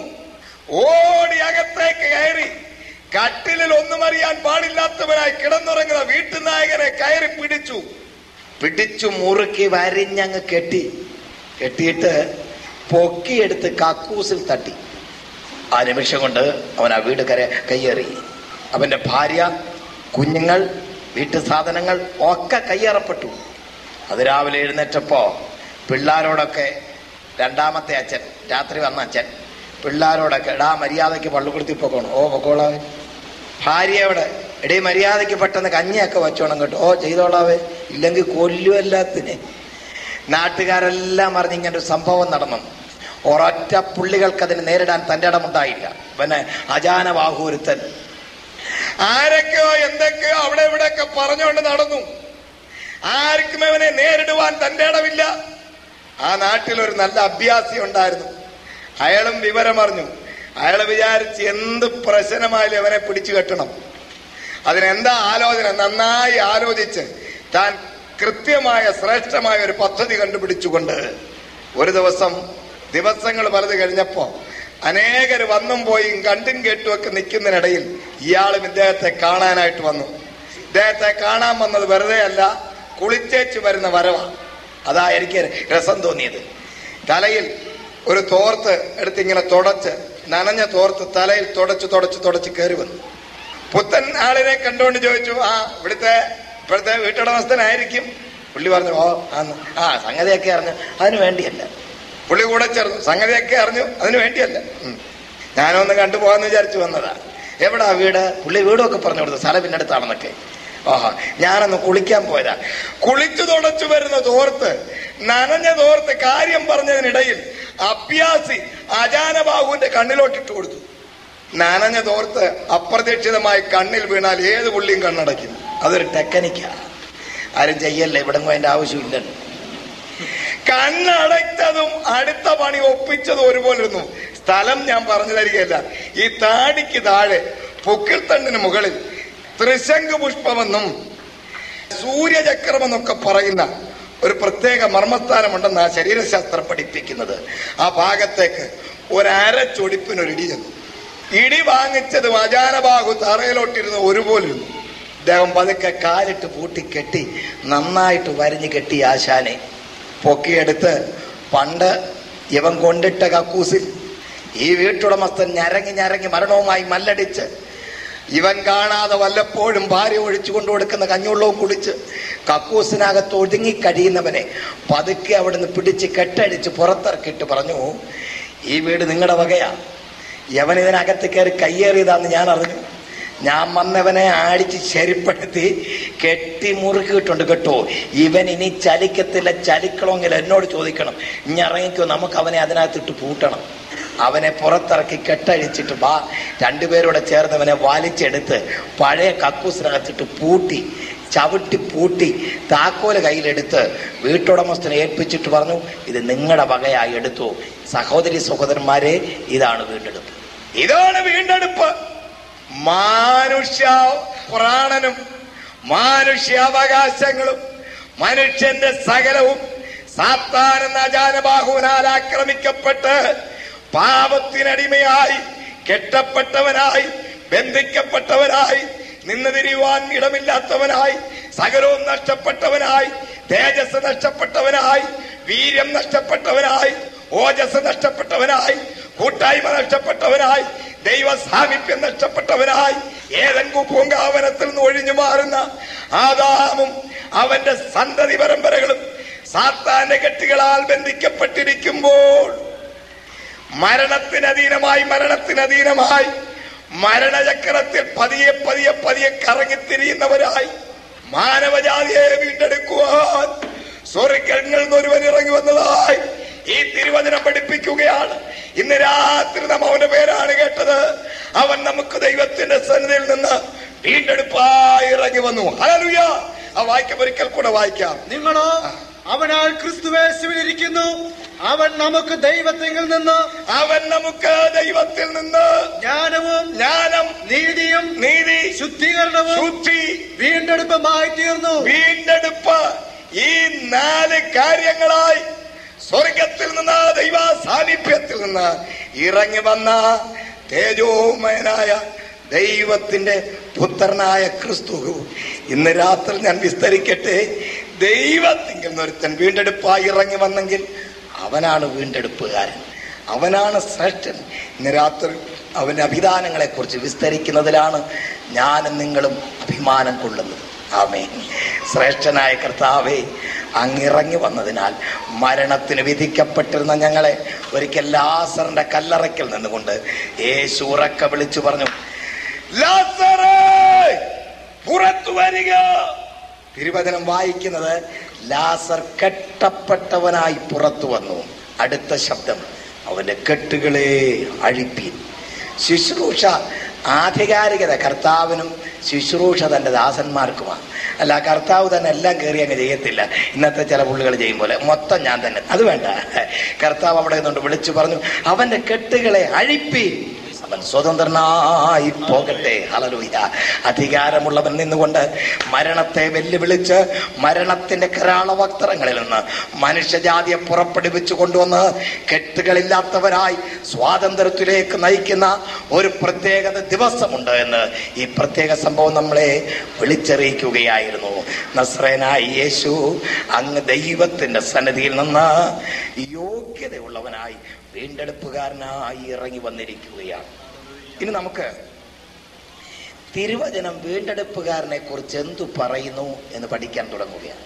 ഓടി അകത്തേക്ക് കയറി കട്ടിലിൽ ഒന്നും അറിയാൻ പാടില്ലാത്തവനായി കിടന്നുറങ്ങുന്ന വീട്ടുനായകനെ കയറി പിടിച്ചു പിടിച്ചു മുറുക്കി വരിഞ്ഞങ്ങ് കെട്ടി കെട്ടിയിട്ട് പൊക്കിയെടുത്ത് കക്കൂസിൽ തട്ടി ആ നിമിഷം കൊണ്ട് അവൻ ആ വീട് കര കയ്യേറി അവന്റെ ഭാര്യ കുഞ്ഞുങ്ങൾ വീട്ടു സാധനങ്ങൾ ഒക്കെ കയ്യേറപ്പെട്ടു അത് രാവിലെ എഴുന്നേറ്റപ്പോ പിള്ളാരോടൊക്കെ രണ്ടാമത്തെ അച്ഛൻ രാത്രി വന്ന അച്ഛൻ പിള്ളാരോടൊക്കെ എടാ മര്യാദയ്ക്ക് പള്ളിക്കുടുത്തി പൊക്കോണം ഓ പൊക്കോളാവേ ഭാര്യയോട് എടീ മര്യാദയ്ക്ക് പെട്ടെന്ന് കഞ്ഞിയൊക്കെ വെച്ചോണം കേട്ടോ ഓ ചെയ്തോളാവേ ഇല്ലെങ്കിൽ കൊല്ലും എല്ലാത്തിനെ നാട്ടുകാരെല്ലാം അറിഞ്ഞ് ഇങ്ങനെ ഒരു സംഭവം നടന്നു ഒരൊറ്റ പുള്ളികൾക്ക് അതിന് നേരിടാൻ തന്റെ ഇടമുണ്ടായില്ല പിന്നെ അജാനബാഹുരുത്തൻ ആരൊക്കെയോ എന്തൊക്കെയോ അവിടെ ഇവിടെയൊക്കെ പറഞ്ഞുകൊണ്ട് നടന്നു ആർക്കും അവനെ നേരിടുവാൻ തന്റെ ഇടമില്ല ആ നാട്ടിൽ ഒരു നല്ല അഭ്യാസി ഉണ്ടായിരുന്നു അയാളും വിവരമറിഞ്ഞു അയാൾ വിചാരിച്ച് എന്ത് പ്രശ്നമായാലും അവനെ പിടിച്ചു കെട്ടണം അതിനെന്താ ആലോചന നന്നായി ആലോചിച്ച് താൻ കൃത്യമായ ശ്രേഷ്ഠമായ ഒരു പദ്ധതി കണ്ടുപിടിച്ചുകൊണ്ട് ഒരു ദിവസം ദിവസങ്ങൾ പലത് കഴിഞ്ഞപ്പോ അനേകർ വന്നും പോയും കണ്ടും കേട്ടുമൊക്കെ നിൽക്കുന്നതിനിടയിൽ ഇയാളും ഇദ്ദേഹത്തെ കാണാനായിട്ട് വന്നു ഇദ്ദേഹത്തെ കാണാൻ വന്നത് വെറുതെ അല്ല കുളിച്ചേച്ച് വരുന്ന വരവാ അതാ എനിക്ക് രസം തോന്നിയത് തലയിൽ ഒരു തോർത്ത് എടുത്ത് ഇങ്ങനെ തുടച്ച് നനഞ്ഞ തോർത്ത് തലയിൽ തുടച്ച് തുടച്ച് തുടച്ച് കയറി വന്നു പുത്തൻ ആളിനെ കണ്ടുകൊണ്ട് ചോദിച്ചു ആ ഇവിടുത്തെ ഇപ്പോഴത്തെ വീട്ടുടമസ്ഥനായിരിക്കും പുള്ളി പറഞ്ഞു ഓ ആന്ന് ആ സംഗതിയൊക്കെ അറിഞ്ഞു അതിന് വേണ്ടിയല്ല പുള്ളി കൂടെ ചേർന്നു സംഗതിയൊക്കെ അറിഞ്ഞു അതിന് വേണ്ടിയല്ല ഉം. ഞാനൊന്ന് കണ്ടുപോകാന്ന് വിചാരിച്ചു വന്നതാ എവിടാ വീട് പുള്ളി വീടൊക്കെ പറഞ്ഞു കൊടുത്തു സ്ഥലം പിന്നെ അടുത്താണെന്നൊക്കെ ഓഹോ ഞാനൊന്ന് കുളിക്കാൻ പോയതാ കുളിച്ചു തുടച്ചു വരുന്ന തോർത്ത് നനഞ്ഞ തോർത്ത് കാര്യം പറഞ്ഞതിനിടയിൽ അഭ്യാസി അജാനബാഹുവിന്റെ കണ്ണിലോട്ടിട്ട് കൊടുത്തു നനഞ്ഞ തോർത്ത് അപ്രതീക്ഷിതമായി കണ്ണിൽ വീണാൽ ഏത് പുള്ളിയും കണ്ണടയ്ക്കും അതൊരു ടെക്നിക്കാ ആരും ചെയ്യല്ലേ ഇവിടെ അതിന്റെ ആവശ്യമില്ലല്ലോ കണ്ണടച്ചതും അടുത്ത പണി ഒപ്പിച്ചതും ഒരുപോലെ ഇരുന്നു സ്ഥലം ഞാൻ പറഞ്ഞു തരികയല്ല ഈ താടിക്ക് താഴെ പൊക്കിൽ തണ്ടിന് മുകളിൽ ത്രിശങ്ക് പുഷ്പമെന്നും സൂര്യചക്രമെന്നൊക്കെ പറയുന്ന ഒരു പ്രത്യേക മർമ്മസ്ഥാനമുണ്ടെന്ന് ആ ശരീരശാസ്ത്രം പഠിപ്പിക്കുന്നത് ആ ഭാഗത്തേക്ക് ഒരര ചൊടിപ്പിനൊരിടി ചെന്നു ഇടി വാങ്ങിച്ചത് അജാനബാഹു തറയിലോട്ടിരുന്ന് ഒരുപോലെ ഇരുന്നു അദ്ദേഹം പതുക്കെ കാലിട്ട് പൂട്ടി കെട്ടി നന്നായിട്ട് വരിഞ്ഞു കെട്ടി ആശാനെ പൊക്കിയെടുത്ത് പണ്ട് ഇവൻ കൊണ്ടിട്ട കക്കൂസിൽ ഈ വീട്ടുടമസ്ഥൻ ഞരങ്ങി ഞരങ്ങി മരണവുമായി മല്ലടിച്ച് ഇവൻ കാണാതെ വല്ലപ്പോഴും ഭാര്യ ഒഴിച്ചു കൊണ്ടു കൊടുക്കുന്ന കഞ്ഞുള്ളവും കുടിച്ച് കക്കൂസിനകത്ത് ഒതുങ്ങി കഴിയുന്നവനെ പതുക്കെ അവിടുന്ന് പിടിച്ച് കെട്ടടിച്ച് പുറത്തിറക്കിയിട്ട് പറഞ്ഞു ഈ വീട് നിങ്ങളുടെ വകയാ യവൻ ഇതിനകത്ത് കയറി കയ്യേറിയതാന്ന് ഞാൻ അറിഞ്ഞു ഞാൻ വന്നവനെ അടിച്ച് ശരിപ്പെടുത്തി കെട്ടി മുറുക്കിയിട്ടുണ്ട് കേട്ടോ ഇവൻ ഇനി ചലിക്കത്തില്ല ചലിക്കണമെങ്കിൽ എന്നോട് ചോദിക്കണം ഇനി ഇറങ്ങിക്കോ നമുക്ക് അവനെ അതിനകത്തിട്ട് പൂട്ടണം അവനെ പുറത്തിറക്കി കെട്ടഴിച്ചിട്ട് വാ രണ്ടുപേരോടെ ചേർന്നവനെ വലിച്ചെടുത്ത് പഴയ കക്കൂസിനകത്തിട്ട് പൂട്ടി ചവിട്ടി പൂട്ടി താക്കോല് കയ്യിലെടുത്ത് വീട്ടുടമസ്ഥനെ ഏൽപ്പിച്ചിട്ട് പറഞ്ഞു ഇത് നിങ്ങളുടെ വകയായി എടുത്തു സഹോദരി സഹോദരന്മാരെ ഇതാണ് വീണ്ടെടുപ്പ് ഇതാണ് വീണ്ടെടുപ്പ് മാനുഷ്യ പ്രാണനും മാനുഷ്യാവകാശങ്ങളും മനുഷ്യന്റെ സകലവും സാത്താനെന്ന അജാനബാഹുവിനാൽ ആക്രമിക്കപ്പെട്ട് പാപത്തിനടിമയായി കെട്ടപ്പെട്ടവനായി ബന്ധിക്കപ്പെട്ടവനായി നിന്ന് തിരിയുവാൻ ഇടമില്ലാത്തവനായി സകലവും നഷ്ടപ്പെട്ടവനായി തേജസ് നഷ്ടപ്പെട്ടവനായി വീര്യം നഷ്ടപ്പെട്ടവനായി ഓജസ് നഷ്ടപ്പെട്ടവനായി കൂട്ടായ്മ നഷ്ടപ്പെട്ടവനായി ദൈവ സാമീപ്യം നഷ്ടപ്പെട്ടവനായി ഏതെങ്കിലും പൂങ്കാവനത്തിൽ നിന്ന് ഒഴിഞ്ഞു മാറുന്ന ആദാമും അവന്റെ സന്തതി പരമ്പരകളും സാത്താന്റെ കെട്ടുകളാൽ ബന്ധിക്കപ്പെട്ടിരിക്കുമ്പോൾ മരണത്തിനധീനമായി മരണത്തിനധീനമായി മരണചക്രത്തിൽ പതിയെ പതിയെ പതിയെ കറങ്ങിത്തിരിയുന്നവരായി മാനവജാതിയെ വീണ്ടെടുക്കുവാൻ സ്വർഗങ്ങളിൽ നിന്ന് ഒരുവൻ ഇറങ്ങി വന്നതായി ഈ തിരുവചനം പഠിപ്പിക്കുകയാണ് ഇന്ന് രാത്രി നാം അവന്റെ പേരാണ് കേട്ടത് അവൻ നമുക്ക് ദൈവത്തിന്റെ സന്നിധിയിൽ നിന്ന് വീണ്ടെടുപ്പായി ഇറങ്ങി വന്നു ഹല്ലേലൂയ ആ വായിക്കാം ഒരിക്കൽ കൂടെ വായിക്കാം നിങ്ങളോ അവനാൽ ക്രിസ്തുവേശുവിലിരിക്കുന്നു അവൻ നമുക്ക് ദൈവത്തിൽ നിന്ന് അവൻ നമുക്ക് ദൈവത്തിൽ നിന്ന് ജ്ഞാനവും ജ്ഞാനം നീതിയും നീതി ശുദ്ധീകരണവും ശുദ്ധി വീണ്ടെടുപ്പുമായി തീർന്നു വീണ്ടെടുപ്പ് ഈ നാല് കാര്യങ്ങളായി സ്വർഗത്തിൽ നിന്ന് ദൈവ സാമീപ്യത്തിൽ നിന്ന് ഇറങ്ങി വന്ന തേജോമയനായ ദൈവത്തിന്റെ പുത്രനായ ക്രിസ്തു ഇന്ന് രാത്രി ഞാൻ വിസ്തരിക്കട്ടെ ദൈവത്തിങ്കിൽ നിന്ന് ഒരുത്തൻ വീണ്ടെടുപ്പായി ഇറങ്ങി വന്നെങ്കിൽ അവനാണ് വീണ്ടെടുപ്പുകാരൻ അവനാണ് ശ്രേഷ്ഠൻ ഇന്ന് രാത്രി അവന്റെ അഭിധാനങ്ങളെ കുറിച്ച് വിസ്തരിക്കുന്നതിലാണ് ഞാനും നിങ്ങളും അഭിമാനം കൊള്ളുന്നത് ആമേ ശ്രേഷ്ഠനായ കർത്താവേ അങ്ങിറങ്ങി വന്നതിനാൽ മരണത്തിന് വിധിക്കപ്പെട്ടിരുന്ന ഞങ്ങളെ ഒരിക്കൽ ലാസറിന്റെ കല്ലറയ്ക്കൽ നിന്നുകൊണ്ട് യേശു ഉറക്ക വിളിച്ചു പറഞ്ഞു ലാസറേ പുറത്തു വരിക തിരുവചനം വായിക്കുന്നത് ലാസർ കെട്ടപ്പെട്ടവനായി പുറത്തു വന്നു അടുത്ത ശബ്ദം അവന്റെ കെട്ടുകളെ അഴിപ്പീൻ ശുശ്രൂഷ ആധികാരികത കർത്താവിനും ശുശ്രൂഷ തന്റെ ദാസന്മാർക്കുമാണ് അല്ല കർത്താവ് തന്നെ എല്ലാം കയറി അങ്ങ് ചെയ്യത്തില്ല ഇന്നത്തെ ചില പുള്ളികൾ ചെയ്യും പോലെ മൊത്തം ഞാൻ തന്നെ അത് വേണ്ട കർത്താവ് അവിടെ നിന്നുകൊണ്ട് വിളിച്ചു പറഞ്ഞു അവന്റെ കെട്ടുകളെ അഴിപ്പീൻ അവൻ സ്വതന്ത്രനായി പോകട്ടെ ഹലലൂയ അധികാരമുള്ളവൻ നിന്നുകൊണ്ട് മരണത്തെ വെല്ലുവിളിച്ച് മരണത്തിന്റെ കരാളവക്തരങ്ങളിൽ നിന്ന് മനുഷ്യജാതിയെ പുറപ്പെടുവിച്ചു കൊണ്ടുവന്ന് കെട്ടുകളില്ലാത്തവരായി സ്വാതന്ത്ര്യത്തിലേക്ക് നയിക്കുന്ന ഒരു പ്രത്യേകത ദിവസമുണ്ട് എന്ന് ഈ പ്രത്യേക സംഭവം നമ്മളെ വിളിച്ചറിയിക്കുകയായിരുന്നു നസ്രേനായി യേശു അങ്ങ് ദൈവത്തിന്റെ സന്നിധിയിൽ നിന്ന് യോഗ്യതയുള്ളവനായി വീണ്ടെടുപ്പുകാരനായി ഇറങ്ങി വന്നിരിക്കുകയാണ് ഇനി നമുക്ക് തിരുവചനം വീണ്ടെടുപ്പുകാരനെ കുറിച്ച് എന്തു പറയുന്നു എന്ന് പഠിക്കാൻ തുടങ്ങുകയാണ്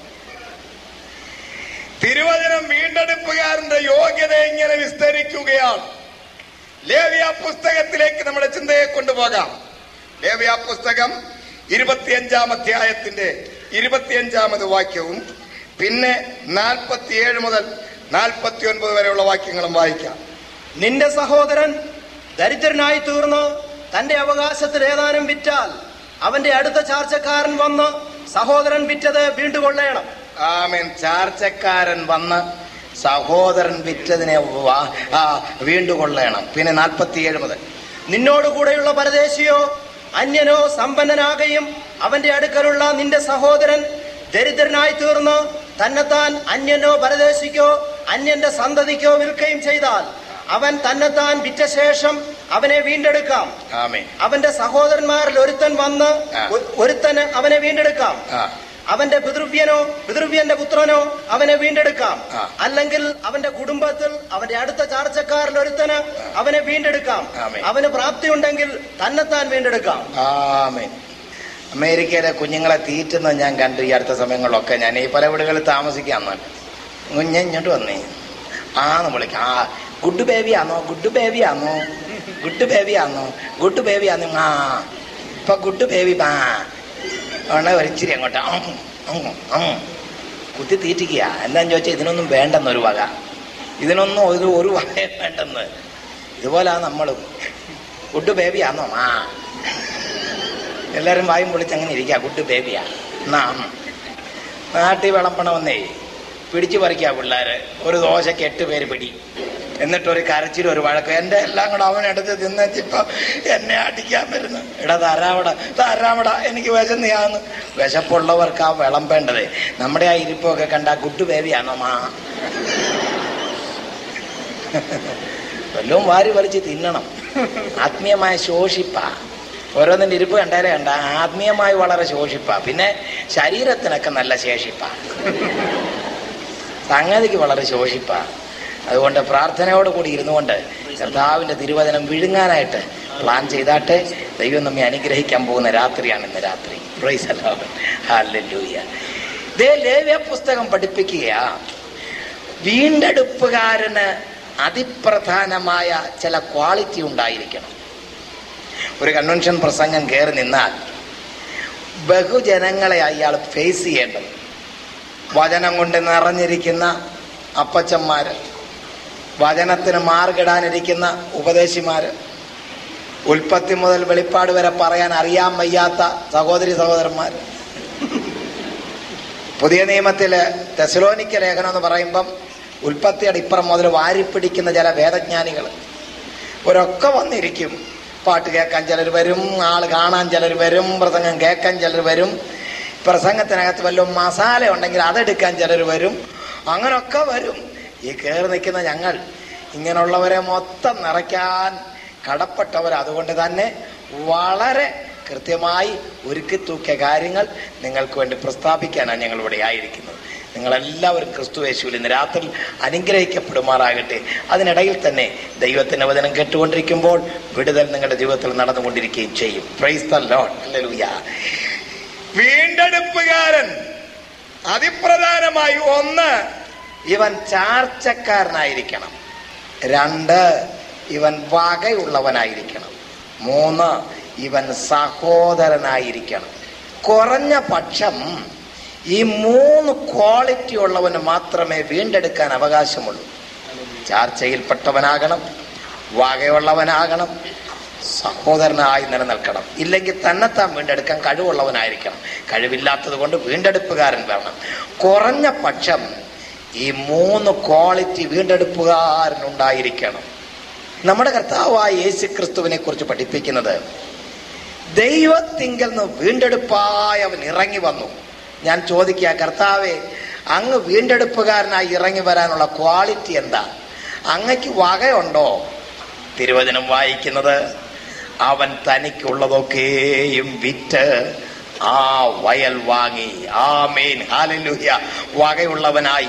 തിരുവചനം വീണ്ടെടുപ്പുകാരന്റെ യോഗ്യത ഇങ്ങനെ വിസ്തരിക്കുകയാണ് ലേവ്യ പുസ്തകത്തിലേക്ക് നമ്മുടെ ചിന്തയെ കൊണ്ടുപോകാം ലേവ്യ പുസ്തകം ഇരുപത്തിയഞ്ചാം അധ്യായത്തിന്റെ ഇരുപത്തിയഞ്ചാമത് വാക്യവും പിന്നെ നാൽപ്പത്തിയേഴ് മുതൽ നാൽപ്പത്തി ഒൻപത് വരെയുള്ള വാക്യങ്ങളും വായിക്കാം നിന്റെ സഹോദരൻ ദരിദ്രനായി തീർന്ന് തന്റെ അവകാശത്തിൽ ഏതാനും വിറ്റാൽ അവന്റെ അടുത്ത ചാർച്ചക്കാരൻ വന്ന് സഹോദരൻ വിറ്റത് വീണ്ടുകൊള്ളേണം ആമേൻ ചാർച്ചക്കാരൻ വന്ന് സഹോദരൻ വിറ്റതിനെ വാ- ആ, വീണ്ടുകൊള്ളണം പിന്നെ നാൽപ്പത്തിയേഴ് മുതൽ നിന്നോടുകൂടെയുള്ള പരദേശിയോ അന്യനോ സമ്പന്നനാകയും അവന്റെ അടുക്കലുള്ള നിന്റെ സഹോദരൻ ദരിദ്രനായി തീർന്ന് തന്നെത്താൻ അന്യനോ പരദേശിക്കോ അന്യന്റെ സന്തതിക്കോ വിൽക്കുകയും ചെയ്താൽ അവൻ തന്നെത്താൻ വിറ്റ ശേഷം അവനെ വീണ്ടെടുക്കാം ആമേൻ അവന്റെ സഹോദരന്മാരിൽ ഒരുത്തൻ വന്ന് ആ. ഒ- ഒരുത്തന് അവനെ വീണ്ടെടുക്കാം ആ അവന്റെ പിതൃവ്യനോ പിതൃവ്യന്റെ പുത്രനോ അവനെ വീണ്ടെടുക്കാം ആ. അല്ലെങ്കിൽ അവന്റെ കുടുംബത്തിൽ അവന്റെ അടുത്ത ചാർച്ചക്കാരിൽ ഒരുത്തന് അവനെ വീണ്ടെടുക്കാം ആമേൻ. അവന് പ്രാപ്തിയുണ്ടെങ്കിൽ തന്നെത്താൻ വീണ്ടെടുക്കാം ആമേൻ അമേരിക്കയിലെ കുഞ്ഞുങ്ങളെ തീറ്റുന്നത് ഞാൻ കണ്ടു ഈ അടുത്ത സമയങ്ങളിലൊക്കെ ഞാൻ ഈ പല വീടുകളിൽ താമസിക്കാന്ന് കുഞ്ഞ് ഇങ്ങോട്ട് വന്നേ ആന്ന് വിളിക്കാം ആ ഗുഡ് ബേബി ആണോ ഗുഡ് ബേബി ആണോ ഗുഡ് ബേബി ആണോ ഗുഡ് ബേബി ആണോ ആ ഇപ്പൊ ഗുഡ് ബേബി ആ ഉടനെ ഒരിച്ചിരി അങ്ങോട്ട് ഉം, ഉം, ഉം. കുത്തി തീറ്റിക്കുക എന്താന്ന് ചോദിച്ചാൽ ഇതിനൊന്നും വേണ്ടെന്നൊരു വക ഇതിനൊന്നും ഒരു ഒരു വക വേണ്ടെന്ന് ഇതുപോലെ നമ്മളും ഗുഡ് ബേബി ആണോ ആ എല്ലാരും വായും പൊളിച്ച് അങ്ങനെ ഇരിക്കുക ഗുഡ് ബേബിയാ എന്നാ നാട്ടിൽ വിളമ്പണമെന്നേ പിടിച്ചു പറിക്കുക പിള്ളേര് ഒരു ദോശക്ക് എട്ട് പേര് പിടി എന്നിട്ട് ഒരു കരച്ചിൽ ഒരു വഴക്ക് എന്റെ എല്ലാം കൂടെ അവൻ എടുത്ത് തിന്നിപ്പോ എന്നെ അടിക്കാൻ വരുന്നു എടാ താരാവട താരാവട എനിക്ക് വിശന്നിയാന്ന് വിശപ്പുള്ളവർക്ക് ആ വിളമ്പേണ്ടത് നമ്മുടെ ആ ഇരിപ്പൊക്കെ കണ്ട ഗുഡ് ബേബിയാണോ മാ വല്ലവും വാരി വലിച്ച് തിന്നണം ആത്മീയമായ ശോഷിപ്പ ഓരോന്നിന്റെ ഇരിപ്പ് കണ്ടാലേ കണ്ട ആത്മീയമായി വളരെ ശോഷിപ്പ പിന്നെ ശരീരത്തിനൊക്കെ നല്ല ശേഷിപ്പ സംഗതിക്ക് വളരെ ശോഷിപ്പ അതുകൊണ്ട് പ്രാർത്ഥനയോട് കൂടി ഇരുന്നുകൊണ്ട് കർത്താവിന്റെ തിരുവചനം വിഴുങ്ങാനായിട്ട് പ്ലാൻ ചെയ്താട്ടെ ദൈവം നമ്മെ അനുഗ്രഹിക്കാൻ പോകുന്ന രാത്രിയാണ് ഇന്ന് രാത്രി പ്രൈസ് ഹല്ലേലൂയ ദേ ലേവ്യ പുസ്തകം പഠിപ്പിക്കുകയാ വീണ്ടെടുപ്പുകാരന് അതിപ്രധാനമായ ചില ക്വാളിറ്റി ഉണ്ടായിരിക്കണം ഒരു കൺവെൻഷൻ പ്രസംഗം കയറി നിന്നാൽ ബഹുജനങ്ങളെ അയാൾ ഫേസ് ചെയ്യേണ്ടത് വചനം കൊണ്ട് നിറഞ്ഞിരിക്കുന്ന അപ്പച്ചന്മാര് വചനത്തിന് മാർഗിടാനിരിക്കുന്ന ഉപദേശിമാര് ഉൽപ്പത്തി മുതൽ വെളിപ്പാട് വരെ പറയാൻ അറിയാൻ വയ്യാത്ത സഹോദരി സഹോദരന്മാര് പുതിയ നിയമത്തില് തെസലോനിക്ക ലേഖനം എന്ന് പറയുമ്പം ഉൽപ്പത്തിയുടെ ഇപ്പുറം മുതൽ വാരിപ്പിടിക്കുന്ന ചില വേദജ്ഞാനികൾ ഒരൊക്കെ വന്നിരിക്കും പാട്ട് കേൾക്കാൻ ചിലർ വരും ആള് കാണാൻ ചിലർ വരും പ്രസംഗം കേൾക്കാൻ ചിലർ വരും പ്രസംഗത്തിനകത്ത് വല്ലതും മസാല ഉണ്ടെങ്കിൽ അതെടുക്കാൻ ചിലർ വരും അങ്ങനൊക്കെ വരും ഈ കയറി നിൽക്കുന്ന ഞങ്ങൾ ഇങ്ങനെയുള്ളവരെ മൊത്തം നിറയ്ക്കാൻ കടപ്പെട്ടവർ അതുകൊണ്ട് തന്നെ വളരെ കൃത്യമായി ഒരുക്കി തൂക്കിയ കാര്യങ്ങൾ നിങ്ങൾക്ക് വേണ്ടി പ്രസ്താവിക്കാനാണ് ഞങ്ങൾ ഇവിടെ ആയിരിക്കുന്നത് നിങ്ങളെല്ലാവരും ക്രിസ്തു യേശുവിൽ ഇന്ന് രാത്രി അനുഗ്രഹിക്കപ്പെടുമാറാകട്ടെ അതിനിടയിൽ തന്നെ ദൈവത്തിന്റെ വചനം കേട്ടുകൊണ്ടിരിക്കുമ്പോൾ വിടുതൽ നിങ്ങളുടെ ജീവിതത്തിൽ നടന്നുകൊണ്ടിരിക്കുകയും ചെയ്യും പ്രൈസ് ദ ലോർഡ് ഹല്ലേലൂയ വീണ്ടെടുപ്പുകാരൻ അതിപ്രധാനമായി ഒന്ന് ഇവൻ ചാർച്ചക്കാരനായിരിക്കണം രണ്ട് ഇവൻ വകയുള്ളവനായിരിക്കണം മൂന്ന് ഇവൻ സഹോദരനായിരിക്കണം കുറഞ്ഞ പക്ഷം ഈ മൂന്ന് ക്വാളിറ്റി ഉള്ളവന് മാത്രമേ വീണ്ടെടുക്കാൻ അവകാശമുള്ളൂ ചാർച്ചയിൽപ്പെട്ടവനാകണം വകയുള്ളവനാകണം സഹോദരനായി നിലനിൽക്കണം ഇല്ലെങ്കിൽ തന്നെത്താൻ വീണ്ടെടുക്കാൻ കഴിവുള്ളവനായിരിക്കണം കഴിവില്ലാത്തത് കൊണ്ട് വീണ്ടെടുപ്പുകാരൻ വേണം കുറഞ്ഞ പക്ഷം ഈ മൂന്ന് ക്വാളിറ്റി വീണ്ടെടുപ്പുകാരനുണ്ടായിരിക്കണം നമ്മുടെ കർത്താവായ യേശു ക്രിസ്തുവിനെ കുറിച്ച് പഠിപ്പിക്കുന്നത് ദൈവത്തിങ്കൽ നിന്ന് വീണ്ടെടുപ്പായി അവൻ ഇറങ്ങി വന്നു ഞാൻ ചോദിക്കുക കർത്താവെ അങ്ങ് വീണ്ടെടുപ്പുകാരനായി ഇറങ്ങി വരാനുള്ള ക്വാളിറ്റി എന്താ അങ്ങക്ക് വകയുണ്ടോ തിരുവചനം വായിക്കുന്നത് അവൻ തനിക്കുള്ളതൊക്കെയും വിറ്റ് ആ വയൽ വാങ്ങി ആ മേൻ ഹാലലൂഹ്യ വകയുള്ളവനായി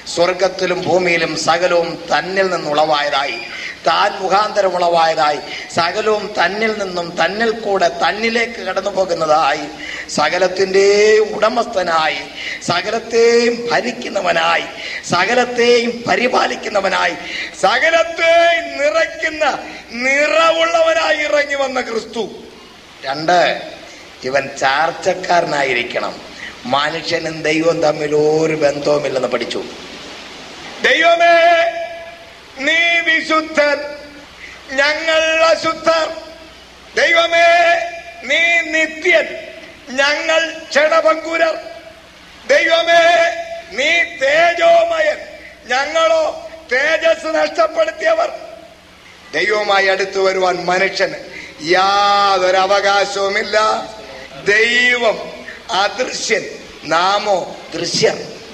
സ്വർഗത്തിലും ഭൂമിയിലും സകലവും തന്നിൽ നിന്നുളവായതായി താൻ മുഖാന്തരം ഉളവായതായി സകലവും തന്നിൽ നിന്നും തന്നിൽ കൂടെ തന്നിലേക്ക് കടന്നു പോകുന്നതായി സകലത്തിൻ്റെയും ഉടമസ്ഥനായി സകലത്തെയും ഭരിക്കുന്നവനായി സകലത്തെയും പരിപാലിക്കുന്നവനായി സകലത്തെയും നിറയ്ക്കുന്ന നിറവുള്ളവനായി ഇറങ്ങി വന്ന ക്രിസ്തു രണ്ട് ഇവൻ ചാർച്ചക്കാരനായിരിക്കണം മനുഷ്യനും ദൈവവും തമ്മിൽ ഒരു ബന്ധവുമില്ലെന്ന് പഠിച്ചു ദൈവമേ നീ വിശുദ്ധൻ ഞങ്ങൾ അശുദ്ധർ ദൈവമേ നീ നിത്യൻ ഞങ്ങൾ ക്ഷണഭങ്കുരർ ദൈവമേ നീ തേജോമയൻ ഞങ്ങളോ തേജസ് നഷ്ടപ്പെടുത്തിയവർ ദൈവവുമായി അടുത്തു വരുവാൻ മനുഷ്യന് യാതൊരു അവകാശവുമില്ല ദൈവം അദൃശ്യൻ നാമോ ദൃശ്യൻ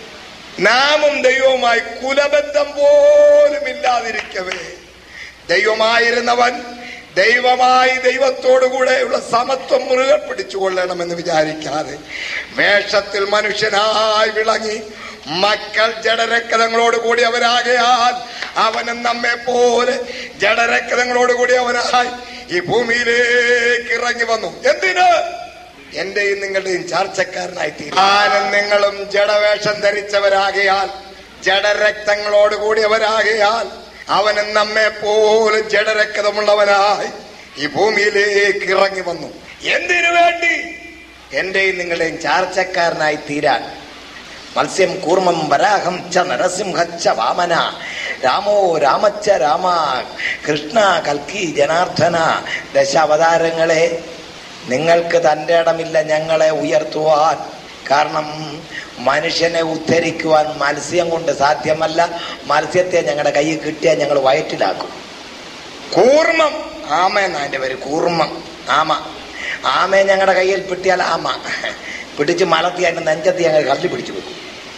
നാമും ദൈവവുമായി കുലബന്ധം പോലും ഇല്ലാതിരിക്കവേ ദൈവമായിരുന്നവൻ ദൈവമായി ദൈവത്തോടുകൂടെയുള്ള സമത്വം മുറുകെ പിടിച്ചുകൊള്ളണമെന്ന് വിചാരിക്കാതെ വേഷത്തിൽ മനുഷ്യനായി വിളങ്ങി മക്കൾ ജഡരക്തങ്ങളോട് കൂടി അവരാകയാൽ അവനും നമ്മെ പോലെ ജഡരക്തങ്ങളോട് കൂടി അവനായി ഈ ഭൂമിയിലേക്ക് ഇറങ്ങി വന്നു എന്തിന് എന്റെയും നിങ്ങളുടെയും ചാർച്ചക്കാരനായി തീരും ഞാനും നിങ്ങളും ജഡവേഷം ധരിച്ചവരാകയാൽ ജഡരക്തങ്ങളോട് കൂടിയവരാകയാൽ അവനും നമ്മെ പോലെ ജഡരക്തമുള്ളവനായി ഈ ഭൂമിയിലേക്ക് ഇറങ്ങി വന്നു എന്തിനു വേണ്ടി എന്റെയും നിങ്ങളുടെയും ചാർച്ചക്കാരനായി തീരാൻ മത്സ്യം കൂർമ്മം വരാഹം ച നരസിംഹ ച വാമന രാമോ രാമച്ച രാമ കൃഷ്ണ കൽക്കി ജനാർദ്ദന ദശാവതാരങ്ങളെ നിങ്ങൾക്ക് തൻ്റെ ഇടമില്ല ഞങ്ങളെ ഉയർത്തുവാൻ കാരണം മനുഷ്യനെ ഉദ്ധരിക്കുവാൻ മത്സ്യം കൊണ്ട് സാധ്യമല്ല മത്സ്യത്തെ ഞങ്ങളുടെ കയ്യിൽ കിട്ടിയാൽ ഞങ്ങൾ വയറ്റിലാക്കും കൂർമ്മം ആമ എന്നാ എൻ്റെ പേര് കൂർമ്മം ആമ ആമയെ ഞങ്ങളുടെ കയ്യിൽ പിട്ടിയാൽ ആമ പിടിച്ച് മലത്തി അതിൻ്റെ നെഞ്ചത്തി ഞങ്ങൾ കല്ല് പിടിച്ചു വെക്കും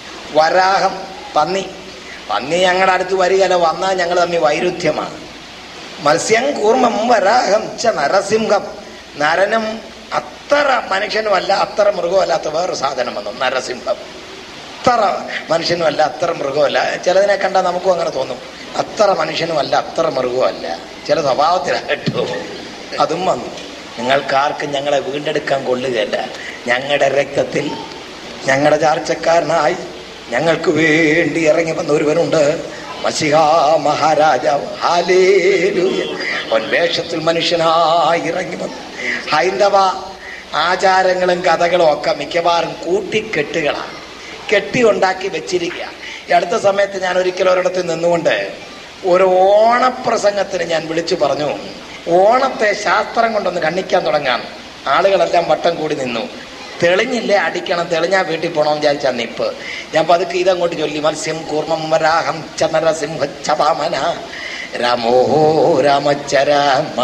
വരാഹം പന്നി പന്നി ഞങ്ങളുടെ അടുത്ത് വരികയല്ല വന്നാൽ ഞങ്ങൾ തമ്മിൽ വൈരുദ്ധ്യമാണ് മത്സ്യം കൂർമ്മം വരാഹം ച നരസിംഹം നരനും അത്ര മനുഷ്യനുമല്ല അത്ര മൃഗമല്ലാത്ത വേറൊരു സാധനം വന്നു നരസിംഹം അത്ര മനുഷ്യനുമല്ല അത്ര മൃഗമല്ല ചിലതിനെ കണ്ടാൽ നമുക്കും അങ്ങനെ തോന്നും അത്ര മനുഷ്യനുമല്ല അത്ര മൃഗമല്ല ചില സ്വഭാവത്തിലാണ് കേട്ടോ അതും വന്നു നിങ്ങൾക്കാർക്കും ഞങ്ങളെ വീണ്ടെടുക്കാൻ കൊള്ളുകയല്ല ഞങ്ങളുടെ രക്തത്തിൽ ഞങ്ങളുടെ ചാർച്ചക്കാരനായി ഞങ്ങൾക്ക് വേണ്ടി ഇറങ്ങി വന്ന ഒരുവനുണ്ട് മസിഹാ മഹാരാജാവ് ഹാലേലൂയ അവൻ വേഷത്തിൽ മനുഷ്യനായി ഇറങ്ങി വന്നു ഹൈന്ദവ ആചാരങ്ങളും കഥകളും ഒക്കെ മിക്കവാറും കൂട്ടിക്കെട്ടുകളാണ് കെട്ടി ഉണ്ടാക്കി വെച്ചിരിക്കുക ഈ അടുത്ത സമയത്ത് ഞാൻ ഒരിക്കലും ഒരിടത്ത് നിന്നുകൊണ്ട് ഒരു ഓണപ്രസംഗത്തിന് ഞാൻ വിളിച്ചു പറഞ്ഞു ഓണത്തെ ശാസ്ത്രം കൊണ്ടൊന്ന് കണ്ണിക്കാൻ തുടങ്ങാം ആളുകളെല്ലാം വട്ടം കൂടി നിന്നു തെളിഞ്ഞില്ലേ അടിക്കണം തെളിഞ്ഞാ വീട്ടിൽ പോകണമെന്ന് വിചാരിച്ചാ നിപ്പ് ഞാൻ പതുക്കെ ഇതങ്ങോട്ട് ചൊല്ലി മത്സ്യം കൂർമ്മം വരാഹം ചന്ദ്ര സിംഹ ചപാമന രാമോ രാമച്ച രാമ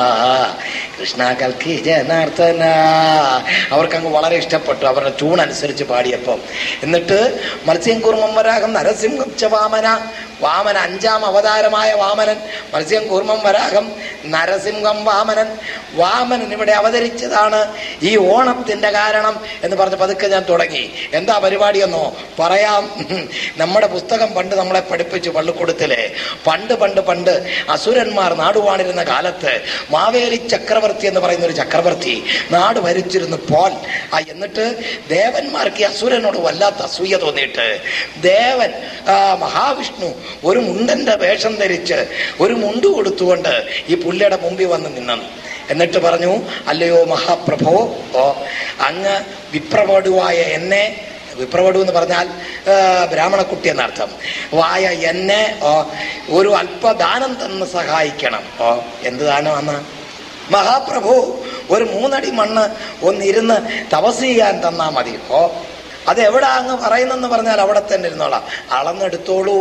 കൃഷ്ണ കൽക്കി ജനാർദ്ദന അവർക്കങ്ങ് വളരെ ഇഷ്ടപ്പെട്ടു അവരുടെ ട്യൂൺ അനുസരിച്ച് പാടിയപ്പം എന്നിട്ട് മത്സ്യം കൂർമ്മം വരാഹം നരസിംഹം ച വാമന വാമന അഞ്ചാം അവതാരമായ വാമനൻ മത്സ്യം കൂർമ്മം വരാഹം നരസിംഹം വാമനൻ വാമനൻ ഇവിടെ അവതരിച്ചതാണ് ഈ ഓണത്തിന്റെ കാരണം എന്ന് പറഞ്ഞ് പതുക്കെ ഞാൻ തുടങ്ങി എന്താ പരിപാടിയെന്നോ പറയാം നമ്മുടെ പുസ്തകം പണ്ട് നമ്മളെ പഠിപ്പിച്ചു പള്ളിക്കൂടത്തിലെ പണ്ട് പണ്ട് പണ്ട് അസുരന്മാർ നാടുവാണിരുന്ന കാലത്ത് മാവേലി ചക്രവർത്തി എന്ന് പറയുന്ന ഒരു ചക്രവർത്തി നാട് ഭരിച്ചിരുന്നു പോൽ ആ എന്നിട്ട് ദേവന്മാർക്ക് ഈ അസുരനോട് വല്ലാത്ത അസൂയ തോന്നിയിട്ട് ദേവൻ ആ മഹാവിഷ്ണു ഒരു മുണ്ടന്റെ വേഷം ധരിച്ച് ഒരു മുണ്ട് കൊടുത്തുകൊണ്ട് ഈ പുള്ളിയുടെ മുമ്പിൽ വന്ന് നിന്നു എന്നിട്ട് പറഞ്ഞു അല്ലയോ മഹാപ്രഭോ ഓ അങ്ങ് വിപ്രവടുവായ എന്നെ വിപ്രവടു എന്ന് പറഞ്ഞാൽ ആ, ബ്രാഹ്മണക്കുട്ടി എന്നർത്ഥം വായ എന്നെ ഓ ഒരു അല്പദാനം തന്ന് സഹായിക്കണം ഓ എന്ത് ദാനമാണ് മഹാപ്രഭു ഒരു മൂന്നടി മണ്ണ് ഒന്നിരുന്ന് തപസ് ചെയ്യാൻ തന്നാ മതി ഓ അത് എവിടെ അങ്ങ് പറയുന്നെന്ന് പറഞ്ഞാൽ അവിടെ തന്നെ ഇരുന്നോളാം അളന്നെടുത്തോളൂ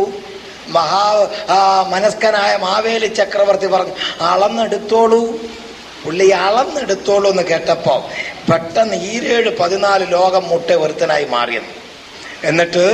മഹാ ആ, മനസ്കനായ മാവേലി ചക്രവർത്തി പറഞ്ഞു അളന്നെടുത്തോളൂ പുള്ളി അളന്നെടുത്തോളൂ എന്ന് കേട്ടപ്പോ പെട്ടെന്ന് ഈരേഴ് പതിനാല് ലോകം മുട്ട ഒരുത്തനായി മാറിയത് എന്നിട്ട്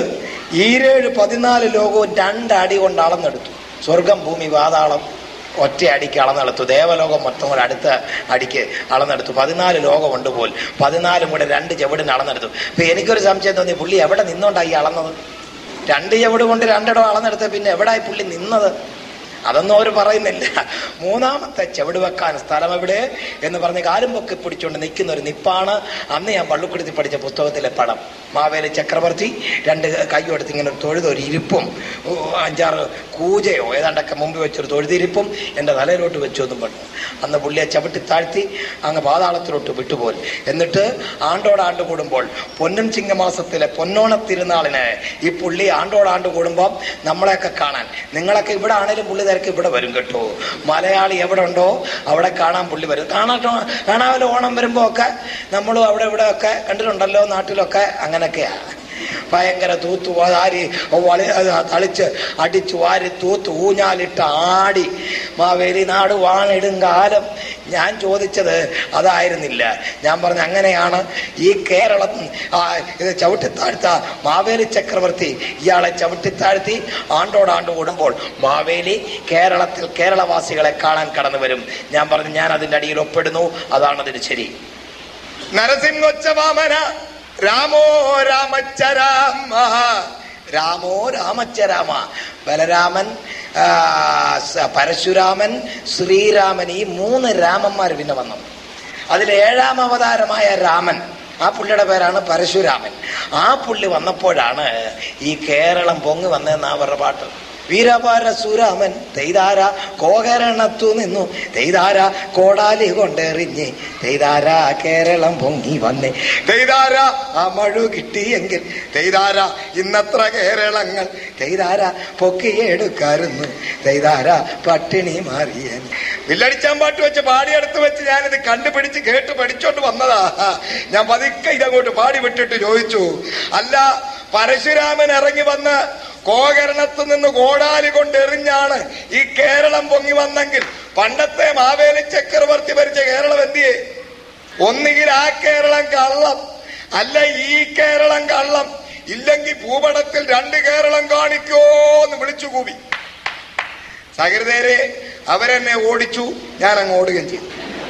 ഈരേഴ് പതിനാല് ലോകവും രണ്ടടി കൊണ്ട് അളന്നെടുത്തു സ്വർഗം ഭൂമി പാതാളം ഒറ്റ അടിക്ക് അളന്നെടുത്തു ദേവലോകം മൊത്തം കൂടെ അടുത്ത അടിക്ക് അളന്നെടുത്തു പതിനാല് ലോകമുണ്ട് പോൽ പതിനാലും കൂടെ രണ്ട് ചെവിടിന് അളന്നെടുത്തു അപ്പൊ എനിക്കൊരു സംശയം തോന്നി പുള്ളി എവിടെ നിന്നോണ്ടായി അളന്നത് രണ്ട് ചവിട് കൊണ്ട് രണ്ടിടം അളന്നെടുത്ത് പിന്നെ എവിടായി പുള്ളി നിന്നത് അതൊന്നും അവർ പറയുന്നില്ല മൂന്നാമത്തെ ചവിട് വെക്കാൻ സ്ഥലം എവിടെ എന്ന് പറഞ്ഞ് കാലും പൊക്കി പിടിച്ചുകൊണ്ട് നിൽക്കുന്ന ഒരു നിപ്പാണ് അന്ന് ഞാൻ പള്ളിക്കുടുത്തി പഠിച്ച പുസ്തകത്തിലെ പടം മാവേലി ചക്രവർത്തി രണ്ട് കൈയും എടുത്ത് ഇങ്ങനെ ഒരു തൊഴുതൊരു ഇരിപ്പും ഓ, അഞ്ചാറ് കൂജയോ ഏതാണ്ടൊക്കെ മുമ്പിൽ വെച്ചൊരു തൊഴുതിരിപ്പും എൻ്റെ തലയിലോട്ട് വെച്ചു എന്നും പറഞ്ഞു അന്ന് പുള്ളിയെ ചവിട്ടി താഴ്ത്തി അങ്ങ് പാതാളത്തിലോട്ട് വിട്ടുപോൽ എന്നിട്ട് ആണ്ടോടാണ്ട് കൂടുമ്പോൾ പൊന്നും ചിങ്ങമാസത്തിലെ പൊന്നോണ തിരുനാളിന് ഈ പുള്ളി ആണ്ടോടാണ്ട് കൂടുമ്പോൾ നമ്മളെയൊക്കെ കാണാൻ നിങ്ങളൊക്കെ ഇവിടെ ആണേലും പുള്ളി തിരക്ക് ഇവിടെ വരും കേട്ടോ മലയാളി എവിടെ ഉണ്ടോ അവിടെ കാണാൻ പുള്ളി വരും കാണാട്ടോ കാണാമല്ലോ ഓണം വരുമ്പോ ഒക്കെ നമ്മളും അവിടെ ഇവിടെ ഒക്കെ കണ്ടിട്ടുണ്ടല്ലോ നാട്ടിലൊക്കെ അങ്ങനെയൊക്കെയാ ഭയങ്കര തൂത്തു വാരി വളി തളിച്ച് അടിച്ചു വാരി തൂത്ത് ഊഞ്ഞാലിട്ട് ആടി മാവേലി നാട് വാണിടും കാലം ഞാൻ ചോദിച്ചത് അതായിരുന്നില്ല ഞാൻ പറഞ്ഞ അങ്ങനെയാണ് ഈ കേരളം ആ, ഇത് ചവിട്ടിത്താഴ്ത്ത മാവേലി ചക്രവർത്തി ഇയാളെ ചവിട്ടിത്താഴ്ത്തി ആണ്ടോടാണ്ട് കൂടുമ്പോൾ മാവേലി കേരളത്തിൽ കേരളവാസികളെ കാണാൻ കടന്നു വരും ഞാൻ പറഞ്ഞു ഞാൻ അതിന്റെ അടിയിൽ ഒപ്പിടുന്നു അതാണ് അതിന് ശരി നരസിംഹോത്സവാമന രാമോ രാമച്ച രാമ രാമോ രാമച്ചരാമ ബലരാമൻ ആ, സ- പരശുരാമൻ ശ്രീരാമൻ ഈ മൂന്ന് രാമന്മാർ പിന്നെ വന്നു അതിൽ ഏഴാം അവതാരമായ രാമൻ ആ പുള്ളിയുടെ പേരാണ് പരശുരാമൻ ആ പുള്ളി വന്നപ്പോഴാണ് ഈ കേരളം പൊങ്ങി വന്നതെന്ന് അവരുടെ പാട്ട് വീരപരശുരാമൻ തെയ്താര കോകരണത്തു നിന്നു തെയ്താര കോടാലി കൊണ്ടെറിഞ്ഞ് തെയ്താര കേരളം പൊങ്ങി വന്നേ തെയ്താര ആ മഴു കിട്ടിയെങ്കിൽ തെയ്താര ഇന്നത്ര കേരളങ്ങൾ തെയ്താര പൊക്കിയെടുക്കാരുന്നു തെയ്താര പട്ടിണി മാറിയൻ വില്ലടിച്ചാൻ പാട്ട് വെച്ച് പാടിയെടുത്ത് വെച്ച് ഞാനിത് കണ്ടുപിടിച്ച് കേട്ട് പഠിച്ചോണ്ട് വന്നതാ ഞാൻ പതുക്കെ ഇതങ്ങോട്ട് പാടി വിട്ടിട്ട് ചോദിച്ചു അല്ല പരശുരാമൻ ഇറങ്ങി വന്ന് കോകരണത്ത് നിന്ന് കോടാലി കൊണ്ട് എറിഞ്ഞാണ് ഈ കേരളം പൊങ്ങി വന്നെങ്കിൽ പണ്ടത്തെ മാവേലി ചക്രവർത്തി ഭരിച്ച കേരളം എന്തിയേ ഒന്നുകിൽ ആ കേരളം കള്ളം അല്ല ഈ കേരളം കള്ളം ഇല്ലെങ്കിൽ ഭൂപടത്തിൽ രണ്ട് കേരളം കാണിക്കോ എന്ന് വിളിച്ചു കൂവി സഹൃദയരെ അവരെന്നെ ഓടിച്ചു ഞാൻ അങ്ങ് ഓടുകയും ചെയ്തു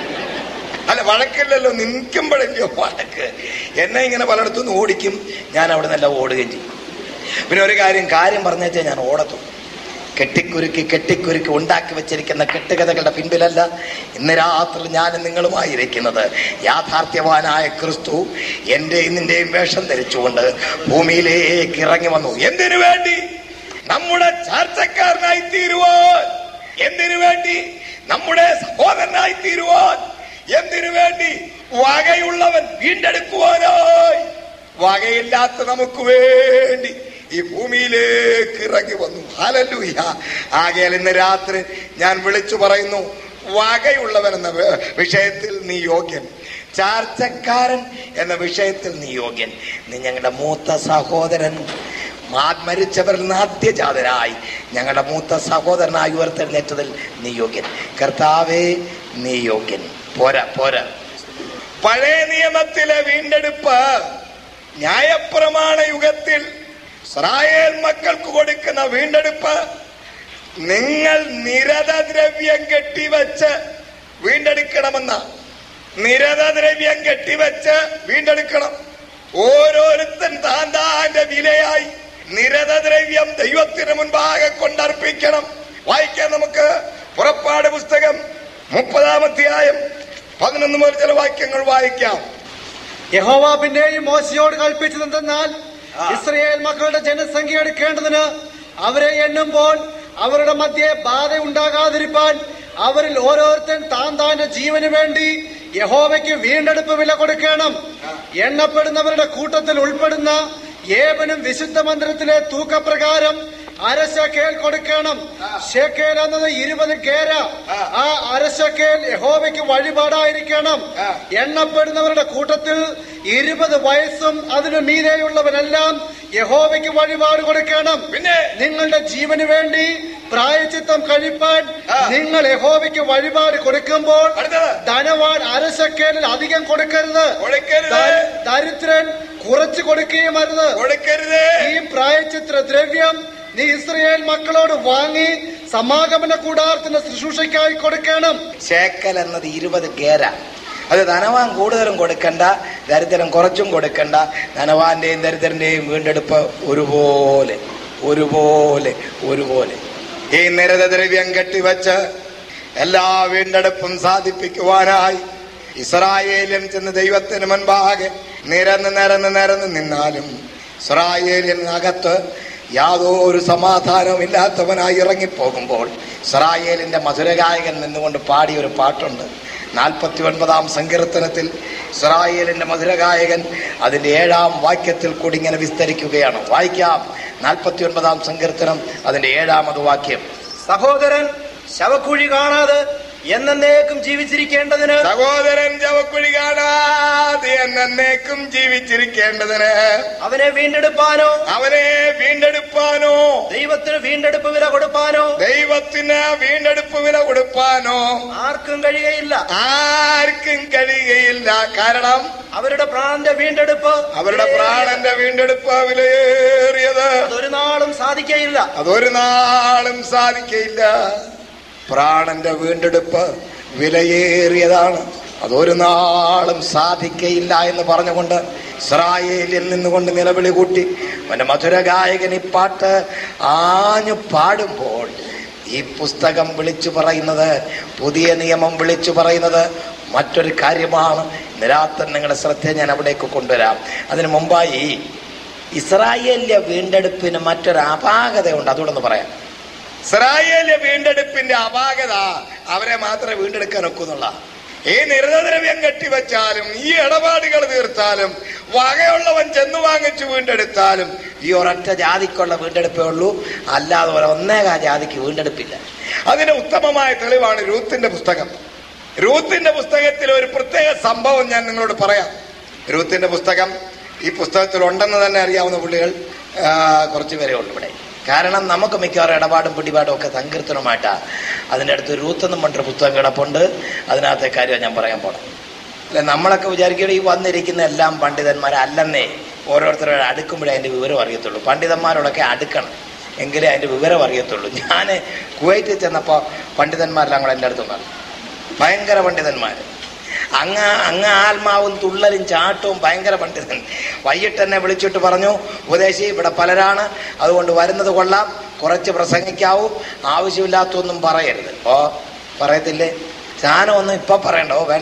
അല്ല വഴക്കില്ലല്ലോ നിൽക്കുമ്പോഴല്ലോ വഴക്ക് എന്നെ ഇങ്ങനെ പലയിടത്തുനിന്ന് ഓടിക്കും ഞാൻ അവിടെ നിന്നെല്ലാം ഓടുകയും ചെയ്യും പിന്നെ ഒരു കാര്യം കാര്യം പറഞ്ഞേച്ചാൽ ഞാൻ ഓടത്തും കെട്ടിക്കുരുക്കി കെട്ടിക്കുരുക്കി ഉണ്ടാക്കി വെച്ചിരിക്കുന്ന കെട്ടുകഥകളുടെ പിൻപിലല്ല ഇന്ന് രാത്രി ഞാൻ നിങ്ങളുമായി ഇരിക്കുന്നത് യാഥാർത്ഥ്യവാനായ ക്രിസ്തു എന്റെയും നിന്റെയും വേഷം ധരിച്ചുകൊണ്ട് ഭൂമിയിലേക്ക് ഇറങ്ങി വന്നു എന്തിനു വേണ്ടി നമ്മുടെ ചാർച്ചക്കാരനായി തീരുവാൻ എന്തിനു വേണ്ടി നമ്മുടെ സഹോദരനായി തീരുവാൻ എന്തിനു വേണ്ടി വകയുള്ളവൻ വീണ്ടെടുക്കുവാനായി വകയില്ലാത്ത നമുക്ക് വേണ്ടി ഈ ഭൂമിയിലേക്ക് ഇറങ്ങി വന്നു ഹാലല്ലൂയ ആകയാൽ ഇന്ന് രാത്രി ഞാൻ വിളിച്ചു പറയുന്നു വകയുള്ളവൻ എന്ന വി- വിഷയത്തിൽ നീ യോഗ്യൻ ചാർച്ചക്കാരൻ എന്ന വിഷയത്തിൽ നീ യോഗ്യൻ നീ ഞങ്ങളുടെ മൂത്ത സഹോദരൻ മാ- മരിച്ചവരിൽ നിന്ന് ആദ്യജാതനായി ഞങ്ങളുടെ മൂത്ത സഹോദരനായി ഉയർത്തെഴുന്നേറ്റതിൽ നീ യോഗ്യൻ കർത്താവേ നീ യോഗ്യൻ പോരാ പോരാ പഴയ നിയമത്തിലെ വീണ്ടെടുപ്പ് ന്യായപ്രമാണ യുഗത്തിൽ ഇസ്രായേൽ മക്കൾക്ക് കൊടുക്കുന്ന വീണ്ടെടുപ്പ് നിങ്ങൾ നിരതദ്രവ്യം കെട്ടിവെച്ച് വീണ്ടെടുക്കണമെന്ന നിരതദ്രവ്യം കെട്ടിവെച്ച് വീണ്ടെടുക്കണം ഓരോരുത്തൻ താൻ താന്റെ വിലയായി നിരതദ്രവ്യം ദൈവത്തിന് മുൻപാകെ കൊണ്ടർപ്പിക്കണം വായിക്കാം നമുക്ക് പുറപ്പാട് പുസ്തകം മുപ്പതാമധ്യായം പതിനൊന്ന് മുതൽ ചില വാക്യങ്ങൾ വായിക്കാം യഹോവ പിന്നെയും മോശയോട് കൽപ്പിച്ചതെന്തെന്നാൽ ഇസ്രയേൽ മക്കളുടെ ജനസംഖ്യ എടുക്കേണ്ടതിന് അവരെ എണ്ണുമ്പോൾ അവരുടെ മധ്യേ ബാധ ഉണ്ടാകാതിരിപ്പാൻ അവരിൽ ഓരോരുത്തൻ താൻ താന്റെ ജീവന് വേണ്ടി യഹോവയ്ക്ക് വീണ്ടെടുപ്പ് വില കൊടുക്കണം എണ്ണപ്പെടുന്നവരുടെ കൂട്ടത്തിൽ ഉൾപ്പെടുന്ന ഏവനും വിശുദ്ധ മന്ദിരത്തിലെ തൂക്കപ്രകാരം അരശക്കേൽ കൊടുക്കണം ഷേക്കേൽ എന്നത് ഇരുപത് കേര ആ അരശക്കേൽ യഹോവയ്ക്ക് വഴിപാടായിരിക്കണം എണ്ണപ്പെടുന്നവരുടെ കൂട്ടത്തിൽ ഇരുപത് വയസ്സും അതിനു മീതെയുള്ളവരെല്ലാം യഹോവയ്ക്ക് വഴിപാട് കൊടുക്കണം പിന്നെ നിങ്ങളുടെ ജീവന് വേണ്ടി പ്രായച്ചിത്തം കഴിപ്പാൻ നിങ്ങൾ യഹോവയ്ക്ക് വഴിപാട് കൊടുക്കുമ്പോൾ അടുത്തത് ധനവാൻ അരശക്കേലിൽ അധികം കൊടുക്കരുത് കൊടുക്കരുത് ദ- ദരിദ്രൻ കുറച്ച് കൊടുക്കുകയും അരുത് കൊടുക്കരുത് ഈ പ്രായച്ചിത്ര ദ്രവ്യം നീ ഇസ്രയേൽ മക്കളോട് വാങ്ങി സമാഗമന കൂടാരത്തിന്റെ ശുശ്രൂഷയ്ക്കായി കൊടുക്കണം ശേക്കൽ എന്നത് ഇരുപത് ഗേര അത് ധനവാൻ കൂടുതലും കൊടുക്കണ്ട ദരിദ്രൻ കുറച്ചും കൊടുക്കണ്ട ധനവാന്റെയും ദരിദ്രന്റെയും വീണ്ടെടുപ്പ് ഒരുപോലെ ഒരുപോലെ ഒരുപോലെ ഈ നിരതദ്രവ്യം കെട്ടിവെച്ച് എല്ലാ വീണ്ടെടുപ്പും സാധിപ്പിക്കുവാനായി ഇസ്രായേലിയൻ ചെന്ന് ദൈവത്തിന് മുൻപാകെ നിരന്ന് നിരന്ന് നിരന്ന് നിന്നാലും ഇസ്രായേലിനകത്ത് യാതൊരു സമാധാനവും ഇല്ലാത്തവനായി ഇറങ്ങിപ്പോകുമ്പോൾ ഇസ്രായേലിന്റെ മധുരഗായകൻ നിന്നുകൊണ്ട് പാടിയ ഒരു പാട്ടുണ്ട് നാൽപ്പത്തി ഒൻപതാം സങ്കീർത്തനത്തിൽ ഇസ്രായേലിന്റെ മധുരഗായകൻ അതിന്റെ ഏഴാം വാക്യത്തിൽ കൂടി ഇങ്ങനെ വിസ്തരിക്കുകയാണ് വായിക്കാം നാൽപ്പത്തി ഒൻപതാം സങ്കീർത്തനം അതിന്റെ ഏഴാമത് വാക്യം സഹോദരൻ ശവക്കുഴി കാണാതെ എന്നേക്കും ജീവിച്ചിരിക്കേണ്ടതിന് സഹോദരൻ ചവക്കുഴി കാണാതെ എന്നേക്കും ജീവിച്ചിരിക്കേണ്ടതിന് അവനെ വീണ്ടെടുപ്പാനോ അവനെ വീണ്ടെടുപ്പാനോ ദൈവത്തിന് വീണ്ടെടുപ്പ് വില കൊടുപ്പാനോ ദൈവത്തിന് വീണ്ടെടുപ്പ് വില കൊടുപ്പാനോ ആർക്കും കഴിയുകയില്ല ആർക്കും കഴിയുകയില്ല കാരണം അവരുടെ പ്രാണന്റെ വീണ്ടെടുപ്പ് അവരുടെ പ്രാണന്റെ വീണ്ടെടുപ്പ് വിലയേറിയത് അതൊരു നാളും സാധിക്കയില്ല അതൊരു നാളും സാധിക്കയില്ല പ്രാണന്റെ വീണ്ടെടുപ്പ് വിലയേറിയതാണ് അതൊരു നാളും സാധിക്കയില്ല എന്ന് പറഞ്ഞുകൊണ്ട് ഇസ്രായേലിൽ നിന്നുകൊണ്ട് നിലവിളി കൂട്ടി അവന്റെ മധുരഗായകൻ ഈ പാട്ട് ആഞ്ഞു പാടുമ്പോൾ ഈ പുസ്തകം വിളിച്ചു പറയുന്നത് പുതിയ നിയമം വിളിച്ചു പറയുന്നത് മറ്റൊരു കാര്യമാണ് നിരാത്തൻ നിങ്ങളുടെ ശ്രദ്ധ ഞാൻ അവിടേക്ക് കൊണ്ടുവരാം അതിനു മുമ്പായി ഇസ്രായേലിലെ വീണ്ടെടുപ്പിന് മറ്റൊരു അപാകതയുണ്ട് അതുകൊണ്ടൊന്ന് പറയാം ഇസ്രായേലിലെ വീണ്ടെടുപ്പിന്റെ അപാകത അവരെ മാത്രമേ വീണ്ടെടുക്കാൻ ഒക്കുന്നുള്ള ഈ നിരതദ്രവ്യം കെട്ടിവെച്ചാലും ഈ ഇടപാടുകൾ തീർത്താലും വകയുള്ളവൻ ചെന്നു വാങ്ങിച്ചു വീണ്ടെടുത്താലും ഈ ഒരൊറ്റ ജാതിക്കുള്ള വീണ്ടെടുപ്പേ ഉള്ളൂ അല്ലാതെ ഒരു ഒന്നേകാ ജാതിക്ക് വീണ്ടെടുപ്പില്ല അതിന് ഉത്തമമായ തെളിവാണ് രൂത്തിന്റെ പുസ്തകം രൂത്തിന്റെ പുസ്തകത്തിൽ ഒരു പ്രത്യേക സംഭവം ഞാൻ നിങ്ങളോട് പറയാം രൂത്തിന്റെ പുസ്തകം ഈ പുസ്തകത്തിൽ ഉണ്ടെന്ന് തന്നെ അറിയാവുന്ന പുള്ളികൾ ആ, കുറച്ച് പേരേ ഉള്ളൂ ഇവിടെ കാരണം നമുക്ക് മിക്കവാറും ഇടപാടും പിടിപാടും ഒക്കെ സങ്കീർത്തനമായിട്ടാ അതിൻ്റെ അടുത്ത് രൂത്ത് എന്നും പറഞ്ഞൊരു പുസ്തകം കിടപ്പുണ്ട് അതിനകത്തെ കാര്യം ഞാൻ പറയാൻ പോണം അല്ല നമ്മളൊക്കെ വിചാരിക്കുക ഈ വന്നിരിക്കുന്ന എല്ലാം പണ്ഡിതന്മാരല്ലെന്നേ ഓരോരുത്തരോട് അടുക്കുമ്പോഴേ അതിൻ്റെ വിവരം അറിയത്തുള്ളൂ പണ്ഡിതന്മാരോടൊക്കെ അടുക്കണം എങ്കിലേ അതിൻ്റെ വിവരം അറിയത്തുള്ളൂ ഞാൻ കുവൈറ്റിൽ ചെന്നപ്പോൾ പണ്ഡിതന്മാരെല്ലാം കൂടെ എൻ്റെ അടുത്ത് വന്നു ഭയങ്കര പണ്ഡിതന്മാർ അങ്ങ് അങ്ങ് ആത്മാവും തുള്ളലും ചാട്ടവും ഭയങ്കര പണ്ഡിതൻ വൈകിട്ട് എന്നെ വിളിച്ചിട്ട് പറഞ്ഞു ഉപദേശി ഇവിടെ പലരാണ് അതുകൊണ്ട് വരുന്നത് കൊള്ളാം കുറച്ച് പ്രസംഗിക്കാവൂ ആവശ്യമില്ലാത്തൊന്നും പറയരുത് ഓ പറയത്തില്ലേ ഞാനൊന്നും ഇപ്പൊ പറയണ്ടോ വേണ്ട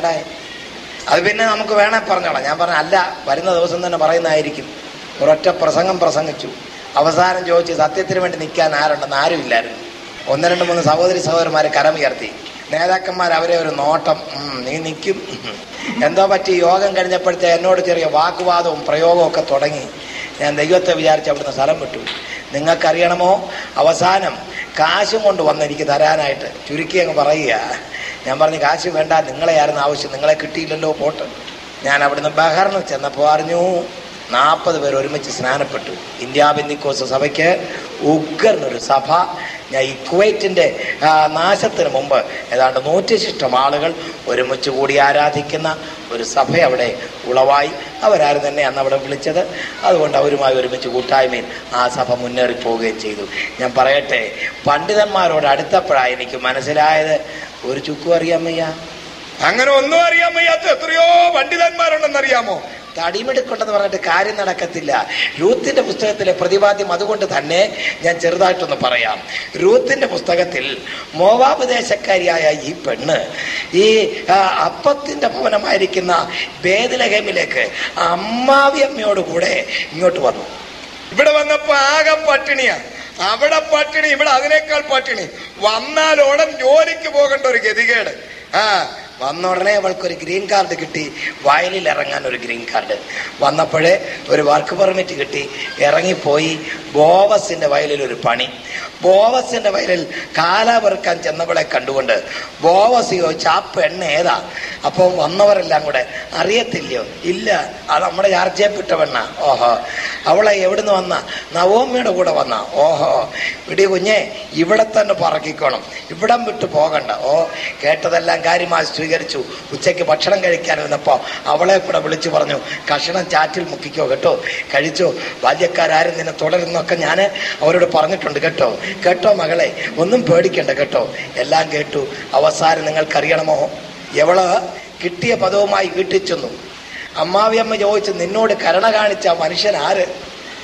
അത് പിന്നെ നമുക്ക് വേണേ പറഞ്ഞോളാം ഞാൻ പറഞ്ഞ അല്ല വരുന്ന ദിവസം തന്നെ പറയുന്നതായിരിക്കും ഒരൊറ്റ പ്രസംഗം പ്രസംഗിച്ചു അവസാനം ചോദിച്ചു സത്യത്തിന് വേണ്ടി നിൽക്കാൻ ആരുണ്ടെന്ന് ആരും ഇല്ലായിരുന്നു ഒന്ന് രണ്ട് മൂന്ന് സഹോദരി സഹോദരന്മാരെ കരമുയർത്തി നേതാക്കന്മാർ അവരെ ഒരു നോട്ടം ഉം, നീ നിൽക്കും എന്തോ പറ്റി യോഗം കഴിഞ്ഞപ്പോഴത്തെ എന്നോട് ചെറിയ വാക്കുവാദവും പ്രയോഗവും ഒക്കെ തുടങ്ങി ഞാൻ ദൈവത്തെ വിചാരിച്ച് അവിടുന്ന് സ്ഥലം വിട്ടു നിങ്ങൾക്കറിയണമോ അവസാനം കാശും കൊണ്ട് വന്ന് എനിക്ക് തരാനായിട്ട് ചുരുക്കി അങ്ങ് പറയുക ഞാൻ പറഞ്ഞു കാശ് വേണ്ട നിങ്ങളെയായിരുന്നു ആവശ്യം നിങ്ങളെ കിട്ടിയില്ലല്ലോ പോട്ട് ഞാൻ അവിടുന്ന് ബഹറിന് ചെന്നപ്പോൾ അറിഞ്ഞു നാൽപ്പത് പേർ ഒരുമിച്ച് സ്നാനപ്പെട്ടു ഇന്ത്യ ബിന്ദിക്കോസ് സഭയ്ക്ക് ഉഗ്രനൊരു സഭ ഞാൻ ഈ കുവൈറ്റിന്റെ ആ, നാശത്തിന് മുമ്പ് ഏതാണ്ട് നൂറ്റി ശിഷ്ടം ആളുകൾ ഒരുമിച്ച് കൂടി ആരാധിക്കുന്ന ഒരു സഭ അവിടെ ഉളവായി അവരാരും തന്നെ അന്ന് അവിടെ വിളിച്ചത് അതുകൊണ്ട് അവരുമായി ഒരുമിച്ച് കൂട്ടായ്മയിൽ ആ സഭ മുന്നേറി പോവുകയും ചെയ്തു ഞാൻ പറയട്ടെ പണ്ഡിതന്മാരോട് അടുത്തപ്പോഴാണ് എനിക്ക് മനസ്സിലായത് ഒരു ചുക്കും അറിയാൻ വയ്യ അങ്ങനെ ഒന്നും അറിയാൻ വയ്യാത്ത എത്രയോ പണ്ഡിതന്മാരുണ്ടെന്നറിയാമോ തടിമെടുക്കുണ്ടെന്ന് പറഞ്ഞിട്ട് കാര്യം നടക്കത്തില്ല രൂത്തിന്റെ പുസ്തകത്തിലെ പ്രതിപാദ്യം അതുകൊണ്ട് തന്നെ ഞാൻ ചെറുതായിട്ടൊന്ന് പറയാം രൂത്തിന്റെ പുസ്തകത്തിൽ മോവാബ് ദേശക്കാരിയായ ഈ പെണ്ണ് ഈ ആ, അപ്പത്തിന്റെ ഭവനമായിരിക്കുന്ന ബേദലഹേമിലേക്ക് അമ്മാവിയമ്മയോട് കൂടെ ഇങ്ങോട്ട് വന്നു ഇവിടെ വന്നപ്പോ ആകെ പട്ടിണിയാ അവിടെ പട്ടിണി ഇവിടെ അതിനേക്കാൾ പട്ടിണി വന്നാൽ ഉടൻ ജോലിക്ക് പോകേണ്ട ഒരു ഗതികേട് ആ വന്ന ഉടനെ അവൾക്കൊരു ഗ്രീൻ കാർഡ് കിട്ടി വയലിൽ ഇറങ്ങാൻ ഒരു ഗ്രീൻ കാർഡ് വന്നപ്പോഴേ ഒരു വർക്ക് പെർമിറ്റ് കിട്ടി ഇറങ്ങിപ്പോയി ബോവസിന്റെ വയലിൽ ഒരു പണി ബോവസിന്റെ വയലിൽ കാല പെറുക്കാൻ ചെന്നവളെ കണ്ടുകൊണ്ട് ബോവസ് ചോദിച്ചു ആ പെണ്ണ് ഏതാ അപ്പം വന്നവരെല്ലാം കൂടെ അറിയത്തില്ലയോ ഇല്ല അത് നമ്മുടെ ചാർച്ചയപ്പെട്ട പെണ്ണ ഓഹോ അവളെ എവിടുന്ന് വന്ന നവോമിയുടെ കൂടെ വന്ന ഓഹോ ഇടി കുഞ്ഞെ ഇവിടെ തന്നെ പറക്കിക്കോണം ഇവിടം വിട്ട് പോകണ്ട ഓ കേട്ടതെല്ലാം കാര്യമായി സ്വീകരിച്ചു ഉച്ചയ്ക്ക് ഭക്ഷണം കഴിക്കാനിരുന്നപ്പോ അവളെ കൂടെ വിളിച്ചു പറഞ്ഞു കഷണം ചാറ്റിൽ മുക്കിക്കോ കേട്ടോ കഴിച്ചോ ബാല്യക്കാരും നിന്നെ തുടരുന്നൊക്കെ ഞാൻ അവരോട് പറഞ്ഞിട്ടുണ്ട് കേട്ടോ കേട്ടോ മകളെ ഒന്നും പേടിക്കണ്ട കേട്ടോ എല്ലാം കേട്ടു അവസാനം നിങ്ങൾക്കറിയണമോ എവള് കിട്ടിയ പദവുമായി വീട്ടിൽ ചെന്നു അമ്മാവിയമ്മ ചോദിച്ചു നിന്നോട് കരുണ കാണിച്ച ആ മനുഷ്യൻ ആര്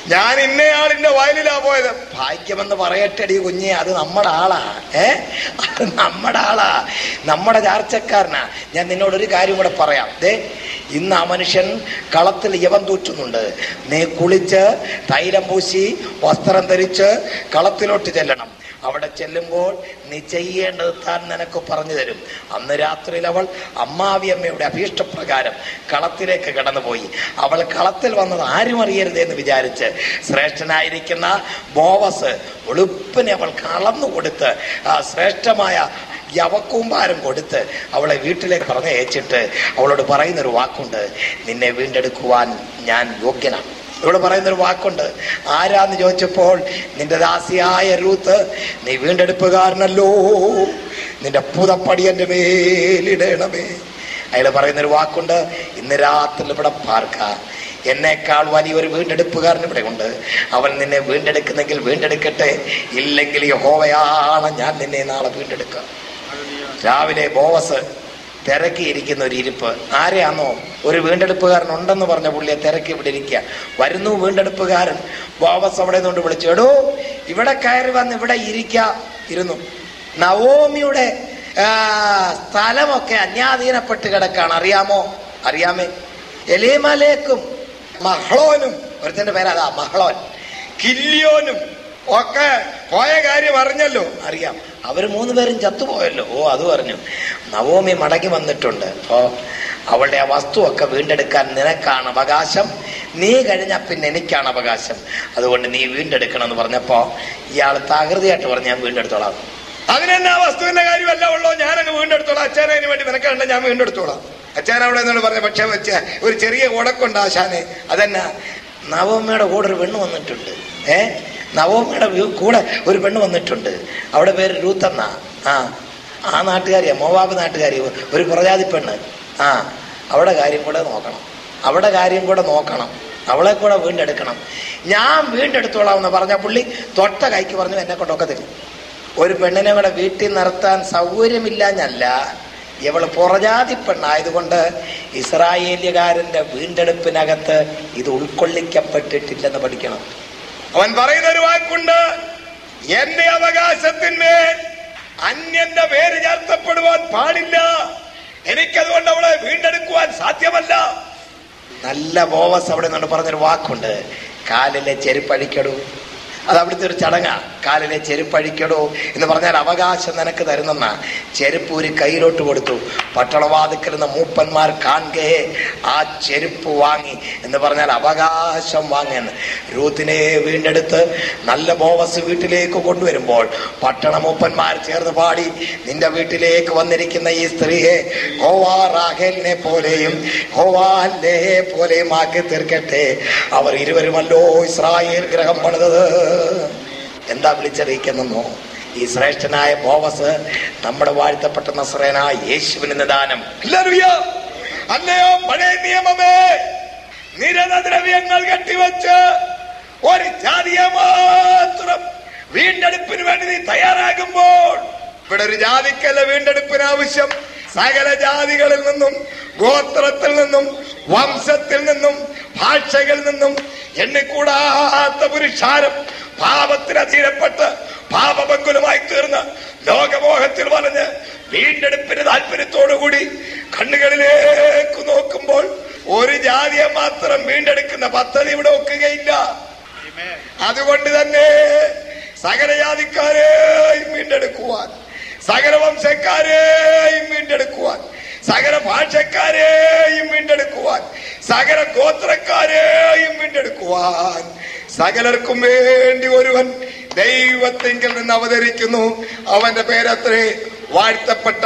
ഞാൻ ഇന്നയാളിന്റെ വയലിലാ പോയത് ഭാഗ്യമെന്ന് പറയട്ടടി കുഞ്ഞെ അത് നമ്മുടെ ആളാ ഏ അത് നമ്മുടെ ആളാ നമ്മുടെ ചാർച്ചക്കാരനാ ഞാൻ നിന്നോട് ഒരു കാര്യം കൂടെ പറയാം ദേ ഇന്ന് ആ മനുഷ്യൻ കളത്തിൽ യവൻ തൂറ്റുന്നുണ്ട് നീ കുളിച്ച് തൈലം പൂശി വസ്ത്രം ധരിച്ച് കളത്തിലോട്ട് ചെല്ലണം അവിടെ ചെല്ലുമ്പോൾ നീ ചെയ്യേണ്ടത് താൻ നിനക്ക് പറഞ്ഞു തരും അന്ന് രാത്രിയിൽ അവൾ അമ്മാവിയമ്മയുടെ അഭീഷ്ടപ്രകാരം കളത്തിലേക്ക് കടന്നുപോയി അവൾ കളത്തിൽ വന്നത് ആരും അറിയരുത് എന്ന് വിചാരിച്ച് ശ്രേഷ്ഠനായിരിക്കുന്ന ബോവസ് ഒളുപ്പിനെ അവൾ കളന്നു കൊടുത്ത് ആ ശ്രേഷ്ഠമായ യവക്കൂമ്പാരം കൊടുത്ത് അവളെ വീട്ടിലേക്ക് പറഞ്ഞയച്ചിട്ട് അവളോട് പറയുന്നൊരു വാക്കുണ്ട് നിന്നെ വീണ്ടെടുക്കുവാൻ ഞാൻ യോഗ്യനാണ് ഇവിടെ പറയുന്നൊരു വാക്കുണ്ട് ആരാന്ന് ചോദിച്ചപ്പോൾ നിന്റെ ദാസിയായ രൂത്ത് നീ വീണ്ടെടുപ്പുകാരനല്ലോ നിന്റെ പുതപ്പടി എൻ്റെ മേലിടണമേ അയാൾ പറയുന്നൊരു വാക്കുണ്ട് ഇന്ന് രാത്രി ഇവിടെ പാർക്ക എന്നേക്കാൾ വലിയൊരു വീണ്ടെടുപ്പുകാരൻ ഇവിടെ ഉണ്ട് അവൻ നിന്നെ വീണ്ടെടുക്കുന്നെങ്കിൽ വീണ്ടെടുക്കട്ടെ ഇല്ലെങ്കിൽ യഹോവയാണ് ഞാൻ നിന്നെ നാളെ വീണ്ടെടുക്കുക രാവിലെ ബോവസ് തിരക്കിയിരിക്കുന്ന ഒരു ഇരിപ്പ് ആരെയാണോ ഒരു വീണ്ടെടുപ്പുകാരൻ ഉണ്ടെന്ന് പറഞ്ഞ പുള്ളിയെ തിരക്കി ഇവിടെ ഇരിക്കുക വരുന്നു വീണ്ടെടുപ്പുകാരൻ ബോവസ് അവിടെ നിന്നുകൊണ്ട് വിളിച്ചു എടോ ഇവിടെ കയറി വന്ന് ഇവിടെ ഇരിക്ക ഇരുന്നു നവോമിയുടെ ആ, സ്ഥലമൊക്കെ അന്യാധീനപ്പെട്ട് കിടക്കാണ് അറിയാമോ അറിയാമേ എലീമലേക്കും മഹ്ളോനും ഒരുത്തന്റെ പേരതാ മഹ്ളോൻ കില്ലിയോനും ഒക്കെ പോയ കാര്യം അറിഞ്ഞല്ലോ അറിയാം അവർ മൂന്ന് പേരും ചത്തുപോയല്ലോ ഓ അത് പറഞ്ഞു നവോമി മടങ്ങി വന്നിട്ടുണ്ട് ഓ അവളുടെ ആ വസ്തുവൊക്കെ വീണ്ടെടുക്കാൻ നിനക്കാണ് അവകാശം നീ കഴിഞ്ഞാൽ പിന്നെ എനിക്കാണ് അവകാശം അതുകൊണ്ട് നീ വീണ്ടെടുക്കണം എന്ന് പറഞ്ഞപ്പോ ഇയാൾ തകൃതിയായിട്ട് പറഞ്ഞു ഞാൻ വീണ്ടെടുത്തോളാം അതിനെന്നാ വസ്തുവിന്റെ കാര്യമല്ല ഉള്ളോ ഞാനങ്ങ് വീണ്ടെടുത്തോളാം അച്ഛനതിന് വേണ്ടി നിനക്കുണ്ട് ഞാൻ വീണ്ടെടുത്തോളാം അച്ഛൻ അവിടെ നിന്നോട് പറഞ്ഞ പക്ഷെ വെച്ച ഒരു ചെറിയ ഉടക്കുണ്ട് ആശാനെ അതെന്നാ നവോമ്മയുടെ കൂടെ ഒരു പെണ്ണ് വന്നിട്ടുണ്ട് ഏ നവോമ്മയുടെ വീ- കൂടെ ഒരു പെണ്ണ് വന്നിട്ടുണ്ട് അവിടെ പേര് രൂത്തമ്മ ആ ആ നാട്ടുകാരിയാ മോവാബ് നാട്ടുകാരി ഒരു പ്രജാതി പെണ്ണ് ആ അവിടെ കാര്യം കൂടെ നോക്കണം അവിടെ കാര്യം കൂടെ നോക്കണം അവളെ കൂടെ വീണ്ടെടുക്കണം ഞാൻ വീണ്ടെടുത്തോളാം എന്ന് പറഞ്ഞ പുള്ളി തൊട്ട കൈക്ക് പറഞ്ഞു എന്നെ കൊണ്ടൊക്കെ തരും ഒരു പെണ്ണിനെ കൂടെ വീട്ടിൽ നിർത്താൻ സൗകര്യമില്ലാഞ്ഞല്ല ഇവള് പുറജാതി പെണ്ണായതുകൊണ്ട് ഇസ്രായേലിയകാരന്റെ വീണ്ടെടുപ്പിനകത്ത് ഇത് ഉൾക്കൊള്ളിക്കപ്പെട്ടിട്ടില്ലെന്ന് പഠിക്കണം അവൻ പറയുന്ന ഒരു വാക്കുണ്ട് എന്റെ അവകാശത്തിന്മേൽ അന്യന്റെ പേര് ചേർത്തപ്പെടുവാൻ പാടില്ല എനിക്കതുകൊണ്ട് അവളെ വീണ്ടെടുക്കുവാൻ സാധ്യമല്ല നല്ല ബോവസ് അവിടെ നിന്ന് പറഞ്ഞൊരു വാക്കുണ്ട് കാലിലെ ചെരുപ്പഴിക്കടൂ അത് അവിടുത്തെ ഒരു ചടങ്ങാ കാലിലെ ചെരുപ്പഴിക്കടോ എന്ന് പറഞ്ഞാൽ അവകാശം നിനക്ക് തരുന്നെന്ന ചെരുപ്പ് ഒരു കയ്യിലോട്ട് കൊടുത്തു പട്ടണവാതിക്കൽ നിന്ന് മൂപ്പന്മാർ കാണുകേ ആ ചെരുപ്പ് വാങ്ങി എന്ന് പറഞ്ഞാൽ അവകാശം വാങ്ങിയെന്ന് റൂത്തിനെ വീണ്ടെടുത്ത് നല്ല ബോവസ് വീട്ടിലേക്ക് കൊണ്ടുവരുമ്പോൾ പട്ടണ മൂപ്പന്മാർ ചേർന്ന് പാടി നിന്റെ വീട്ടിലേക്ക് വന്നിരിക്കുന്ന ഈ സ്ത്രീയെ ഹോവാ റാഹേലിനെ പോലെയും ഹോവാലെ പോലെയും ആക്കി തീർക്കട്ടെ അവർ ഇരുവരുമല്ലോ ഇസ്രായേൽ ഗ്രഹം പണിതത് എന്താ വിളിച്ചറിയിക്കുന്നോ ഈ ശ്രേഷ്ഠനായ ബോവസ് നമ്മുടെ വാഴ്ത്തപ്പെട്ട നസ്രേനായ യേശുവിന് നിദാനം ഹല്ലേലൂയ. അല്ലയോ പഴയ നിയമമേ നിരതദ്രവ്യങ്ങൾ കെട്ടിവെച്ച് ഒരു ജാതിയെ മാത്രം വീണ്ടെടുപ്പിന് വേണ്ടി നീ തയ്യാറാകുമ്പോൾ ഇവിടെ ഒരു ജാതിക്കല്ല വീണ്ടെടുപ്പിന് ആവശ്യം സകല ജാതികളിൽ നിന്നും ഗോത്രത്തിൽ നിന്നും വംശത്തിൽ നിന്നും ഭാഷകളിൽ നിന്നും എണ്ണിക്കൂടാത്ത പുരുഷാരം പാപത്തിന് അധീനപ്പെട്ട് പാപമംഗുലമായി തീർന്ന് ലോകമോഹത്തിൽ വലഞ്ഞ് വീണ്ടെടുപ്പിന് താല്പര്യത്തോടുകൂടി കണ്ണുകളിലേക്ക് നോക്കുമ്പോൾ ഒരു ജാതിയെ മാത്രം വീണ്ടെടുക്കുന്ന പദ്ധതി ഇവിടെ ഒക്കുകയില്ല അതുകൊണ്ട് തന്നെ സകല ജാതിക്കാരെയും വീണ്ടെടുക്കുവാൻ സകല വംശക്കാരെയും വീണ്ടെടുക്കുവാൻ സകല ഭാഷക്കാരെയും വീണ്ടെടുക്കുവാൻ സകല ഗോത്രക്കാരെയും വീണ്ടെടുക്കുവാൻ സകലർക്കും വേണ്ടി ഒരുവൻ ദൈവത്തെങ്കിൽ നിന്ന് അവതരിക്കുന്നു അവന്റെ പേരത്രേ വാഴ്ത്തപ്പെട്ട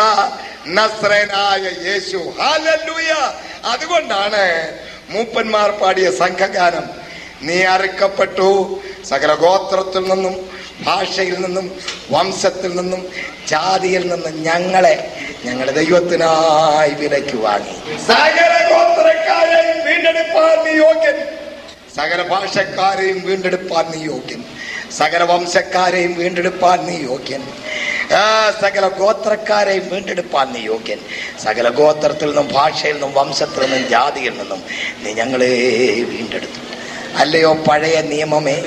നസ്രനായ യേശു ഹാലൂയ അതുകൊണ്ടാണ് മൂപ്പന്മാർ പാടിയ സംഘഗാനം നീ അറുക്കപ്പെട്ടു സകല ഗോത്രത്തിൽ നിന്നും ഭാഷയിൽ നിന്നും വംശത്തിൽ നിന്നും ജാതിയിൽ നിന്നും ഞങ്ങളെ ഞങ്ങളുടെ ദൈവത്തിനായി വിലയ്ക്ക് വാങ്ങി സകല ഗോത്രക്കാരെയും വീണ്ടെടുപ്പാൻ നീ യോഗ്യൻ സകല ഭാഷക്കാരെയും വീണ്ടെടുപ്പാൻ നീ യോഗ്യൻ സകല വംശക്കാരെയും വീണ്ടെടുപ്പാൻ നീ യോഗ്യൻ ആ, സകല ഗോത്രക്കാരെയും വീണ്ടെടുപ്പാൻ നീ യോഗ്യൻ സകല ഗോത്രത്തിൽ നിന്നും ഭാഷയിൽ നിന്നും വംശത്തിൽ നിന്നും ജാതിയിൽ നിന്നും നീ ഞങ്ങളെ വീണ്ടെടുത്തു അല്ലയോ പഴയ നിയമമേ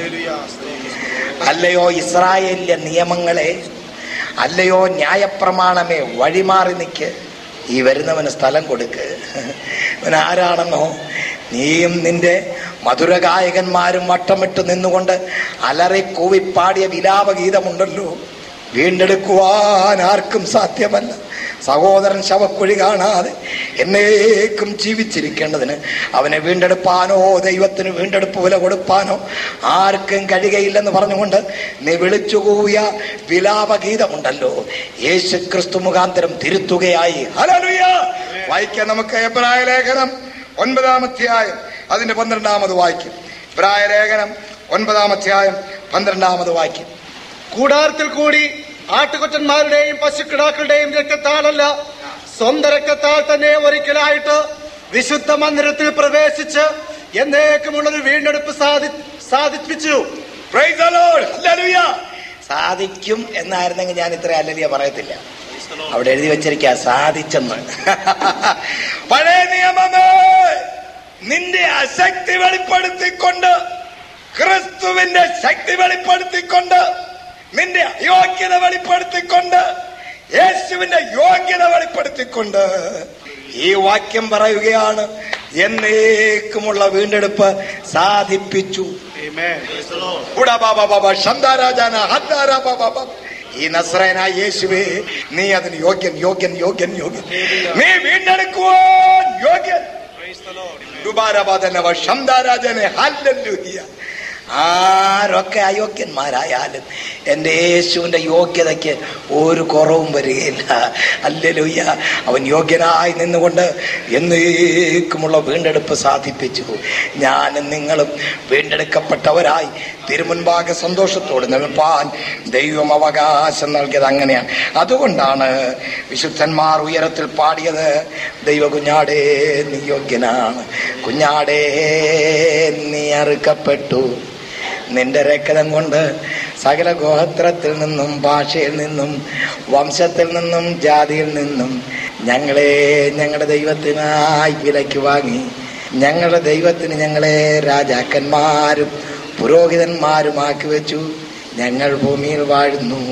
അല്ലയോ ഇസ്രായേലിലെ നിയമങ്ങളെ അല്ലയോ ന്യായപ്രമാണമേ വഴിമാറി നിൽക്ക് ഈ വരുന്നവന് സ്ഥലം കൊടുക്ക് ഇവൻ ആരാണെന്നോ നീയും നിന്റെ മധുരഗായകന്മാരും വട്ടമിട്ട് നിന്നുകൊണ്ട് അലറി കൂവിപ്പാടിയ വിലാപഗീതമുണ്ടല്ലോ വീണ്ടെടുക്കുവാൻ ആർക്കും സാധ്യമല്ല സഹോദരൻ ശവക്കുഴി കാണാതെ എന്നേക്കും ജീവിച്ചിരിക്കേണ്ടതിന് അവനെ വീണ്ടെടുപ്പാനോ ദൈവത്തിന് വീണ്ടെടുപ്പ് വില കൊടുപ്പാനോ ആർക്കും കഴിയുകയില്ലെന്ന് പറഞ്ഞുകൊണ്ട് നീ വിളിച്ചു കൂവിയ വിലാപഗീതമുണ്ടല്ലോ യേശു ക്രിസ്തു മുഖാന്തരം തിരുത്തുകയായി ഹല്ലേലൂയ വായിക്കാൻ നമുക്ക് എബ്രായ ലേഖനം ഒൻപതാം അധ്യായം അതിന്റെ പന്ത്രണ്ടാമത് വായിക്കും എബ്രായ ലേഖനം ഒൻപതാം അധ്യായം പന്ത്രണ്ടാമത് വായിക്കും കൂടാരത്തിൽ കൂടി ആട്ടുകൊറ്റന്മാരുടെയും പശുക്കിടാക്കളുടെയും രക്തത്താലല്ല സ്വന്തം രക്തത്താൽ തന്നെ ഒരിക്കലായിട്ട് വിശുദ്ധ മന്ദിരത്തിൽ പ്രവേശിച്ച് എന്നേക്കുമുള്ളൊരു വീണ്ടെടുപ്പ് സാധി സാധിപ്പിച്ചു Praise the Lord. Hallelujah. സാധിക്കും എന്നായിരുന്നെങ്കിൽ ഞാൻ ഇത്ര അല്ലലിയ പറയത്തില്ല അവിടെ എഴുതി വെച്ചിരിക്കുക സാധിച്ചെന്ന് പഴയ നിയമമേ നിന്റെ അശക്തി വെളിപ്പെടുത്തിക്കൊണ്ട് ക്രിസ്തുവിന്റെ ശക്തി വെളിപ്പെടുത്തിക്കൊണ്ട് നിന്റെ അയോഗ്യത വെളിപ്പെടുത്തിക്കൊണ്ട് യേശുവിന്റെ യോഗ്യത വെളിപ്പെടുത്തിക്കൊണ്ട് ഈ വാക്യം പറയുകയാണ് എന്നേക്കുമുള്ള വീണ്ടെടുപ്പ് സാധിപ്പിച്ചു ഉടബാബാബാബ, ശന്താരാജാന, ഹദ്ദാരാബാബാബ. ഈ നസ്രയനായ യേശുവേ നീ അതിന് യോഗ്യൻ യോഗ്യൻ യോഗ്യൻ യോഗ്യൻ നീ വീണ്ടെടുക്കുവാൻ യോഗ്യൻ ദുബാരബാദനവ ശന്താരാജനെ ഹല്ലേലൂയ ആരൊക്കെ അയോഗ്യന്മാരായാലും എൻ്റെ യേശുവിൻ്റെ യോഗ്യതയ്ക്ക് ഒരു കുറവും വരികയില്ല അല്ലലുയ്യ അവൻ യോഗ്യനായി നിന്നുകൊണ്ട് എന്നേക്കുമുള്ള വീണ്ടെടുപ്പ് സാധിപ്പിച്ചു ഞാനും നിങ്ങളും വീണ്ടെടുക്കപ്പെട്ടവരായി തിരുമുൻപാകെ സന്തോഷത്തോട് നിൽപ്പാൻ ദൈവം അവകാശം നൽകിയത് അങ്ങനെയാണ് അതുകൊണ്ടാണ് വിശുദ്ധന്മാർ ഉയരത്തിൽ പാടിയത് ദൈവ കുഞ്ഞാടേ നീ യോഗ്യനാണ് കുഞ്ഞാടേ നീ അറുക്കപ്പെട്ടു നിന്റെ രക്തം കൊണ്ട് സകല ഗോത്രത്തിൽ നിന്നും ഭാഷയിൽ നിന്നും വംശത്തിൽ നിന്നും ജാതിയിൽ നിന്നും ഞങ്ങളെ ഞങ്ങളുടെ ദൈവത്തിനായി വിലയ്ക്ക് വാങ്ങി ഞങ്ങളുടെ ദൈവത്തിന് ഞങ്ങളെ രാജാക്കന്മാരും പുരോഹിതന്മാരുമാക്കി വെച്ചു ഞങ്ങൾ ഭൂമിയിൽ വാഴുന്നു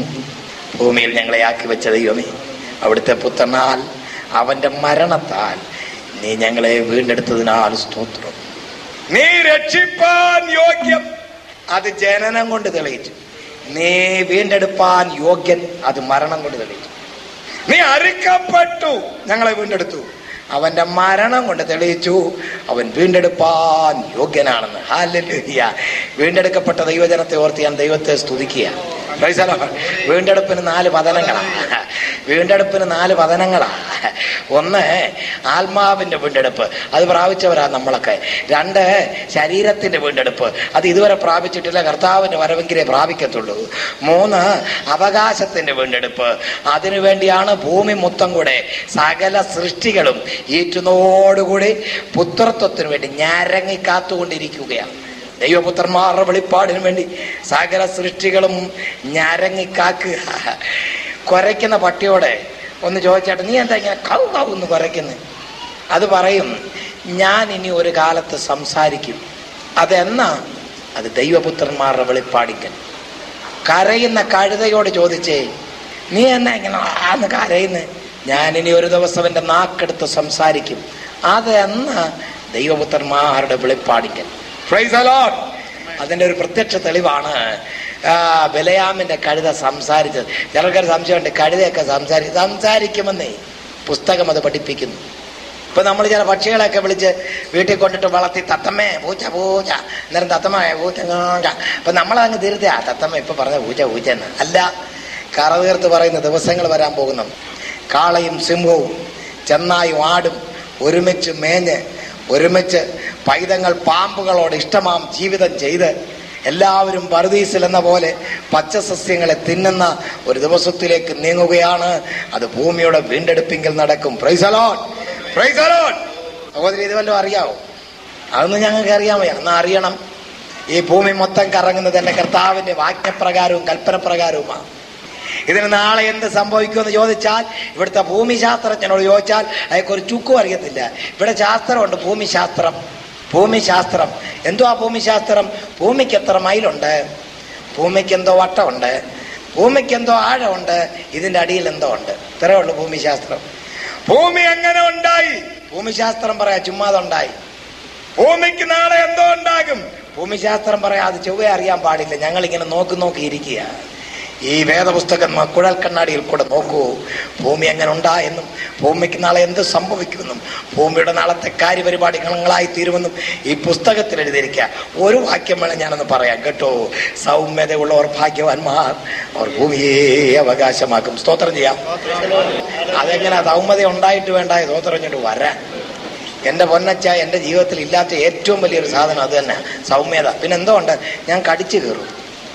ഭൂമിയിൽ ഞങ്ങളെ ആക്കി വെച്ച ദൈവമേ അവിടുത്തെ പുത്രനാൽ അവന്റെ മരണത്താൽ നീ ഞങ്ങളെ വീണ്ടെടുത്തതിനാൽ സ്തോത്രം നീ രക്ഷിപ്പാൻ യോഗ്യം അത് ജനനം കൊണ്ട് തെളിയിച്ചു നീ വീണ്ടെടുപ്പാൻ യോഗ്യൻ അത് മരണം കൊണ്ട് തെളിയിച്ചു നീ അറുക്കപ്പെട്ടു ഞങ്ങളെ വീണ്ടെടുത്തു അവന്റെ മരണം കൊണ്ട് തെളിയിച്ചു അവൻ വീണ്ടെടുപ്പാൻ യോഗ്യനാണെന്ന് ഹാലലുഹിയ വീണ്ടെടുക്കപ്പെട്ട ദൈവജനത്തെ ഓർത്ത് ഞാൻ ദൈവത്തെ സ്തുതിക്കുക Praise the Lord. വീണ്ടെടുപ്പിന് നാല് പതനങ്ങളാ വീണ്ടെടുപ്പിന് നാല് പതനങ്ങളാ ഒന്ന് ആത്മാവിന്റെ വീണ്ടെടുപ്പ് അത് പ്രാപിച്ചവരാ നമ്മളൊക്കെ രണ്ട് ശരീരത്തിന്റെ വീണ്ടെടുപ്പ് അത് ഇതുവരെ പ്രാപിച്ചിട്ടില്ല കർത്താവിന്റെ വരവെങ്കിലേ പ്രാപിക്കത്തുള്ളൂ മൂന്ന് അവകാശത്തിന്റെ വീണ്ടെടുപ്പ് അതിനുവേണ്ടിയാണ് ഭൂമി മൊത്തം കൂടെ സകല സൃഷ്ടികളും ഈറ്റുന്നോടുകൂടി പുത്രത്വത്തിന് വേണ്ടി ഞരങ്ങി കാത്തുകൊണ്ടിരിക്കുകയാണ് ദൈവപുത്രന്മാരുടെ വെളിപ്പാടിന് വേണ്ടി സകല സൃഷ്ടികളും ഞരങ്ങിക്കാക്കുക കുരയ്ക്കുന്ന പട്ടിയോടെ ഒന്ന് ചോദിച്ചാട്ടെ നീ എന്താ ഇങ്ങനെ കൗ കൗ എന്ന് കുരയ്ക്കുന്നത് അത് പറയും ഞാൻ ഇനി ഒരു കാലത്ത് സംസാരിക്കും അതെന്നാ അത് ദൈവപുത്രന്മാരുടെ വെളിപ്പാടിക്കൽ കരയുന്ന കഴുതയോട് ചോദിച്ചേ നീ എന്നാ ഇങ്ങനെ ആന്ന് കരയുന്നത് ഞാനിനി ഒരു ദിവസം എൻ്റെ നാക്കെടുത്ത് സംസാരിക്കും അതെന്നാ ദൈവപുത്രന്മാരുടെ വെളിപ്പാടിക്കൽ Praise the Lord. അതിന്റെ ഒരു പ്രത്യക്ഷ തെളിവാണ് ആ, ബലയാമിന്റെ കഴുത സംസാരിച്ചത് ചിലർക്കൊരു സംശയമുണ്ട് കഴുതയൊക്കെ സംസാരി സംസാരിക്കുമെന്നേ പുസ്തകം അത് പഠിപ്പിക്കുന്നു ഇപ്പൊ നമ്മൾ ചില പക്ഷികളെയൊക്കെ വിളിച്ച് വീട്ടിൽ കൊണ്ടിട്ട് വളർത്തി തത്തമ്മേ പൂച്ച പൂച്ച അന്നേരം തത്തമ്മ പൂച്ച പൂച്ച അപ്പൊ നമ്മളതങ്ങ് തീർത്തേ ആ തത്തമ്മ ഇപ്പൊ പറഞ്ഞ പൂച്ച പൂച്ച എന്ന് അല്ല കറതീർത്ത് പറയുന്ന ദിവസങ്ങൾ വരാൻ പോകുന്നു കാളയും സിംഹവും ചെന്നായും ആടും ഒരുമിച്ച് മേഞ്ഞ് ഒരുമിച്ച് പൈതങ്ങൾ പാമ്പുകളോട് ഇഷ്ടമാം ജീവിതം ചെയ്ത് എല്ലാവരും പറുദീസിൽ എന്ന പോലെ പച്ചസസ്യങ്ങളെ തിന്നുന്ന ഒരു ദിവസത്തിലേക്ക് നീങ്ങുകയാണ് അത് ഭൂമിയുടെ വീണ്ടെടുപ്പിങ്കിൽ നടക്കും പ്രൈസലോൺ പ്രൈസലോൺ സഹോദരി ഇത് വല്ലതും അറിയാവോ അതൊന്നും ഞങ്ങൾക്ക് അറിയാൻ വയ്യ എന്നാ അറിയണം ഈ ഭൂമി മൊത്തം കറങ്ങുന്നത് എന്റെ കർത്താവിന്റെ വാക്യപ്രകാരവും കൽപ്പനപ്രകാരവുമാണ് ഇതിന് നാളെ എന്ത് സംഭവിക്കുമെന്ന് ചോദിച്ചാൽ ഇവിടുത്തെ ഭൂമിശാസ്ത്രജ്ഞനോട് ചോദിച്ചാൽ അയാൾക്ക് ഒരു ചുക്കും അറിയത്തില്ല ഇവിടെ ശാസ്ത്രമുണ്ട് ഭൂമിശാസ്ത്രം ഭൂമിശാസ്ത്രം എന്തുവാ ഭൂമിശാസ്ത്രം ഭൂമിക്ക് എത്ര മൈലുണ്ട് ഭൂമിക്ക് എന്തോ വട്ടമുണ്ട് ഭൂമിക്ക് എന്തോ ആഴമുണ്ട് ഇതിന്റെ അടിയിൽ എന്തോ ഉണ്ട് ഇത്രയേ ഉള്ളൂ ഭൂമിശാസ്ത്രം ഭൂമി എങ്ങനെ ഉണ്ടായി ഭൂമിശാസ്ത്രം പറയാ ചുമ്മാതുണ്ടായി ഭൂമിക്ക് നാളെ എന്തോ ഉണ്ടാകും ഭൂമിശാസ്ത്രം പറയാം അത് ചൊവ്വേ അറിയാൻ പാടില്ല ഞങ്ങൾ ഇങ്ങനെ നോക്കി നോക്കി ഇരിക്കുക ഈ വേദപുസ്തകം ന- കുഴൽ കണ്ണാടിയിൽ കൂടെ നോക്കൂ ഭൂമി എങ്ങനെ ഉണ്ടായെന്നും ഭൂമിക്ക് നാളെ എന്ത് സംഭവിക്കുമെന്നും ഭൂമിയുടെ നാളത്തെ കാര്യപരിപാടികളായി തീരുമെന്നും ഈ പുസ്തകത്തിൽ എഴുതിയിരിക്കുക ഒരു വാക്യം വേണം ഞാനൊന്ന് പറയാം കേട്ടോ സൗമ്യതയുള്ളവർ ഭാഗ്യവാന്മാർ അവർ ഭൂമിയെ അവകാശമാക്കും സ്തോത്രം ചെയ്യാം അതെങ്ങനെ സൗമ്യത ഉണ്ടായിട്ട് വേണ്ട സ്തോത്രം ഇങ്ങോട്ട് വരാൻ എന്റെ പൊന്നച്ച എന്റെ ജീവിതത്തിൽ ഇല്ലാത്ത ഏറ്റവും വലിയൊരു സാധനം അത് തന്നെ സൗമ്യത പിന്നെ എന്തോ ഉണ്ട് ഞാൻ കടിച്ചു കയറും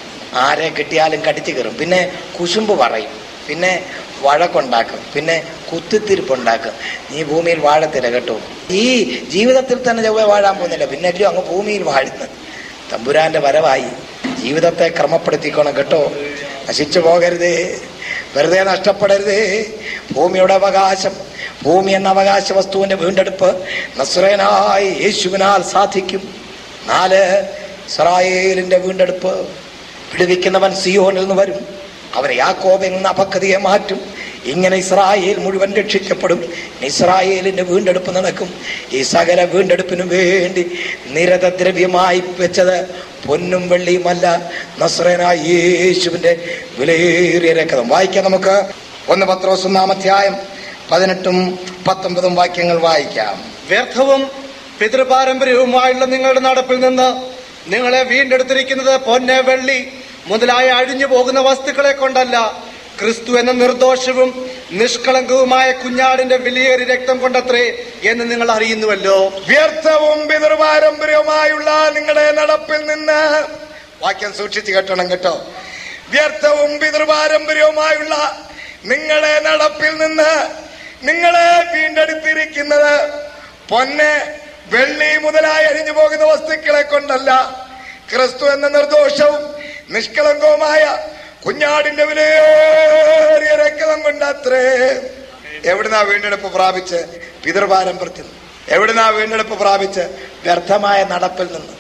ആരെ കിട്ടിയാലും കടിച്ചു കയറും പിന്നെ കുശുമ്പ് പറയും പിന്നെ വഴക്കുണ്ടാക്കും പിന്നെ കുത്തിത്തിരിപ്പുണ്ടാക്കും നീ ഭൂമിയിൽ വാഴത്തില്ല കേട്ടോ ഈ ജീവിതത്തിൽ തന്നെ ചൊവ്വ വാഴാൻ പോകുന്നില്ല പിന്നെ അല്ലയോ അങ്ങ് ഭൂമിയിൽ വാഴുന്നത് തമ്പുരാന്റെ വരവായി ജീവിതത്തെ ക്രമപ്പെടുത്തിക്കോണം കേട്ടോ നശിച്ചു പോകരുതേ വെറുതെ നഷ്ടപ്പെടരുതേ ഭൂമിയുടെ അവകാശം ഭൂമി എന്ന അവകാശ വസ്തുവിന്റെ വീണ്ടെടുപ്പ് നസ്രേനായി യേശുവിനാൽ സാധിക്കും നാല് ഇസ്രായേലിന്റെ വീണ്ടെടുപ്പ് വിടുവിക്കുന്നവൻ സിയോനിൽ നിന്ന് വരും അവൻ യാക്കോബ് എന്ന അപക്കതിയെ മാറ്റും ഇങ്ങനെ ഇസ്രായേൽ മുഴുവൻ രക്ഷിക്കപ്പെടും ഇസ്രായേലിന്റെ വീണ്ടെടുപ്പ് നടക്കും ഈ സകല വീണ്ടെടുപ്പിനും വേണ്ടി നിരതദ്രവ്യമായി വെച്ചത് പൊന്നും വെള്ളിയുമല്ല നസ്രനായ യേശുവിന്റെ വിലയേറിയ രക്തം വായിക്കാം നമുക്ക് ഒന്ന് പത്രോസ് ഒന്നാം അധ്യായം പതിനെട്ടും പത്തൊമ്പതും വാക്യങ്ങൾ വായിക്കാം വ്യർത്ഥവും പിതൃപാരമ്പര്യവുമായുള്ള നിങ്ങളുടെ നടപ്പിൽ നിന്ന് നിങ്ങളെ വീണ്ടെടുത്തിരിക്കുന്നത് പൊന്നെ വെള്ളി മുതലായ അഴിഞ്ഞു പോകുന്ന വസ്തുക്കളെ കൊണ്ടല്ല ക്രിസ്തു എന്ന നിർദോഷവും നിഷ്കളങ്കവുമായ കുഞ്ഞാടിന്റെ വിലയേറി രക്തം കൊണ്ടത്രേ എന്ന് നിങ്ങൾ അറിയുന്നുവല്ലോ വ്യർത്ഥവും പിതൃപാരമ്പര്യവുമായുള്ള നിങ്ങളുടെ നടപ്പിൽ നിന്ന് വാക്യം സൂക്ഷിച്ചു കേട്ടണം കേട്ടോ വ്യർത്ഥവും പിതൃപാരമ്പര്യവുമായുള്ള നിങ്ങളുടെ നടപ്പിൽ നിന്ന് നിങ്ങളെ വീണ്ടെടുത്തിരിക്കുന്നത് പൊന്ന് വെള്ളി മുതലായി അഴിഞ്ഞു പോകുന്ന വസ്തുക്കളെ കൊണ്ടല്ല ക്രിസ്തു എന്ന നിർദോഷവും നിഷ്കളങ്കവുമായ കുഞ്ഞാടിന്റെ വിലയേറിയ രക്തം കൊണ്ടത്രേ എവിടുന്നാ വീണ്ടെടുപ്പ് പ്രാപിച്ച് പിതൃപാരമ്പര്യത്തിൽ നിന്ന്? എവിടുന്നാ വീണ്ടെടുപ്പ് പ്രാപിച്ച് വ്യർത്ഥമായ നടപ്പിൽ നിന്ന്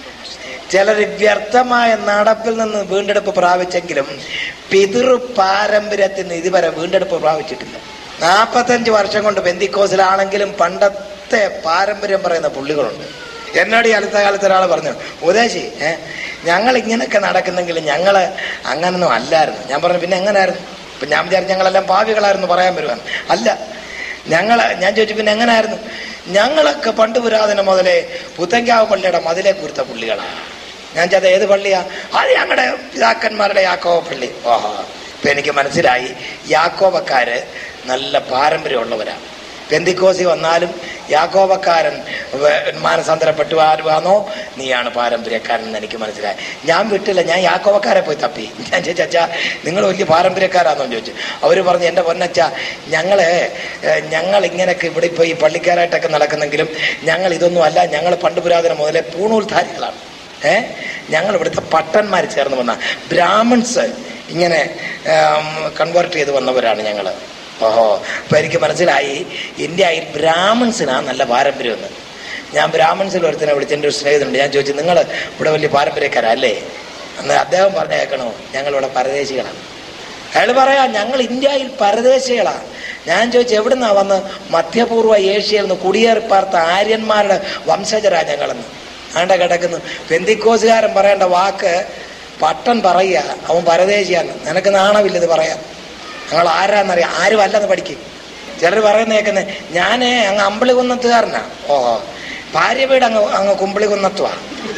ചിലർ വ്യർത്ഥമായ നടപ്പിൽ നിന്ന് വീണ്ടെടുപ്പ് പ്രാപിച്ചെങ്കിലും പിതൃ പാരമ്പര്യത്തിൽ നിന്ന് ഇതുവരെ വീണ്ടെടുപ്പ് പ്രാപിച്ചിട്ടില്ല നാൽപ്പത്തഞ്ച് വർഷം കൊണ്ട് ബന്ദിക്കോസിലാണെങ്കിലും പണ്ടത്തെ പാരമ്പര്യം പറയുന്ന പുള്ളികളുണ്ട് എന്നോട് ഈ അടുത്ത കാലത്ത് ഒരാൾ പറഞ്ഞു ഉദേശി ഏ ഞങ്ങൾ ഇങ്ങനെയൊക്കെ നടക്കുന്നെങ്കിലും ഞങ്ങള് അങ്ങനൊന്നും അല്ലായിരുന്നു ഞാൻ പറഞ്ഞു പിന്നെ എങ്ങനായിരുന്നു ഇപ്പൊ ഞാൻ വിചാരിച്ചു ഞങ്ങളെല്ലാം പാവികളായിരുന്നു പറയാൻ വരുവാൻ അല്ല ഞങ്ങള് ഞാൻ ചോദിച്ചു പിന്നെ എങ്ങനായിരുന്നു ഞങ്ങളൊക്കെ പണ്ട് പുരാതനം മുതലേ പുത്തങ്കാവ് പള്ളിയുടെ മതിലെ കുരുത്ത പുള്ളികളാണ് ഞാൻ ചത് ഏത് പള്ളിയാ അത് ഞങ്ങളുടെ പിതാക്കന്മാരുടെ യാക്കോബ പള്ളി ഓഹോ ഇപ്പൊ എനിക്ക് മനസ്സിലായി യാക്കോബക്കാര് നല്ല പാരമ്പര്യമുള്ളവരാണ് പെന്തിക്കോസി വന്നാലും യാക്കോബക്കാരൻ വ- മാനസാന്തരപ്പെട്ടു ആരുവാണോ നീയാണ് പാരമ്പര്യക്കാരൻ എന്ന് എനിക്ക് മനസ്സിലായി ഞാൻ വിട്ടില്ല ഞാൻ യാക്കോബക്കാരെ പോയി തപ്പി ഞാൻ ചോദിച്ചു അച്ഛാ നിങ്ങൾ വലിയ പാരമ്പര്യക്കാരാണെന്ന് ചോദിച്ചു അവർ പറഞ്ഞു എൻ്റെ പൊന്നച്ച ഞങ്ങള് ഏഹ്, ഞങ്ങൾ ഇങ്ങനെയൊക്കെ ഇവിടെ ഇപ്പോൾ ഈ പള്ളിക്കാരായിട്ടൊക്കെ നടക്കുന്നെങ്കിലും ഞങ്ങൾ ഇതൊന്നും അല്ല ഞങ്ങൾ പണ്ട് പുരാതനം മുതലേ പൂണൂൽധാരികളാണ് ഏ ഞങ്ങൾ ഇവിടുത്തെ പട്ടന്മാർ ചേർന്ന് വന്ന ബ്രാഹ്മിൺസ് ഇങ്ങനെ കൺവേർട്ട് ചെയ്ത് വന്നവരാണ് ഞങ്ങൾ ഓഹോ അപ്പൊ എനിക്ക് മനസ്സിലായി ഇന്ത്യയിൽ ബ്രാഹ്മിൺസിനാ നല്ല പാരമ്പര്യം എന്ന് ഞാൻ ബ്രാഹ്മിൺസിൽ ഒരുത്തനെ വിളിച്ച് എൻ്റെ ഒരു സ്നേഹിതനുണ്ട് ഞാൻ ചോദിച്ചു നിങ്ങൾ ഇവിടെ വലിയ പാരമ്പര്യക്കാരല്ലേ അന്ന് അദ്ദേഹം പറഞ്ഞു കേൾക്കണോ ഞങ്ങളിവിടെ പരദേശികളാണ് അയാൾ പറയാ ഞങ്ങൾ ഇന്ത്യയിൽ പരദേശികളാ ഞാൻ ചോദിച്ചു എവിടുന്നാ വന്ന് മധ്യപൂർവ്വ ഏഷ്യയിൽ നിന്ന് കുടിയേറി പാർത്ത ആര്യന്മാരുടെ വംശജരാ ഞങ്ങളെന്ന് ആണ്ട കിടക്കുന്നു പെന്തിക്കോസുകാരൻ പറയേണ്ട വാക്ക് പട്ടൻ പറയുക അവൻ പരദേശിയാന്ന് നിനക്ക് നാണമില്ല ഇത് പറയാൻ ഞങ്ങൾ ആരാന്നറിയാം ആരും അല്ലെന്ന് പഠിക്കും ചിലർ പറയുന്ന കേൾക്കുന്നത് ഞാനേ അങ്ങ് അമ്പിളി കുന്നത്തുകാരനാ ഓഹോ ഭാര്യ വീട് അങ്ങ് അങ്ങ് കുമ്പിളി കുന്നത്തുവാ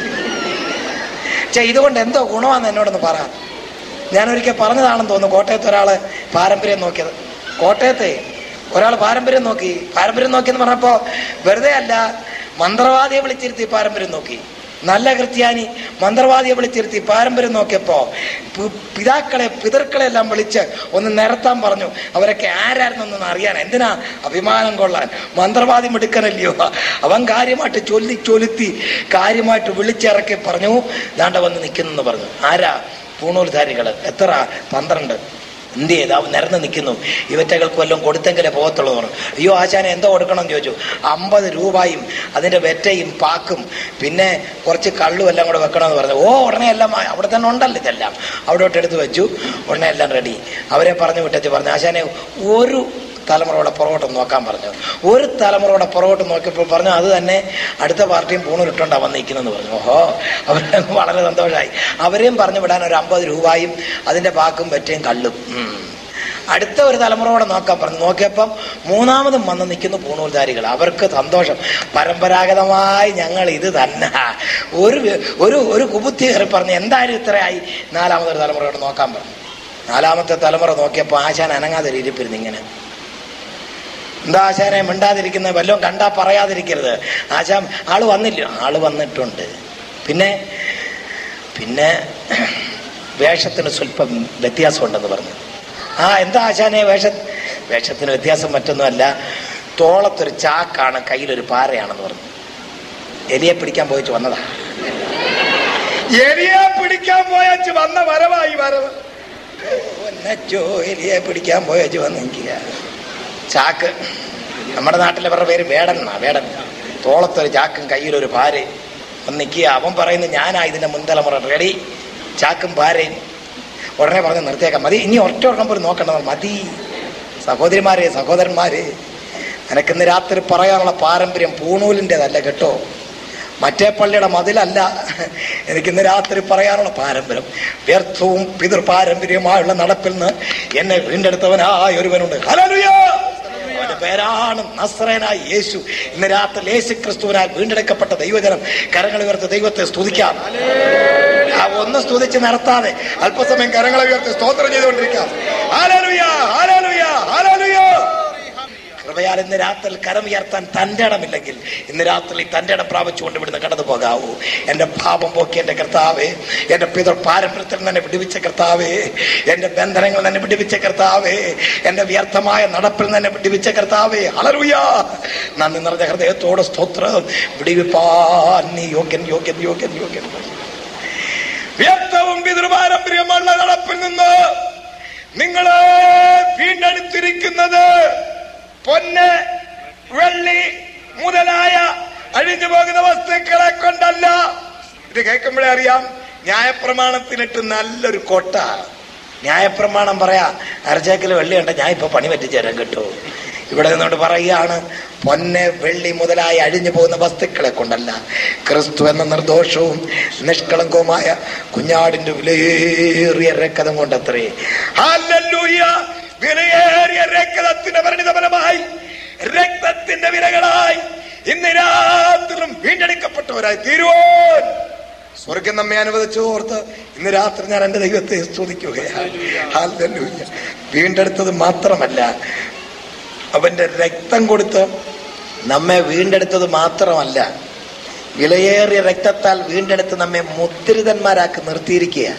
ചേ ഇതുകൊണ്ട് എന്തോ ഗുണമാണെന്ന് എന്നോടൊന്ന് പറ ഞാൻ ഒരിക്കൽ പറഞ്ഞതാണെന്ന് തോന്നുന്നു കോട്ടയത്ത് ഒരാള് പാരമ്പര്യം നോക്കിയത് കോട്ടയത്തെ ഒരാൾ പാരമ്പര്യം നോക്കി പാരമ്പര്യം നോക്കിയെന്ന് പറഞ്ഞപ്പോ വെറുതെ അല്ല മന്ത്രവാദിയെ വിളിച്ചിരുത്തി പാരമ്പര്യം നോക്കി നല്ല ക്രിസ്ത്യാനി മന്ത്രവാദിയെ വിളിച്ചിരുത്തി പാരമ്പര്യം നോക്കിയപ്പോ പി- പിതാക്കളെ പിതൃക്കളെ എല്ലാം വിളിച്ച് ഒന്ന് നിരത്താൻ പറഞ്ഞു അവരൊക്കെ ആരായിരുന്നൊന്നും അറിയാൻ എന്തിനാ അഭിമാനം കൊള്ളാൻ മന്ത്രവാദി മിടുക്കനല്ലയോ അവൻ കാര്യമായിട്ട് ചൊല്ലി ചൊലുത്തി കാര്യമായിട്ട് വിളിച്ചിറക്കി പറഞ്ഞു ദാണ്ട വന്ന് നിൽക്കുന്നെന്ന് പറഞ്ഞു ആരാ പൂണൂൽധാരികള് എത്ര പന്ത്രണ്ട് എന്ത് ചെയ്ത് അവൻ നിരന്ന് നിൽക്കുന്നു ഇവറ്റകൾക്ക് വല്ലതും കൊടുത്തെങ്കിലേ പോകത്തുള്ളൂ എന്ന് പറഞ്ഞു അയ്യോ ആശാനെ എന്തോ കൊടുക്കണം എന്ന് ചോദിച്ചു അമ്പത് രൂപയും അതിന്റെ വെറ്റയും പാക്കും പിന്നെ കുറച്ച് കള്ളും എല്ലാം കൂടെ വെക്കണമെന്ന് പറഞ്ഞു ഓ ഉടനെ എല്ലാം ആ- അവിടെ തന്നെ ഉണ്ടല്ലോ ഇതെല്ലാം അവിടോട്ട് എടുത്ത് വെച്ചു ഉടനെ എല്ലാം റെഡി അവരെ പറഞ്ഞു വിട്ടച്ച് പറഞ്ഞു ആശാനെ ഒരു തലമുറയുടെ പുറകോട്ട് നോക്കാൻ പറഞ്ഞു ഒരു തലമുറയുടെ പുറകോട്ട് നോക്കിയപ്പോൾ പറഞ്ഞു അത് തന്നെ അടുത്ത പാർട്ടിയും പൂണൂരിട്ടുണ്ടാ വന്നിരിക്കുന്നെന്ന് പറഞ്ഞു ഓഹോ അവർ വളരെ സന്തോഷമായി അവരെയും പറഞ്ഞു വിടാൻ ഒരു അമ്പത് രൂപയും അതിന്റെ പാക്കും പറ്റയും കള്ളും ഉം. അടുത്ത ഒരു തലമുറയോടെ നോക്കാൻ പറഞ്ഞു നോക്കിയപ്പം മൂന്നാമതും വന്ന് നിൽക്കുന്നു പൂണൂൽധാരികൾ അവർക്ക് സന്തോഷം പരമ്പരാഗതമായി ഞങ്ങൾ ഇത് തന്നെ ഒരു ഒരു ഒരു കുബുദ്ധി കയറി പറഞ്ഞു എന്തായാലും ഇത്രയായി നാലാമതൊരു തലമുറയോട് നോക്കാൻ പറഞ്ഞു നാലാമത്തെ തലമുറ നോക്കിയപ്പോൾ ആശാൻ അനങ്ങാതെ ഒരു ഇരിപ്പിരുന്നു ഇങ്ങനെ എന്താ ആശാനെ മിണ്ടാതിരിക്കുന്നത് വല്ലതും കണ്ടാ പറയാതിരിക്കരുത് ആശാൻ ആള് വന്നില്ല ആള് വന്നിട്ടുണ്ട് പിന്നെ പിന്നെ വേഷത്തിന് സ്വല്പം വ്യത്യാസമുണ്ടെന്ന് പറഞ്ഞു ആ എന്താ ആശാനെ വേഷ വേഷത്തിന് വ്യത്യാസം മറ്റൊന്നുമല്ല തോളത്തൊരു ചാക്കാണ് കയ്യിലൊരു പാറയാണെന്ന് പറഞ്ഞു എലിയെ പിടിക്കാൻ പോയിച്ച് വന്നതാ എലിയെ പിടിക്കാൻ പോയച്ച് വന്ന വരവായി വരവ് ഒന്നച്ചോ എലിയെ പിടിക്കാൻ പോയച്ച് വന്നിരിക്കുക ചാക്ക് നമ്മുടെ നാട്ടിലെ അവരുടെ പേര് വേടൻ എന്നാ വേടൻ തോളത്തൊരു ചാക്കും കയ്യിലൊരു ഭാര്യ ഒന്ന് നിൽക്കുക അവൻ പറയുന്നു ഞാനാ ഇതിന്റെ മുൻതലമുറ റെഡി ചാക്കും ഭാര്യയും ഉടനെ പറഞ്ഞ് നിർത്തിയേക്കാം മതി ഇനി ഒറ്റ ഒരെണ്ണം പോലും നോക്കണ്ട മതി സഹോദരിമാരെ സഹോദരന്മാരെ നിനക്കിന്ന് രാത്രി പറയാനുള്ള പാരമ്പര്യം പൂണൂലിൻ്റെതല്ല കേട്ടോ മറ്റേ പള്ളിയുടെ മതിലല്ല എനിക്കിന്ന് രാത്രി പറയാനുള്ള പാരമ്പര്യം വ്യർത്ഥവും പിതൃപാരമ്പര്യമായുള്ള നടപ്പിൽ നിന്ന് എന്നെ വീണ്ടെടുത്തവനായ ഒരുവനുണ്ട് ഹല്ലേലൂയ! അവന്റെ പേരാണ് നസ്രനായ യേശു ഇന്ന് രാത്രി യേശു ക്രിസ്തുവിനാൽ വീണ്ടെടുക്കപ്പെട്ട ദൈവജനം കരങ്ങൾ ഉയർത്തി ദൈവത്തെ സ്തുതിക്കാം ആ ഒന്ന് സ്തുതിച്ച് നടത്താതെ അല്പസമയം കരങ്ങളെ ഉയർത്തി സ്തോത്രം ചെയ്തുകൊണ്ടിരിക്കാം ഹല്ലേലൂയ! ഹല്ലേലൂയ! ഹല്ലേലൂയ! കൃപയാൽ ഇന്ന് രാത്രി കരമുയർത്താൻ തന്റെ ഇടമില്ലെങ്കിൽ ഇന്ന് രാത്രി തന്റെ ഇടം പ്രാപിച്ചുകൊണ്ട് ഇവിടുന്ന് കടന്നു പോകാവൂ എന്റെ പാപം പോക്കി എന്റെ കർത്താവേ എന്റെ പിതൃ പാരമ്പര്യത്തിൽ തന്നെ വിടുവിച്ച കർത്താവേ എന്റെ ബന്ധനങ്ങൾ തന്നെ വിടുവിച്ച കർത്താവേ എന്റെ വ്യർത്ഥമായ നടപ്പിൽ തന്നെ വിടുവിച്ച കർത്താവേ അലറുയ നന്ദി നിറഞ്ഞ ഹൃദയത്തോടെ സ്തോത്രം വിടുവിപ്പാൻ നീ യോഗ്യൻ യോഗ്യൻ യോഗ്യൻ യോഗ്യൻ വ്യക്തവും പിതൃപാരമ്പര്യമുള്ള നടപ്പിൽ നിന്ന് നിങ്ങളെ വീണ്ടെടുത്തിരിക്കുന്നത് പൊന്ന് വെള്ളി മുതലായ അഴിഞ്ഞു പോകുന്ന വസ്തുക്കളെ കൊണ്ടല്ല ഇത് കേൾക്കുമ്പോഴേ അറിയാം ന്യായപ്രമാണത്തിനിട്ട് നല്ലൊരു കൊട്ട ന്യായപ്രമാണം പറയാ അരച്ചേക്കൽ വെള്ളി കണ്ട ഞാൻ ഇപ്പൊ പണി പറ്റിച്ചു തരാൻ കിട്ടൂ ഇവിടെ നിന്നോട് പറയുകയാണ് പൊന്ന് വെള്ളി മുതലായി അഴിഞ്ഞു പോകുന്ന വസ്തുക്കളെ കൊണ്ടല്ല ക്രിസ്തു എന്ന നിർദോഷവും നിഷ്കളങ്കവുമായ കുഞ്ഞാടിന്റെ വിലയേറിയ രക്തം കൊണ്ടത്രേ ഹല്ലേലൂയ വിലയേറിയ രക്തത്തിന്റെ പരിണിതഫലമായി രക്തത്തിന്റെ വിലകളായി ഇന്ന് രാത്രിയും വീണ്ടെടുക്കപ്പെട്ടവരായി തീരുവോൻ സ്വർഗം നമ്മെ അനുവദിച്ചു ഓർത്ത് ഇന്ന് രാത്രി ഞാൻ എന്റെ ദൈവത്തെ സ്തുതിക്കുകയാണ് ഹല്ലേലൂയ വീണ്ടെടുത്തത് മാത്രമല്ല അവന്റെ രക്തം കൊടുത്ത് നമ്മെ വീണ്ടെടുത്തത് മാത്രമല്ല വിലയേറിയ രക്തത്താൽ വീണ്ടെടുത്ത് നമ്മെ മുദ്രിതന്മാരാക്കി നിർത്തിയിരിക്കുക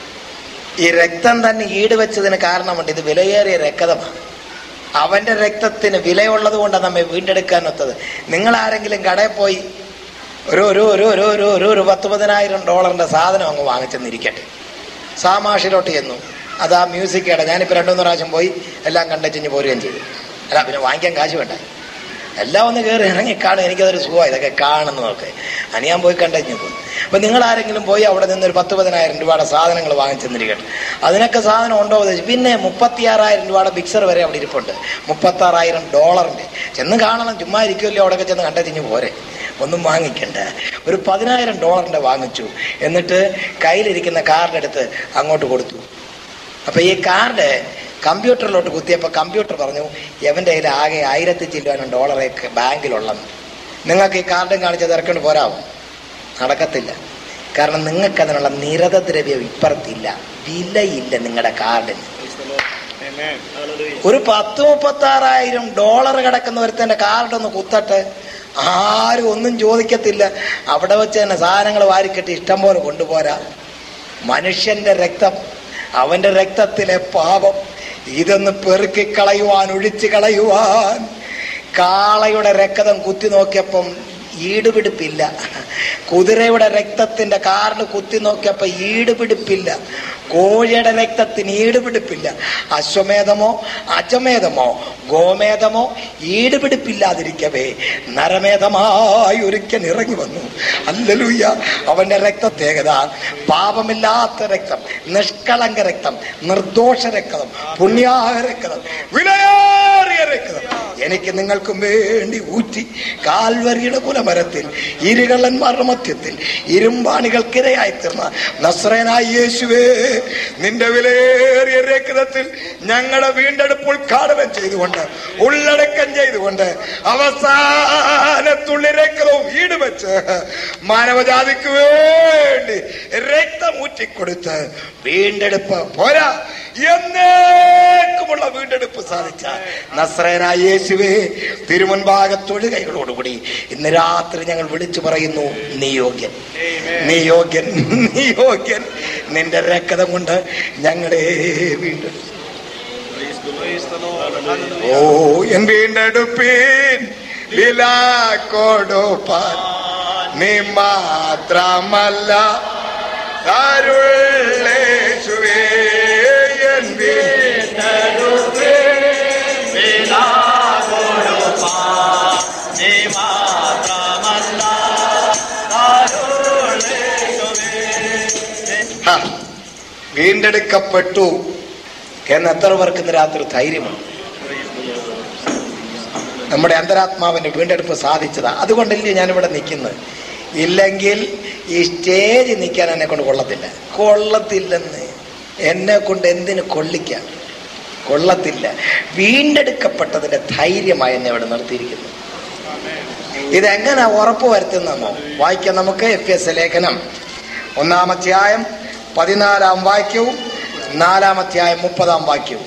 ഈ രക്തം തന്നെ ഈടുവെച്ചതിന് കാരണമുണ്ട് ഇത് വിലയേറിയ രക്തമാണ് അവന്റെ രക്തത്തിന് വിലയുള്ളത് കൊണ്ടാണ് നമ്മെ വീണ്ടെടുക്കാൻ ഒത്തത് നിങ്ങൾ ആരെങ്കിലും കടയിൽ പോയി ഒരു ഒരു ഒരു ഒരു ഒരു ഒരു ഒരു പത്ത് പതിനായിരം ഡോളറിന്റെ സാധനം അങ്ങ് വാങ്ങിച്ചെന്നിരിക്കട്ടെ സാമാഷിലോട്ട് ചെന്നു അത് ആ മ്യൂസിക് കട ഞാനിപ്പോൾ രണ്ടു മൂന്ന് പ്രാവശ്യം പോയി എല്ലാം കണ്ടെച്ചിഞ്ഞ് പോരുകയും ചെയ്തു അല്ല പിന്നെ വാങ്ങിക്കാൻ കാശ് വേണ്ട എല്ലാം ഒന്ന് കയറി ഇറങ്ങി കാണും എനിക്കതൊരു സുഖമാണ് ഇതൊക്കെ കാണുന്നതൊക്കെ അനിയാൻ പോയി കണ്ടെഞ്ഞു പോകും അപ്പൊ നിങ്ങൾ ആരെങ്കിലും പോയി അവിടെ നിന്ന് ഒരു പത്ത് പതിനായിരം രൂപയുടെ സാധനങ്ങൾ വാങ്ങിച്ചെന്നിരിക്കട്ടെ അതിനൊക്കെ സാധനം ഉണ്ടോ എന്ന് ചോദിച്ചു പിന്നെ മുപ്പത്തിയാറായിരം രൂപയുടെ മിക്സർ വരെ അവിടെ ഇരിപ്പുണ്ട് മുപ്പത്താറായിരം ഡോളറിന്റെ ചെന്ന് കാണണം ചുമ്മാ ഇരിക്കുമല്ലോ അവിടെയൊക്കെ ചെന്ന് കണ്ടെത്തിഞ്ഞ് പോരെ ഒന്നും വാങ്ങിക്കണ്ട ഒരു പതിനായിരം ഡോളറിന്റെ വാങ്ങിച്ചു എന്നിട്ട് കയ്യിലിരിക്കുന്ന കാർഡ് എടുത്ത് അങ്ങോട്ട് കൊടുത്തു അപ്പൊ ഈ കാർഡ് കമ്പ്യൂട്ടറിലോട്ട് കുത്തിയപ്പോൾ കമ്പ്യൂട്ടർ പറഞ്ഞു എവന്റെ കയ്യിൽ ആകെ ആയിരത്തി ചില്ലുവാനും ഡോളറെ ബാങ്കിലുള്ളെന്ന് നിങ്ങൾക്ക് ഈ കാർഡും കാണിച്ചത് ഇറക്കൊണ്ട് പോരാവും നടക്കത്തില്ല കാരണം നിങ്ങൾക്ക് അതിനുള്ള നിരതദ്രവ്യം ഇപ്പുറത്തില്ല വിലയില്ല നിങ്ങളുടെ കാർഡിന് ഒരു പത്ത് മുപ്പത്തി ആറായിരം ഡോളർ കിടക്കുന്ന ഒരുത്തന്റെ കാർഡ് ഒന്ന് കുത്തട്ടെ ആരും ഒന്നും ചോദിക്കത്തില്ല അവിടെ വെച്ച് തന്നെ സാധനങ്ങൾ വാരിക്കെട്ടി ഇഷ്ടം പോലെ കൊണ്ടുപോരാ മനുഷ്യന്റെ രക്തം അവന്റെ രക്തത്തിലെ പാപം ഇതൊന്ന് പെറുക്കി കളയുവാൻ ഒഴിച്ചു കളയുവാൻ കാളയുടെ രക്തം കുത്തി നോക്കിയപ്പം ഈടുപിടിപ്പില്ല കുതിരയുടെ രക്തത്തിന്റെ കാറിന് കുത്തി നോക്കിയപ്പോ ഈടുപിടിപ്പില്ല കോഴിയുടെ രക്തത്തിന് ഈടുപിടിപ്പില്ല അശ്വമേധമോ അജമേധമോ ഗോമേധമോ ഈടുപിടിപ്പില്ലാതിരിക്കവേ നരമേധമായി ഒരുക്കൻ ഇറങ്ങി വന്നു അല്ലലൂയ്യ അവന്റെ രക്തത്തേകത പാപമില്ലാത്ത രക്തം നിഷ്കളങ്ക രക്തം നിർദോഷ രക്തം പുണ്യാഹ രക്തം വിലയേറിയ രക്തം എനിക്ക് നിങ്ങൾക്കും വേണ്ടി ഊറ്റി കാൽവരിയുടെ കുലമരത്തിൽ ഇരുകള്ളന്മാരുടെ മധ്യത്തിൽ ഇരുമ്പാണികൾക്കിരയായി തീർന്ന നസ്രനായ യേശുവേ നിന്റെ വിലയേറിയ രക്തത്തിൽ ഞങ്ങളുടെ വീണ്ടെടുപ്പ് ഉദ്ഘാടനം ചെയ്തുകൊണ്ട് ഉള്ളടക്കം ചെയ്തുകൊണ്ട് അവസാനത്തുള്ളി രക്തവും ഈടുവെച്ച് മാനവജാതിക്ക് വേണ്ടി രക്തം ഊറ്റിക്കൊടുത്ത് വീണ്ടെടുപ്പ് പോരാ എന്നേക്കുമുള്ള വീണ്ടെടുപ്പ് സാധിച്ച നസ്രേനായ യേശുവേ തിരുമുൻഭാഗത്തൊഴു കൈകളോടുകൂടി ഇന്ന് രാത്രി ഞങ്ങൾ വിളിച്ചു പറയുന്നു നീ യോഗ്യൻ നീ യോഗ്യൻ നീ യോഗ്യൻ നിന്റെ രക്തം കൊണ്ട് ഞങ്ങളെ വീണ്ടെടുത്തു ഓ എൻ വീണ്ടെടുപ്പീൻ വില കൊടുപ്പാൻ നീ മാത്രമല്ല അരുളേശുവേ എൻ ഹ, വീണ്ടെടുക്കപ്പെട്ടു എന്ന് എത്ര പേർക്ക് ഇന്ന് രാത്രി ധൈര്യമുണ്ട് നമ്മുടെ അന്തരാത്മാവിന്റെ വീണ്ടെടുപ്പ് സാധിച്ചതാ അതുകൊണ്ടല്ലേ ഞാനിവിടെ നിൽക്കുന്നത് ഇല്ലെങ്കിൽ ഈ സ്റ്റേജ് നിൽക്കാൻ എന്നെ കൊണ്ട് കൊള്ളത്തില്ല കൊള്ളത്തില്ലെന്ന് എന്നെ കൊണ്ട് എന്തിന് കൊള്ളിക്കാൻ കൊള്ളത്തില്ല വീണ്ടെടുക്കപ്പെട്ടതിന്റെ ധൈര്യമായി എന്നെ ഇവിടെ നിർത്തിയിരിക്കുന്നു ഇതെങ്ങനെ ഉറപ്പ് വരുത്തുന്നോ വായിക്കാം നമുക്ക് എഫ് എസ് ലേഖനം ഒന്നാമധ്യായം പതിനാലാം വാക്യവും നാലാമധ്യായം മുപ്പതാം വാക്യവും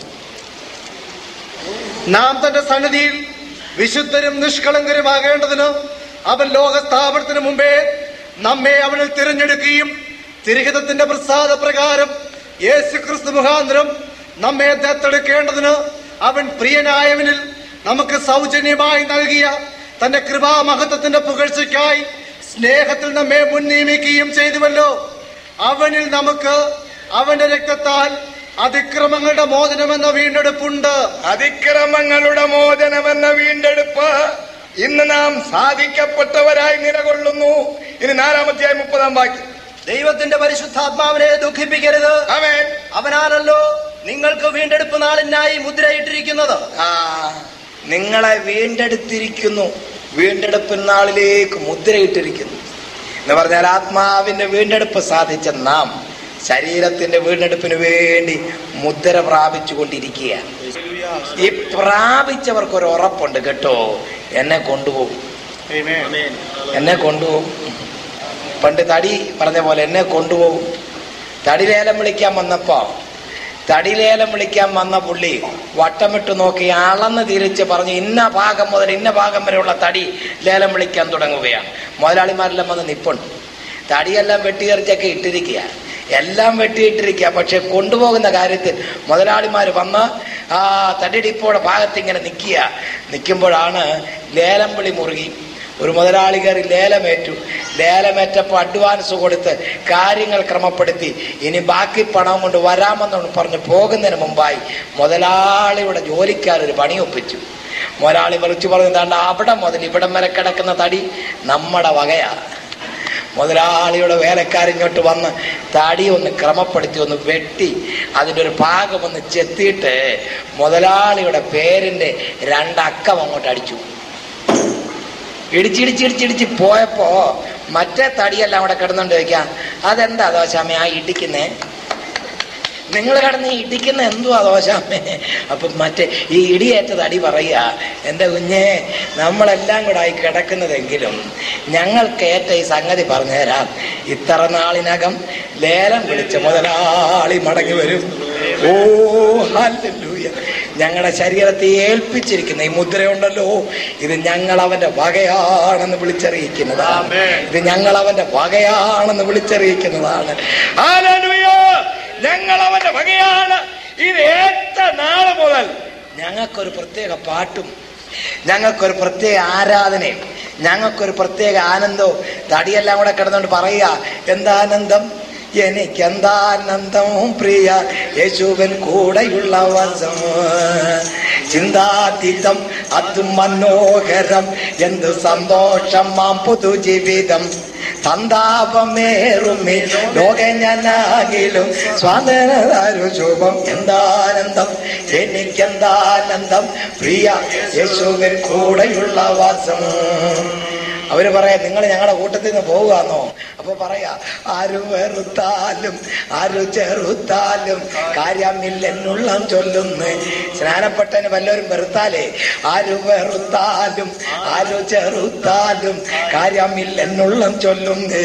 നാം തന്റെ സന്നിധിയിൽ വിശുദ്ധരും നിഷ്കളങ്കരുമാകേണ്ടതിന് അവൻ ലോകസ്ഥാപനത്തിന് മുമ്പേ നമ്മെ അവനിൽ തിരഞ്ഞെടുക്കുകയും തിരഹിതത്തിന്റെ പ്രസാദ പ്രകാരം യേശു ക്രിസ്തു മുഖാന്തരം നമ്മെ ദത്തെടുക്കേണ്ടതിന് അവൻ പ്രിയനായവനിൽ നമുക്ക് സൗജന്യമായി നൽകിയ തന്റെ കൃപാമഹത്വത്തിന്റെ പുകഴ്ചയ്ക്കായി സ്നേഹത്തിൽ നമ്മെ മുൻ നിയമിക്കുകയും ചെയ്തുവല്ലോ അവനിൽ നമുക്ക് അവന്റെ രക്തത്താൽ അതിക്രമങ്ങളുടെ മോചനമെന്ന വീണ്ടെടുപ്പുണ്ട് അതിക്രമങ്ങളുടെ മോചനമെന്ന വീണ്ടെടുപ്പ് ഇന്ന് നാം സാധിക്കപ്പെട്ടവരായി നിലകൊള്ളുന്നു ഇനി നാലാമധ്യായ മുപ്പതാം വാക്യം ദൈവത്തിന്റെ പരിശുദ്ധാത്മാവിനെ ദുഃഖിപ്പിക്കരുത് അവൻ അവനാണല്ലോ നിങ്ങൾക്ക് വീണ്ടെടുപ്പ് നാളിനായി മുദ്രയിട്ടിരിക്കുന്നത് ആ നിങ്ങളെ വീണ്ടെടുത്തിരിക്കുന്നു വീണ്ടെടുപ്പ് നാളിലേക്ക് മുദ്രയിട്ടിരിക്കുന്നു എന്ന് പറഞ്ഞാൽ ആത്മാവിന്റെ വീണ്ടെടുപ്പ് സാധിച്ച നാം ശരീരത്തിന്റെ വീണ്ടെടുപ്പിന് വേണ്ടി മുദ്ര പ്രാപിച്ചു കൊണ്ടിരിക്കുകയാണ് ഈ പ്രാപിച്ചവർക്ക് ഒരു ഉറപ്പുണ്ട് കേട്ടോ എന്നെ കൊണ്ടുപോകും എന്നെ കൊണ്ടുപോകും പണ്ട് തടി പറഞ്ഞ പോലെ എന്നെ കൊണ്ടുപോകും തടി ലേലം വിളിക്കാൻ വന്നപ്പോ തടി ലേലം വിളിക്കാൻ വന്ന പുള്ളി വട്ടമിട്ട് നോക്കി അളന്ന് തിരിച്ച് പറഞ്ഞു ഇന്ന ഭാഗം മുതൽ ഇന്ന ഭാഗം വരെയുള്ള തടി ലേലം വിളിക്കാൻ തുടങ്ങുകയാണ് മുതലാളിമാരെല്ലാം വന്ന് നിപ്പുണ്ട് തടിയെല്ലാം വെട്ടിയെറിച്ചൊക്കെ ഇട്ടിരിക്കുക എല്ലാം വെട്ടിയിട്ടിരിക്കുക പക്ഷെ കൊണ്ടുപോകുന്ന കാര്യത്തിൽ മുതലാളിമാർ വന്ന് ആ തടി ഡിപ്പോയുടെ ഭാഗത്ത് ഇങ്ങനെ നിൽക്കുക നിൽക്കുമ്പോഴാണ് ലേലം വിളി മുറുകി ഒരു മുതലാളി കയറി ലേലമേറ്റു ലേലമേറ്റപ്പോൾ അഡ്വാൻസ് കൊടുത്ത് കാര്യങ്ങൾ ക്രമപ്പെടുത്തി ഇനി ബാക്കി പണം കൊണ്ട് വരാമെന്ന് പറഞ്ഞ് പോകുന്നതിന് മുമ്പായി മുതലാളിയുടെ ജോലിക്കാരൊരു പണി ഒപ്പിച്ചു മുതലാളി വിളിച്ചു പറഞ്ഞതാണ്ട് അവിടെ മുതൽ ഇവിടം വരെ കിടക്കുന്ന തടി നമ്മുടെ വകയാ മുതലാളിയുടെ വേലക്കാരിങ്ങോട്ട് വന്ന് തടി ഒന്ന് ക്രമപ്പെടുത്തി ഒന്ന് വെട്ടി അതിൻ്റെ ഒരു ഭാഗം ഒന്ന് ചെത്തിയിട്ട് മുതലാളിയുടെ പേരിന്റെ രണ്ടക്കം അങ്ങോട്ട് അടിച്ചു ഇടിച്ചിടിച്ചിടിച്ചിടിച്ച് പോയപ്പോ മറ്റേ തടിയെല്ലാം അവിടെ കിടന്നുകൊണ്ട് ചോദിക്കാം അതെന്താ ദോശാമ്മ ആ ഇടിക്കുന്നേ നിങ്ങൾ കിടന്ന് ഈ ഇടിക്കുന്ന എന്തുവാ ദോശാമ്മേ അപ്പൊ മറ്റേ ഈ ഇടിയേറ്റ തടി പറയുക എൻ്റെ കുഞ്ഞെ നമ്മളെല്ലാം കൂടെ ആയി കിടക്കുന്നതെങ്കിലും ഞങ്ങൾക്കേറ്റ ഈ സംഗതി പറഞ്ഞുതരാം ഇത്ര നാളിനകം ലേലം വിളിച്ച മുതലാളി മടങ്ങി വരും ഓ ഹല്ലേലൂയ ഞങ്ങളുടെ ശരീരത്തെ ഏൽപ്പിച്ചിരിക്കുന്ന ഈ മുദ്രയുണ്ടല്ലോ ഇത് ഞങ്ങൾ അവന്റെ വകയാണെന്ന് വിളിച്ചറിയിക്കുന്നതാണ് ഇത് ഞങ്ങൾ അവന്റെ വകയാണെന്ന് വിളിച്ചറിയിക്കുന്നതാണ് ഹല്ലേലൂയ ഞങ്ങൾ അവന്റെ വകയാണ് ഇത് ഏറ്റ നാള് മുതൽ ഞങ്ങൾക്കൊരു പ്രത്യേക പാട്ടും ഞങ്ങൾക്കൊരു പ്രത്യേക ആരാധനയും ഞങ്ങൾക്കൊരു പ്രത്യേക ആനന്ദവും തടിയെല്ലാം കൂടെ കിടന്നുകൊണ്ട് പറയുക എന്താനന്ദം എനിക്കെന്താനന്ദം പ്രിയ യേശുവൻ കൂടെയുള്ള വസം ചിന്താതീതം അതും മനോഹരം എന്ത് സന്തോഷം മാം പുതുജീവിതം സന്താപമേറുമേ ലോക ഞാനാകിലും സ്വാതന്ത്ര്യ ശുഭം എന്താനന്ദം എനിക്കെന്താനന്ദം പ്രിയ യേശുവിൻ കൂടെയുള്ള വാസം അവര് പറയാ നിങ്ങൾ ഞങ്ങളുടെ കൂട്ടത്തിൽ നിന്ന് പോവുകയാണോ അപ്പൊ പറയാ ആര് വെറുത്താലും ആര് ചെറുത്താലും കാര്യമില്ലെന്നുള്ള ചൊല്ലുന്നു സ്നാനപ്പെട്ടതിന് വല്ലവരും വെറുത്താലേ ആര് വെറുത്താലും ആര് ചെറുത്താലും കാര്യമില്ലെന്നുള്ള ചൊല്ലുന്നേ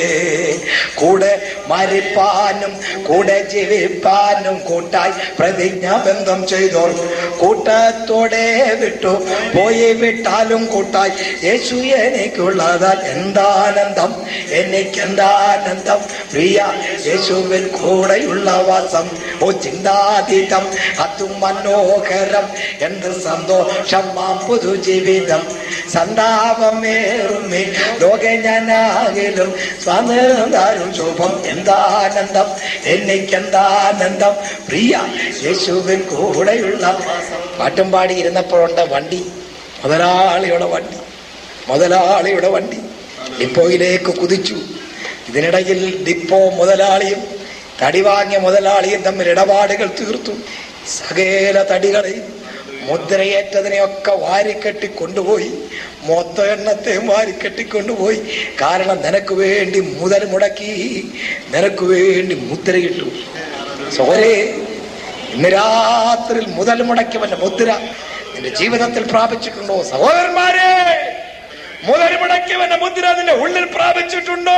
കൂടെ മരിപ്പാനും കൂടെ ജീവിപ്പാനും കൂട്ടായി പ്രതിജ്ഞാബന്ധം ചെയ്തോർ കൂട്ടത്തോടെ വിട്ടു പോയി വിട്ടാലും കൂട്ടായി യേശു എനിക്കുള്ളതാൽ എന്താനന്ദം എനിക്കെന്താനന്ദം പ്രിയ യേശുവിൻ കൂടെയുള്ള വാസം ഓ ചിന്താതീതം അതും മനോഹരം എന്ത് സന്തോഷം മാം പുതുജീവിതം സന്താപമേറുമേ ലോക ഞാനാകിലും സ്വാതന്ത്ര്യം ശുഭം എന്താനന്ദം എനിക്കെന്താനന്ദം പ്രിയ യേശുവിൻ കൂടെയുള്ള പാട്ടും പാടി ഇരുന്നപ്പോഴുണ്ട് വണ്ടി മുതലാളിയുടെ വണ്ടി മുതലാളിയുടെ വണ്ടി ഡിപ്പോയിലേക്ക് കുതിച്ചു ഇതിനിടയിൽ ഡിപ്പോ മുതലാളിയും തടി വാങ്ങിയ മുതലാളിയും തമ്മിൽ ഇടപാടുകൾ തീർത്തു സകല തടികളെയും മുദ്രയേറ്റതിനെയൊക്കെ വാരിക്കെട്ടി കൊണ്ടുപോയി മൊത്ത എണ്ണത്തെ വാരിക്കെട്ടി കൊണ്ടുപോയി കാരണം നിനക്ക് വേണ്ടി മുതൽ മുടക്കി നിനക്ക് വേണ്ടി മുദ്രയിട്ടു സോരേ ഇന്ന് രാത്രിയിൽ മുതൽ മുടക്കിയവന്റെ മുദ്ര നിന്റെ ജീവിതത്തിൽ പ്രാപിച്ചിട്ടുണ്ടോ സഹോദരന്മാരെ മുതൽ മുടക്കിയവന്റെ മുദ്ര നിന്റെ ഉള്ളിൽ പ്രാപിച്ചിട്ടുണ്ടോ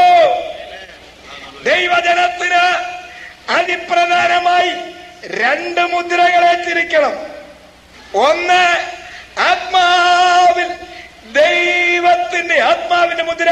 ദൈവജനത്തിന് അതിപ്രധാനമായി രണ്ട് മുദ്രകളെ തിരിക്കണം ഒന്ന് ആത്മാവിൽ ദൈവത്തിന്റെ ആത്മാവിന്റെ മുദ്ര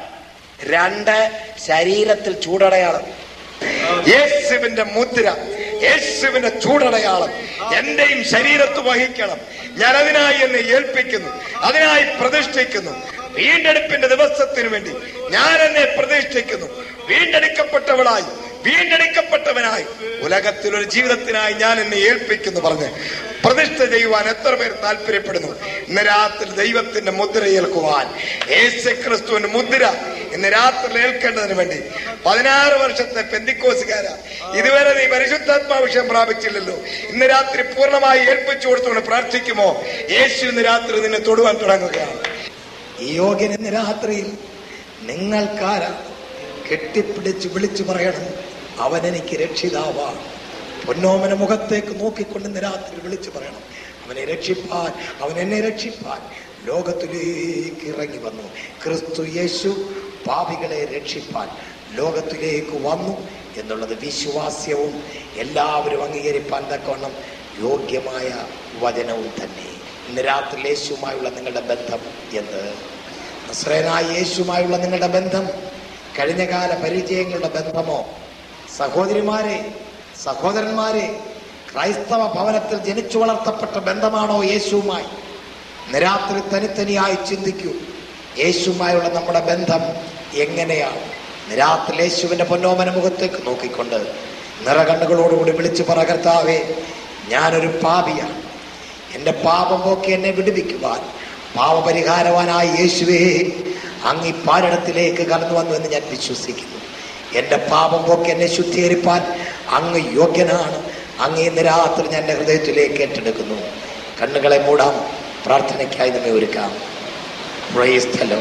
രണ്ട് ശരീരത്തിൽ ചൂടടയാളം യേശുവിന്റെ മുദ്ര യേശുവിന്റെ ചൂടടയാളം എന്റെയും ശരീരത്ത് വഹിക്കണം ഞാൻ അതിനായി എന്നെ ഏൽപ്പിക്കുന്നു അതിനായി പ്രതിഷ്ഠിക്കുന്നു വീണ്ടെടുപ്പിന്റെ ദിവസത്തിനു വേണ്ടി ഞാൻ എന്നെ പ്രതിഷ്ഠിക്കുന്നു വീണ്ടെടുക്കപ്പെട്ടവളായി വീണ്ടെടുക്കപ്പെട്ടവനായി ഉലകത്തിൽ ഒരു ജീവിതത്തിനായി ഞാൻ എന്നെ ഏൽപ്പിക്കുന്നു പറഞ്ഞ് പ്രതിഷ്ഠ ചെയ്യുവാൻ എത്ര പേർ താല്പര്യപ്പെടുന്നു ഇന്ന് രാത്രി ദൈവത്തിന്റെ മുദ്ര ഏൽക്കുവാൻ യേശു ക്രിസ്തുവിന്റെ മുദ്ര ഇന്ന് രാത്രി ഏൽക്കേണ്ടതിന് വേണ്ടി പതിനാറ് വർഷത്തെ പെന്തിക്കോസുകാര ഇതുവരെ നീ പരിശുദ്ധാത്മാ വിഷയം പ്രാപിച്ചില്ലല്ലോ ഇന്ന് രാത്രി പൂർണ്ണമായി ഏൽപ്പിച്ചു കൊടുത്തുകൊണ്ട് പ്രാർത്ഥിക്കുമോ യേശു ഇന്ന് രാത്രി നിന്നെ തൊടുവാൻ തുടങ്ങുകയാണ് ഈ യോഗ്യൻ ഇന്ന് രാത്രിയിൽ നിങ്ങൾക്കാരാ കെട്ടിപ്പിടിച്ച് വിളിച്ചു പറയണം അവൻ എനിക്ക് രക്ഷിതാവാണ് പൊന്നോമന മുഖത്തേക്ക് നോക്കിക്കൊണ്ട് ഇന്ന് രാത്രി വിളിച്ചു പറയണം അവനെ രക്ഷിപ്പാൻ അവൻ എന്നെ രക്ഷിപ്പാൻ ലോകത്തിലേക്ക് ഇറങ്ങി വന്നു ക്രിസ്തു യേശു പാപികളെ രക്ഷിപ്പാൻ ലോകത്തിലേക്ക് വന്നു എന്നുള്ളത് വിശ്വാസ്യവും എല്ലാവരും അംഗീകരിപ്പാൻ തക്കവണ്ണം യോഗ്യമായ വചനവും തന്നെ ഇന്ന് രാത്രി യേശുവുമായുള്ള നിങ്ങളുടെ ബന്ധം എന്ത് നസ്രേനായ യേശുവുമായുള്ള നിങ്ങളുടെ ബന്ധം കഴിഞ്ഞകാല പരിചയങ്ങളുടെ ബന്ധമോ സഹോദരിമാരെ സഹോദരന്മാരെ ക്രൈസ്തവ ഭവനത്തിൽ ജനിച്ചു വളർത്തപ്പെട്ട ബന്ധമാണോ യേശുവുമായി നിരാത്രി തനിത്തനിയായി ചിന്തിക്കൂ യേശുവുമായുള്ള നമ്മുടെ ബന്ധം എങ്ങനെയാണ് നിരാത്രി യേശുവിന്റെ പൊന്നോമന മുഖത്തേക്ക് നോക്കിക്കൊണ്ട് നിറകണ്ണുകളോടുകൂടി വിളിച്ചു പറ കർത്താവേ ഞാനൊരു പാപിയാണ് എന്റെ പാപം പോക്കി എന്നെ വിടുവിക്കുവാൻ പാവപരിഹാരവാനായ യേശുവേ അങ്ങ് ഈ പാരിടത്തിലേക്ക് കടന്നു വന്നു എന്ന് ഞാൻ വിശ്വസിക്കുന്നു എന്റെ പാപം പോക്കി എന്നെ ശുദ്ധീകരിപ്പാൻ അങ്ങ് യോഗ്യനാണ് അങ്ങ് ഇന്ന് രാത്രി ഞാൻ എൻ്റെ ഹൃദയത്തിലേക്ക് ഏറ്റെടുക്കുന്നു കണ്ണുകളെ മൂടാം പ്രാർത്ഥനയ്ക്കായി നമ്മെ ഒരുക്കാം പ്രൈസ്ഥലം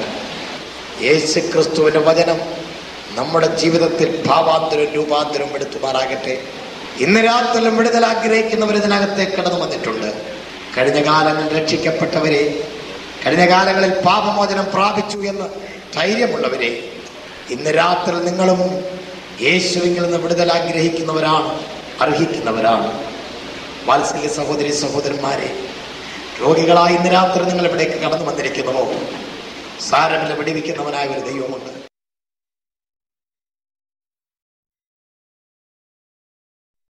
യേശു ക്രിസ്തുവിന്റെ വചനം നമ്മുടെ ജീവിതത്തിൽ ഭാവാന്തരം രൂപാന്തരം എടുത്തുമാറാകട്ടെ ഇന്ന് രാത്രിയിലും വിടുതൽ ആഗ്രഹിക്കുന്നവർ ഇതിനകത്തേക്ക് കടന്നു വന്നിട്ടുണ്ട് കഴിഞ്ഞ കാലങ്ങളിൽ രക്ഷിക്കപ്പെട്ടവരെ കഴിഞ്ഞ കാലങ്ങളിൽ പാപമോചനം പ്രാപിച്ചു എന്ന് ധൈര്യമുള്ളവരെ ഇന്ന് രാത്രി നിങ്ങളും യേശുവിൽ നിന്ന് വിടുതൽ ആഗ്രഹിക്കുന്നവരാണ് അർഹിക്കുന്നവരാണ് വാത്സല്യ സഹോദരി സഹോദരന്മാരെ രോഗികളായി ഇന്ന് രാത്രി നിങ്ങൾ ഇവിടേക്ക് കടന്നു വന്നിരിക്കുന്നു സാരമില്ല വിടിവിക്കുന്നവനായ ഒരു ദൈവമുണ്ട്